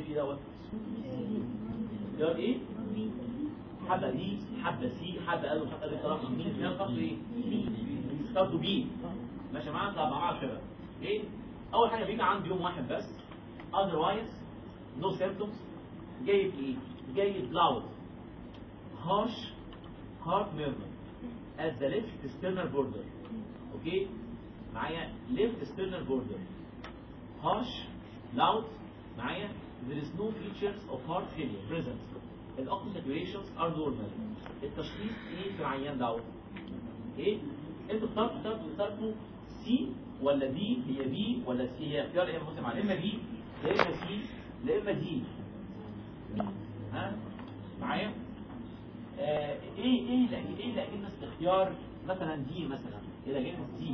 ايه دوت اختيار ايه حبه دي حبه سي حبه قالوا حبه دي طرف مين فيها خط ايه اخترتوا بي ماشي معانا طب معانا كده ايه اول حاجه بيجي عندي يوم واحد بس otherwise no symptoms جايب ايه جايب loud harsh heart murmur at the left sternal border اوكي معايا left sternal border harsh loud معايا there is no features of heart failure present the oxygen saturations are normal التشخيص ايه في العيان دوت ايه انتوا اخترتوا اخترتوا اخترتوا سي ولا دي هي بي ولا سي هي اختيار ايه مسلم على اما بي لا اما سي لا اما دي ها معايا آه ايه ايه لا ايه لا كلمه اختيار مثلا دي مثلا ايه لا كلمه دي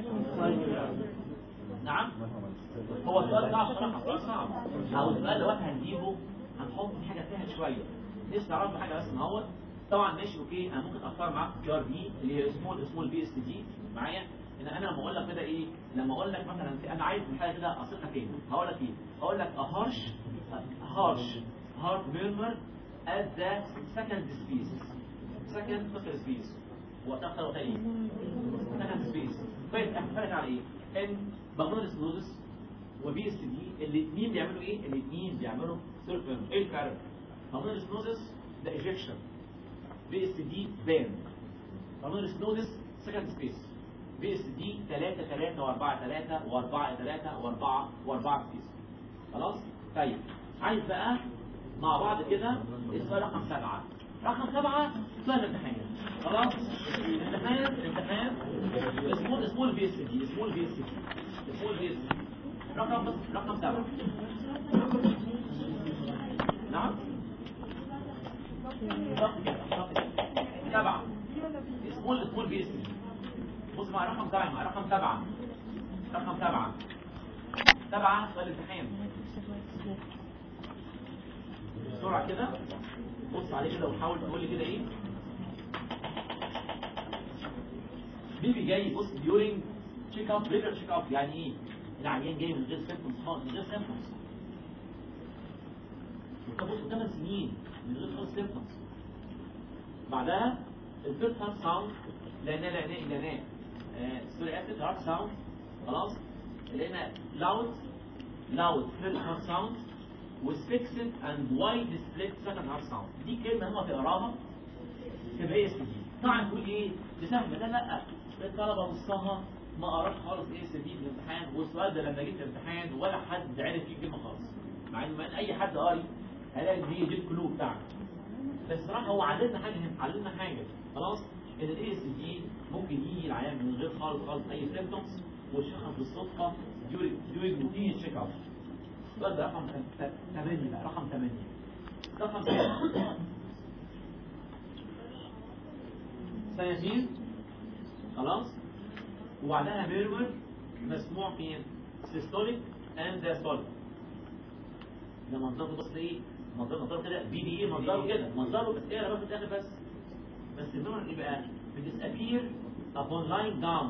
نعم هو السؤال صعب صراحه السؤال صعب او السؤال لو احنا هنجيبه هنحط حاجه فيها شويه لسه تعرفوا حاجه بس ان هو طبعا ماشي اوكي انا ممكن اختار معاك اختيار بي اللي هي سمول سمول بي اس دي معايا ان انا لما اقول لك كده ايه لما اقول لك مثلا في انا عايز حاجه كده اثقها فين هقول لك ايه هقول لك هارش هارش هارت ميرمر at the second space second second space وقتها اختار وقتها ايه second space طيب اختلف على ايه ان بغداد سنوزس وبي اس دي الاثنين بيعملوا ايه الاثنين بيعملوا سيرف ايه الفرق بغداد سنوزس ده ايجكشن بي اس دي بان بغداد سنوزس سكند سبيس بي اس دي 3 3 و4 3 و4 3 و4 و4 سبيس خلاص طيب عايز بقى مع بعض كده السؤال رقم سبعة رقم سبعة سؤال الامتحان خلاص الامتحان الامتحان سمول سمول بي اس دي سمول بي اس دي سمول بي اس دي رقم بس رقم سبعة نعم بالظبط كده بالظبط كده. سبعة سمول سمول بي اس دي بص مع رقم سبعة مع رقم سبعة رقم سبعة سبعة سؤال الامتحان بسرعة كده بص عليه كده وحاول تقول لي كده ايه بيبي جاي بص ديورنج تشيك اب ريجر تشيك اب يعني ايه العيان جاي من غير سيمبتومز خالص من غير سيمبتومز انت بص 8 سنين من غير خالص سيمبتومز بعدها الفيرست هارت ساوند لقينا لقينا لقينا سوري اسيد هارت ساوند خلاص لقينا لاود لاود فيرست هارت ساوند والسكسد اند وايد سبليت سكند هارت ساوند دي كلمه هم تقراها تبقى ايه اس دي طبعا تقول ايه بسهل ده لا الطلبه نصها ما قراش خالص ايه اس دي في الامتحان والسؤال ده لما جيت الامتحان ولا حد عرف فيه كلمه خالص مع ان اي حد قاري هيلاقي دي دي الكلو بتاعك بس صراحه هو علمنا حاجه هنا علمنا حاجه خلاص ان الاي اس دي ممكن يجي العيان من غير خالص خالص اي سيمبتومز ويشخص بالصدفه during routine تشيك اب السؤال ده رقم 8 بقى رقم 8 رقم 8 سنتين خلاص وبعدها ميرور مسموع فين سيستوليك اند دايستوليك ده منظره بص ايه منظره منظره كده بي بي ايه منظره كده منظره بس ايه انا باخد الاخر بس بس الميرور ايه بقى بتسابير upon lying down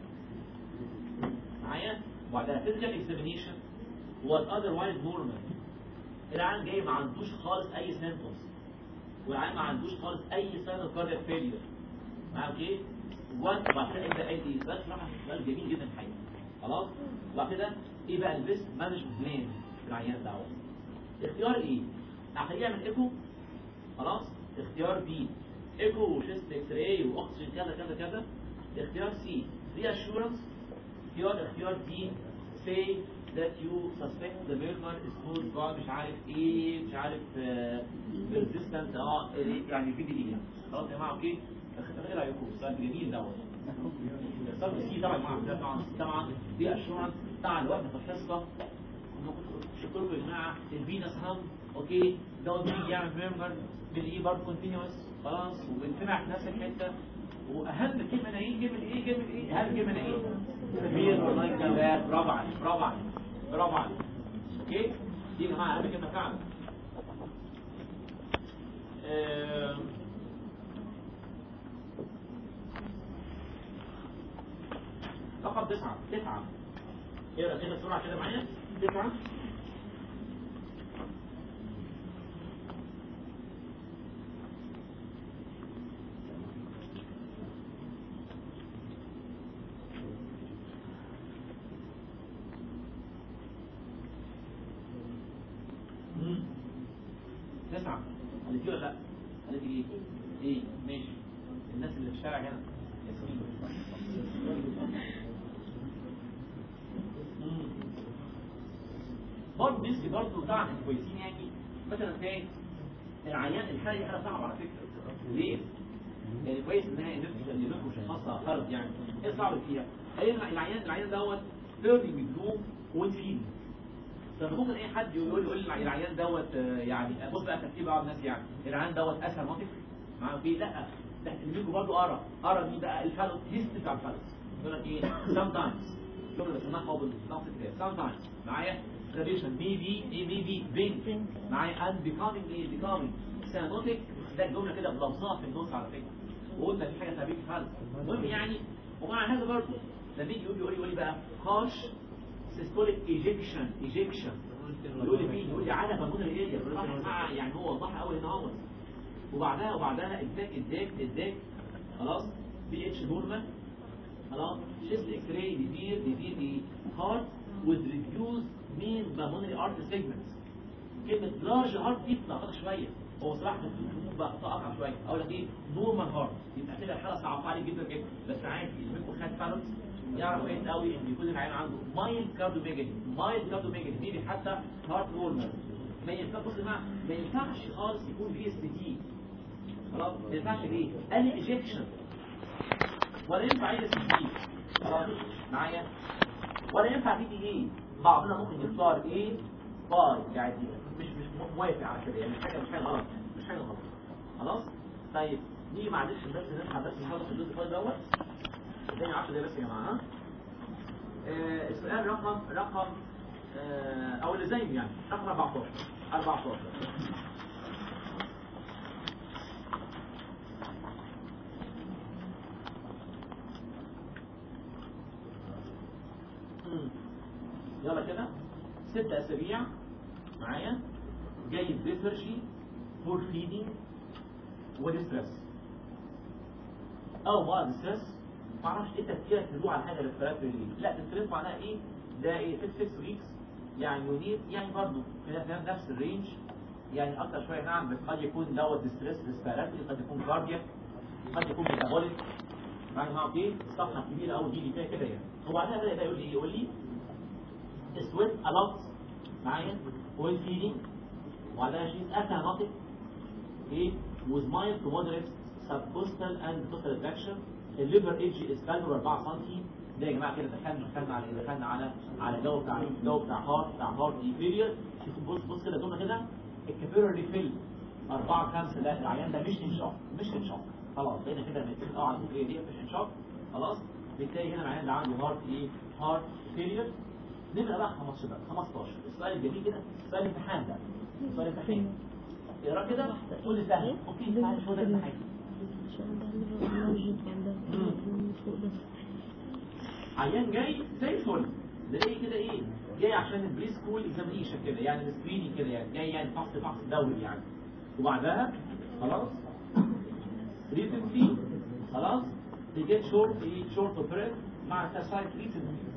معايا وبعدها physical examination was otherwise normal العيان جاي ما عندوش خالص اي symptoms والعيان ما عندوش خالص اي sign of cardiac failure معاك ايه وان وبعد كده ابدا اي سؤال صراحه سؤال جميل جدا الحقيقه خلاص وبعد كده ايه بقى البيست مانجمنت بلان في العيان دوت اختيار ايه هخليه يعمل ايكو خلاص اختيار بي ايكو وشيست اكس راي واكسجين كذا كذا كذا اختيار سي ري اشورنس اختيار اختيار دي say that you suspect the murmur is caused by مش عارف ايه مش عارف آه resistant اه يعني في دي ايه خلاص يا جماعه اوكي ايه رايكم السؤال جميل دوت اختار سي طبعا مع طبعا طبعا دي اشورنس بتاع الوقت في الحصه شكرا يا جماعه الفينس هم اوكي دوت بيجي يعمل ميرمر بالايه برضه كونتينوس خلاص وبنسمع في نفس الحته واهم كلمه ايه كلمه ايه كلمه ايه اهم كلمه ايه سفير والله كلام برافو عليك برافو عليك برافو عليك اوكي دي يا جماعه اهم كلمه فعلا آه رقم تسعة تسعة اقرا كده بسرعة كده معايا تسعة ولا لا قالت لي ايه ايه ماشي الناس اللي في الشارع هنا ياسمين مم. برضه نسبي برضه طبعا كويسين يعني مثلا تلاقي العيان الحاله دي حاله صعبه على فكره ليه؟ يعني كويس ان هي النفس اللي منكم شخصها فرد يعني ايه صعب فيها؟ قال العيان العيان دوت بيرني بيدوم وانفيد فممكن اي حد يقول يقول لي العيان دوت آه، يعني بص بقى ترتيب بعض الناس يعني العيان دوت اسهل منطق معاهم فيه لا ده اللي منكم برضه ارى ارى دي بقى الفالوس هيست بتاع الفالوس يقول لك ايه سام تايمز شغل بسمعها هو بالنص كده سام تايمز معايا tradition بي بي اي بي بي بينك معايا and becoming ايه becoming سينوتيك ده الجمله كده بلفظها في النص على فكره وقلنا في حاجه تابعه فالس المهم يعني ومع هذا برضه لما يجي يقول يقول يقول لي بقى هاش سيستوليك ايجكشن ايجكشن يقول لي مين يقول لي على بالون الايه يعني هو وضحها قوي هنا اهوت وبعدها وبعدها اداك اداك اداك خلاص بي اتش نورمال خلاص شيست اكس راي ديزير ديزير دي هارت with reduced mean pulmonary artery segments كلمة large heart دي بتلخبط شوية هو صراحة الخطوط بقى أقع شوية أقول لك إيه نورمال هارت يبقى كده الحالة صعبة عليك جدا جدا بس عادي اللي منكم خد فالوس يعرف كويس قوي إن يكون العيان عنده مايل كارديوميجالي مايل كارديوميجالي دي حتى هارت نورمال ما ينفعش بص يا جماعة ما ينفعش خالص يكون في اس تي خلاص ما ينفعش ليه؟ قال لي ايجكشن ولا ينفع اي اس تي خلاص معايا ولا ينفع بي دي ايه بعضنا ممكن يختار ايه باي يعني مش مش موافق على كده يعني مش حاجه مش حاجه غلط مش حاجه غلط خلاص طيب نيجي معلش بس نلحق بس نخلص الجزء الفاضي دوت اداني 10 دقايق بس يا جماعه ها آه السؤال رقم رقم آه او اللي زيه يعني رقم 14 14 مم. يلا كده ست اسابيع معايا جاي بيفرشي فور فيدنج وديستريس او بعد ستريس معرفش ايه تفكيرك تدور على حاجه ريسبيراتوري ليه لا الستريس معناها ايه ده ايه 6 ويكس يعني يونيت يعني برضه في نفس الرينج يعني اكتر شويه نعم بس قد يكون دوت ستريس ريسبيراتوري قد يكون كاردياك قد يكون ميتابوليك معايا معاك ايه الصفحه الكبيره قوي دي اللي فيها كده يعني وبعدها بدا بقى يقول لي يقول لي sweat a lot معايا oil feeding وبعدها شيء أثناء ايه with mild to moderate subcostal and costal retraction الليفر ايدج is value 4 سم ده يا جماعه كده دخلنا دخلنا على إيه؟ دخلنا على على الجو بتاع الجو بتاع هارت بتاع هارت انفيريور شوف بص بص كده جمله كده الكابيلر ريفيل 4 5 لا العيان ده مش انشاق مش انشاق خلاص بقينا كده متفقين اه على الجزئيه دي مش انشاق خلاص بالتالي هنا العيان ده عنده هارت ايه هارت فيلير نبقى بقى 15 بقى 15 السؤال الجميل كده سؤال امتحان ده سؤال امتحان اقرا كده تقول لي سهل اوكي تعالى شو ده الامتحان عيان جاي زي الفل ده ايه كده ايه جاي عشان البري سكول اكزامينيشن كده يعني السكريننج كده يعني جاي يعني فحص فحص دوري يعني وبعدها خلاص ريسنتلي خلاص تجيت شورت ايه شورت اوف بريث مع تسايت ريسنتلي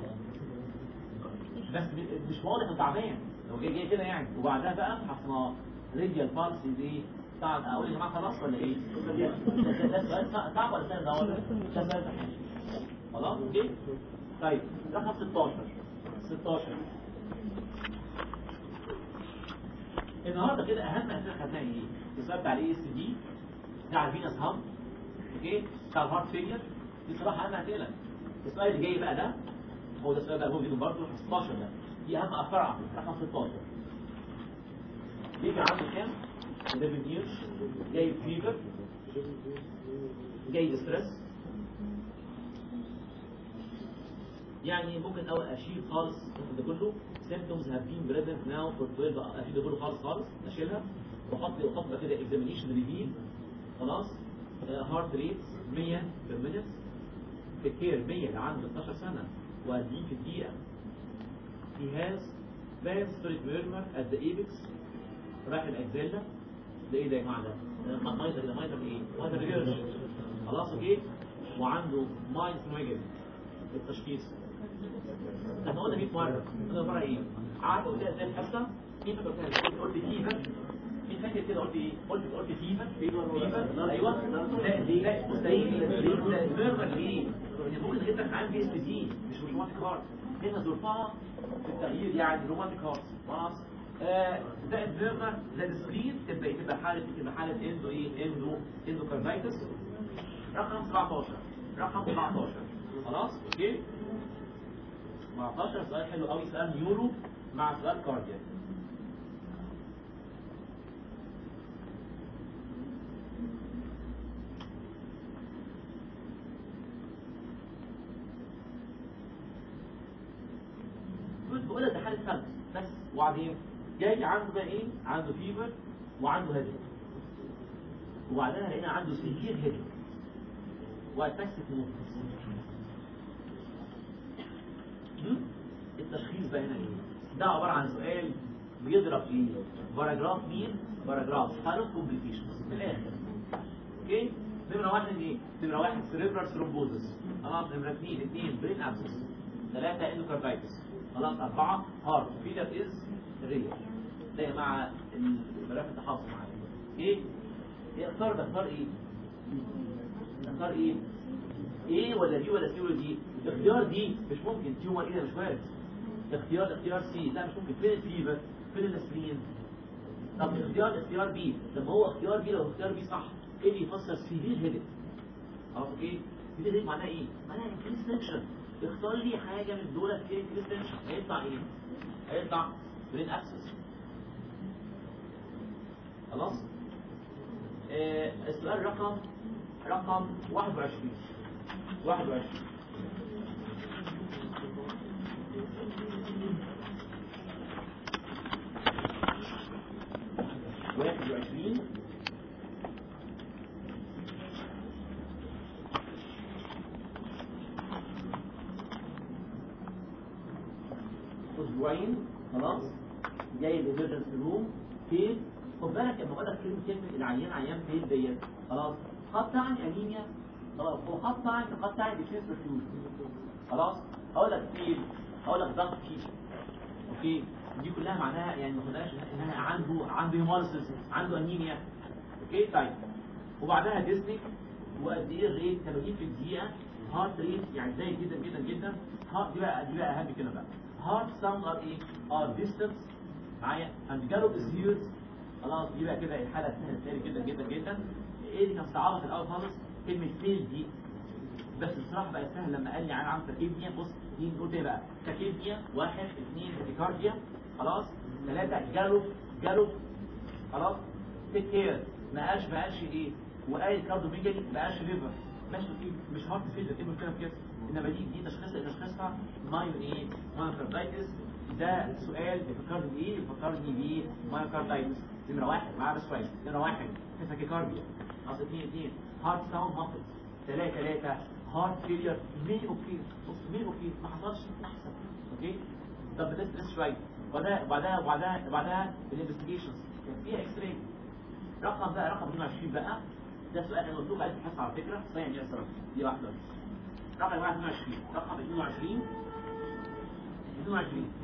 بس مش واضح انه تعبان لو جاي جاي كده يعني وبعدها بقى حصنا ريديال بالس دي صعب اقول يا جماعه خلاص ولا ايه؟ ده ده سؤال صعب ولا سهل ده ولا ده سؤال سهل خلاص اوكي طيب رقم 16 16 النهارده كده اهم اسئله خدناها ايه؟ السؤال بتاع الاي اس دي بتاع الفينس هام اوكي بتاع الهارت فيلير دي صراحه اهم اسئله السؤال اللي جاي بقى ده هو ده السؤال بقى هو فيديو برضه 16 ده دي اهم افكار على فكره رقم 16 بيجي عنده كام؟ 11 years جاي فيفر جاي ستريس يعني ممكن اول اشيل خالص ده كله symptoms have been present now for 12 اشيل ده كله خالص خالص اشيلها واحط واحط بقى كده examination reveal خلاص هارت ريت 100 في المينت في الكير 100 اللي عنده 12 سنه وقاعدين في الدقيقه he has bad spirit murmur at the apex رايح الاكزيلا ده ايه ده يا جماعه ده؟ مايتر ده مايتر ايه؟ مايتر ريجرش خلاص اوكي وعنده مايند نويجن التشخيص احنا قلنا 100 مره قلنا مره ايه؟ عارف قلت زي الحصه كيف قلت قلت فيفر مين فاكر كده قلت ايه قلت قلت فيفر فيفر ايوه لا ليه لا مستحيل ليه ده نيرفر ليه ان ممكن تجيب لك عندي اس دي مش روماتيك هارت هنا ظروفها في التغيير يعني روماتيك هارت خلاص آه، زائد نيرفر زائد سبلين تبقى تبقى حاله تبقى حاله اندو ايه اندو اندوكاردايتس رقم 17 رقم 17 خلاص اوكي 17 سؤال حلو قوي سؤال نيورو مع سؤال كاردياك كنت بقول لك ده حاله خمس بس وبعدين جاي عنده بقى ايه عنده فيفر وعنده هيدك وبعدين لقينا عنده سيفير هيدك واتاكسيك موت التشخيص بقى هنا ايه ده عباره عن سؤال بيضرب ايه باراجراف مين باراجراف هالوف كومبليكيشنز في الاخر اوكي نمره واحد ايه نمره واحد سيريبرال ثرومبوزس خلاص نمره اثنين اثنين برين ابسس ثلاثه اندوكاردايتس خلاص اربعه هارت فيلر از ريال ده يا جماعه الملف التحفظ معايا ايه ايه اختار ده اختار ايه اختار ايه ايه ولا دي ولا سي ولا دي اختيار دي مش ممكن تيومر ايه ده مش وارد اختيار اختيار سي لا مش ممكن فين الفيفر فين الاسبرين طب اختيار اختيار بي لما هو اختيار بي لو اختيار بي صح ايه اللي يفسر سيفير هيدك خلاص اوكي سيفير هيدك معناها ايه معناها انكريس تنشن اختار لي حاجه من دول فيها انكريس تنشن هيطلع ايه هيطلع برين اكسس خلاص آه السؤال رقم رقم 21 21 واحد وعشرين اسبوعين خلاص جاي الامرجنسي روم فين خد بالك لما اقول لك كلمه كلمه العيان عيان فين ديت خلاص خط عن انيميا خلاص هو خط عن خط عن ديفيس برفيوجن خلاص اقول لك فين اقول لك ضغط فيه اوكي دي كلها معناها يعني ما خدهاش انها عنده عنده هيموليسيس عنده انيميا اوكي طيب وبعدها ديسنيك وقد ايه الريت 80 في الدقيقه هارت ريت يعني زي جدا جدا جدا هارت دي بقى دي بقى اهم كلمه بقى هارت ساوند ار ايه ار ديستنس معايا اند جالوب از هيرز خلاص دي بقى كده الحاله سهله سهله جدا جدا جدا ايه اللي كان صعبه في الاول خالص كلمه فيل دي بس بصراحه بقت سهل لما قال لي عن عم تاكيدنيا بص دي نقول ايه بقى تاكيدنيا واحد اثنين تاكيكارديا خلاص ثلاثه جالوب جالوب خلاص تيك كير ما قالش ما قالش ايه وقال كاردو ميجالي ما قالش ليفر ماشي في مش هارت فيلر ايه المشكله في كده انما دي دي تشخيصها تشخيصها مايو ايه مايوكاردايتس ده سؤال بيفكرني بايه بيفكرني بيه مايوكاردايتس نمره واحد معاه بس كويس نمره واحد تاكيكارديا خلاص اثنين اثنين هارت ساوند مافل ثلاثة ثلاثة هارت فيلير مين اوكي بص مين اوكي ما حصلش احسن اوكي طب بدأت تدرس شوية وبعدها بعدها بعدها بعدها الانفستيجيشنز كان فيها اكس راي رقم بقى رقم 22 بقى ده سؤال انا قلت لكم عليه تبحث على فكره صحيح دي اسرار دي واحده بس رقم 22 رقم 22 22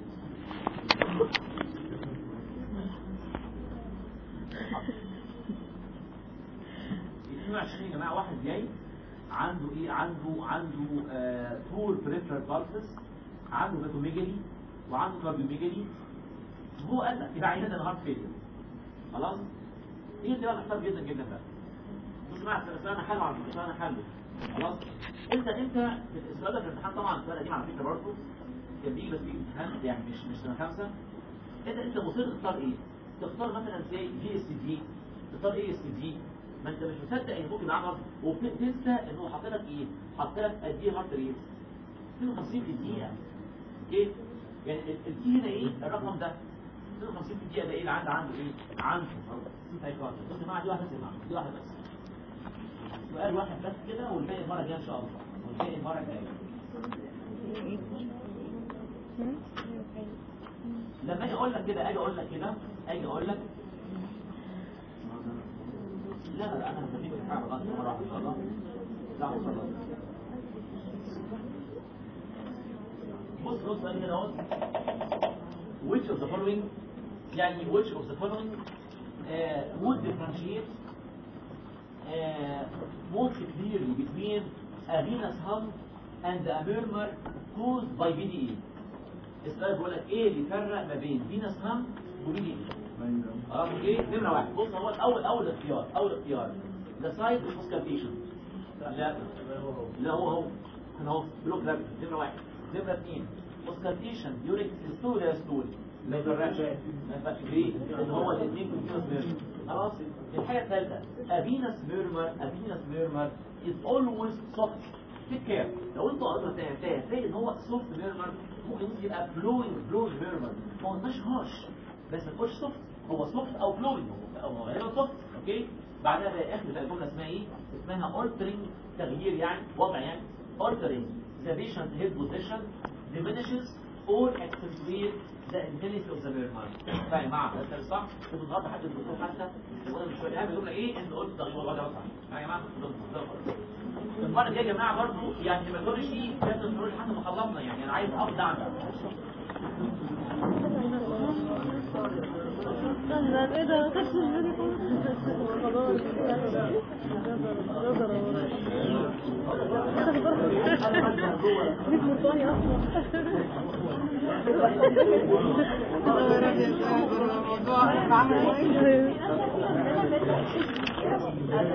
22 يا جماعه واحد جاي عنده ايه عنده عنده آه فور بريفرال بالسز عنده ميتوميجالي وعنده كارديوميجالي هو قال لك يبقى عينات الهارت فيلير خلاص هي دي بقى محتاج جدا جدا بقى بص معايا السؤال انا حله على السؤال انا حله خلاص انت انت السؤال ده في الامتحان طبعا السؤال قديم على فكره برضه كان بيجي بس بيجي امتحان يعني مش مش سنه خمسه انت انت مصير تختار ايه؟ تختار مثلا زي جي اس دي تختار اي اس دي ما انت مش مصدق ان ممكن يعمل وتنسى ان هو حاطط لك ايه؟ حاطط لك قد ايه هارت ريت 52 في الدقيقه اوكي؟ يعني الكي هنا ايه؟ الرقم ده 52 في الدقيقه ده ايه اللي عنده عنده ايه؟ عنده سي تايكارد بص يا جماعه دي واحده بس يا جماعه دي واحده بس سؤال واحد بس كده والباقي المره الجايه ان شاء الله والباقي المره الجايه لما اجي اقول لك كده اجي اقول لك كده اجي اقول لك لا لا لا انا هسميك الحاجه غلط مره واحده ان شاء الله لا ان شاء الله بص بص انا هنا اهو which of the following يعني which of the following uh, would differentiate uh, most clearly between a venous hump and a murmur caused by BDE. السؤال بيقول لك ايه اللي يفرق ما بين فينس هم وبي دي خلاص اوكي نمره واحد بص هو الاول اول اختيار اول اختيار ذا سايت اوف سكالبيشن لا لا هو هو هنا اهو بلوك ده نمره واحد نمره اثنين سكالبيشن يوريك ستول يا ستول ما يفرقش ما يفرقش ليه؟ لان هو الاثنين كونتينوس ميرمر خلاص الحاجه الثالثه افينس ميرمر افينس ميرمر is always soft take care لو انت قدرت تهتاه تلاقي ان هو سوفت ميرمر ممكن يبقى فلوينج فلوينج ميرمر ما قلناش هارش بس ما تقولش سوفت هو سوفت او فلوينج او غالبا سوفت اوكي بعدها بقى اخر بقى الجمله اسمها ايه اسمها altering تغيير يعني وضع يعني altering the patient head position diminishes or accentuates the intensity of the murmur فاهم يا جماعه ده صح كنت النهارده حد الدكتور حتى يقول مش فاهم الجمله ايه انت قلت تغيير وضع صح يا جماعه المره الجايه يا جماعه برضه يعني ما تقولش لازم تقول لحد ما خلصنا يعني انا عايز ابدا عنك ايه ده خدت بالي خلاص مش مرضاني اصلا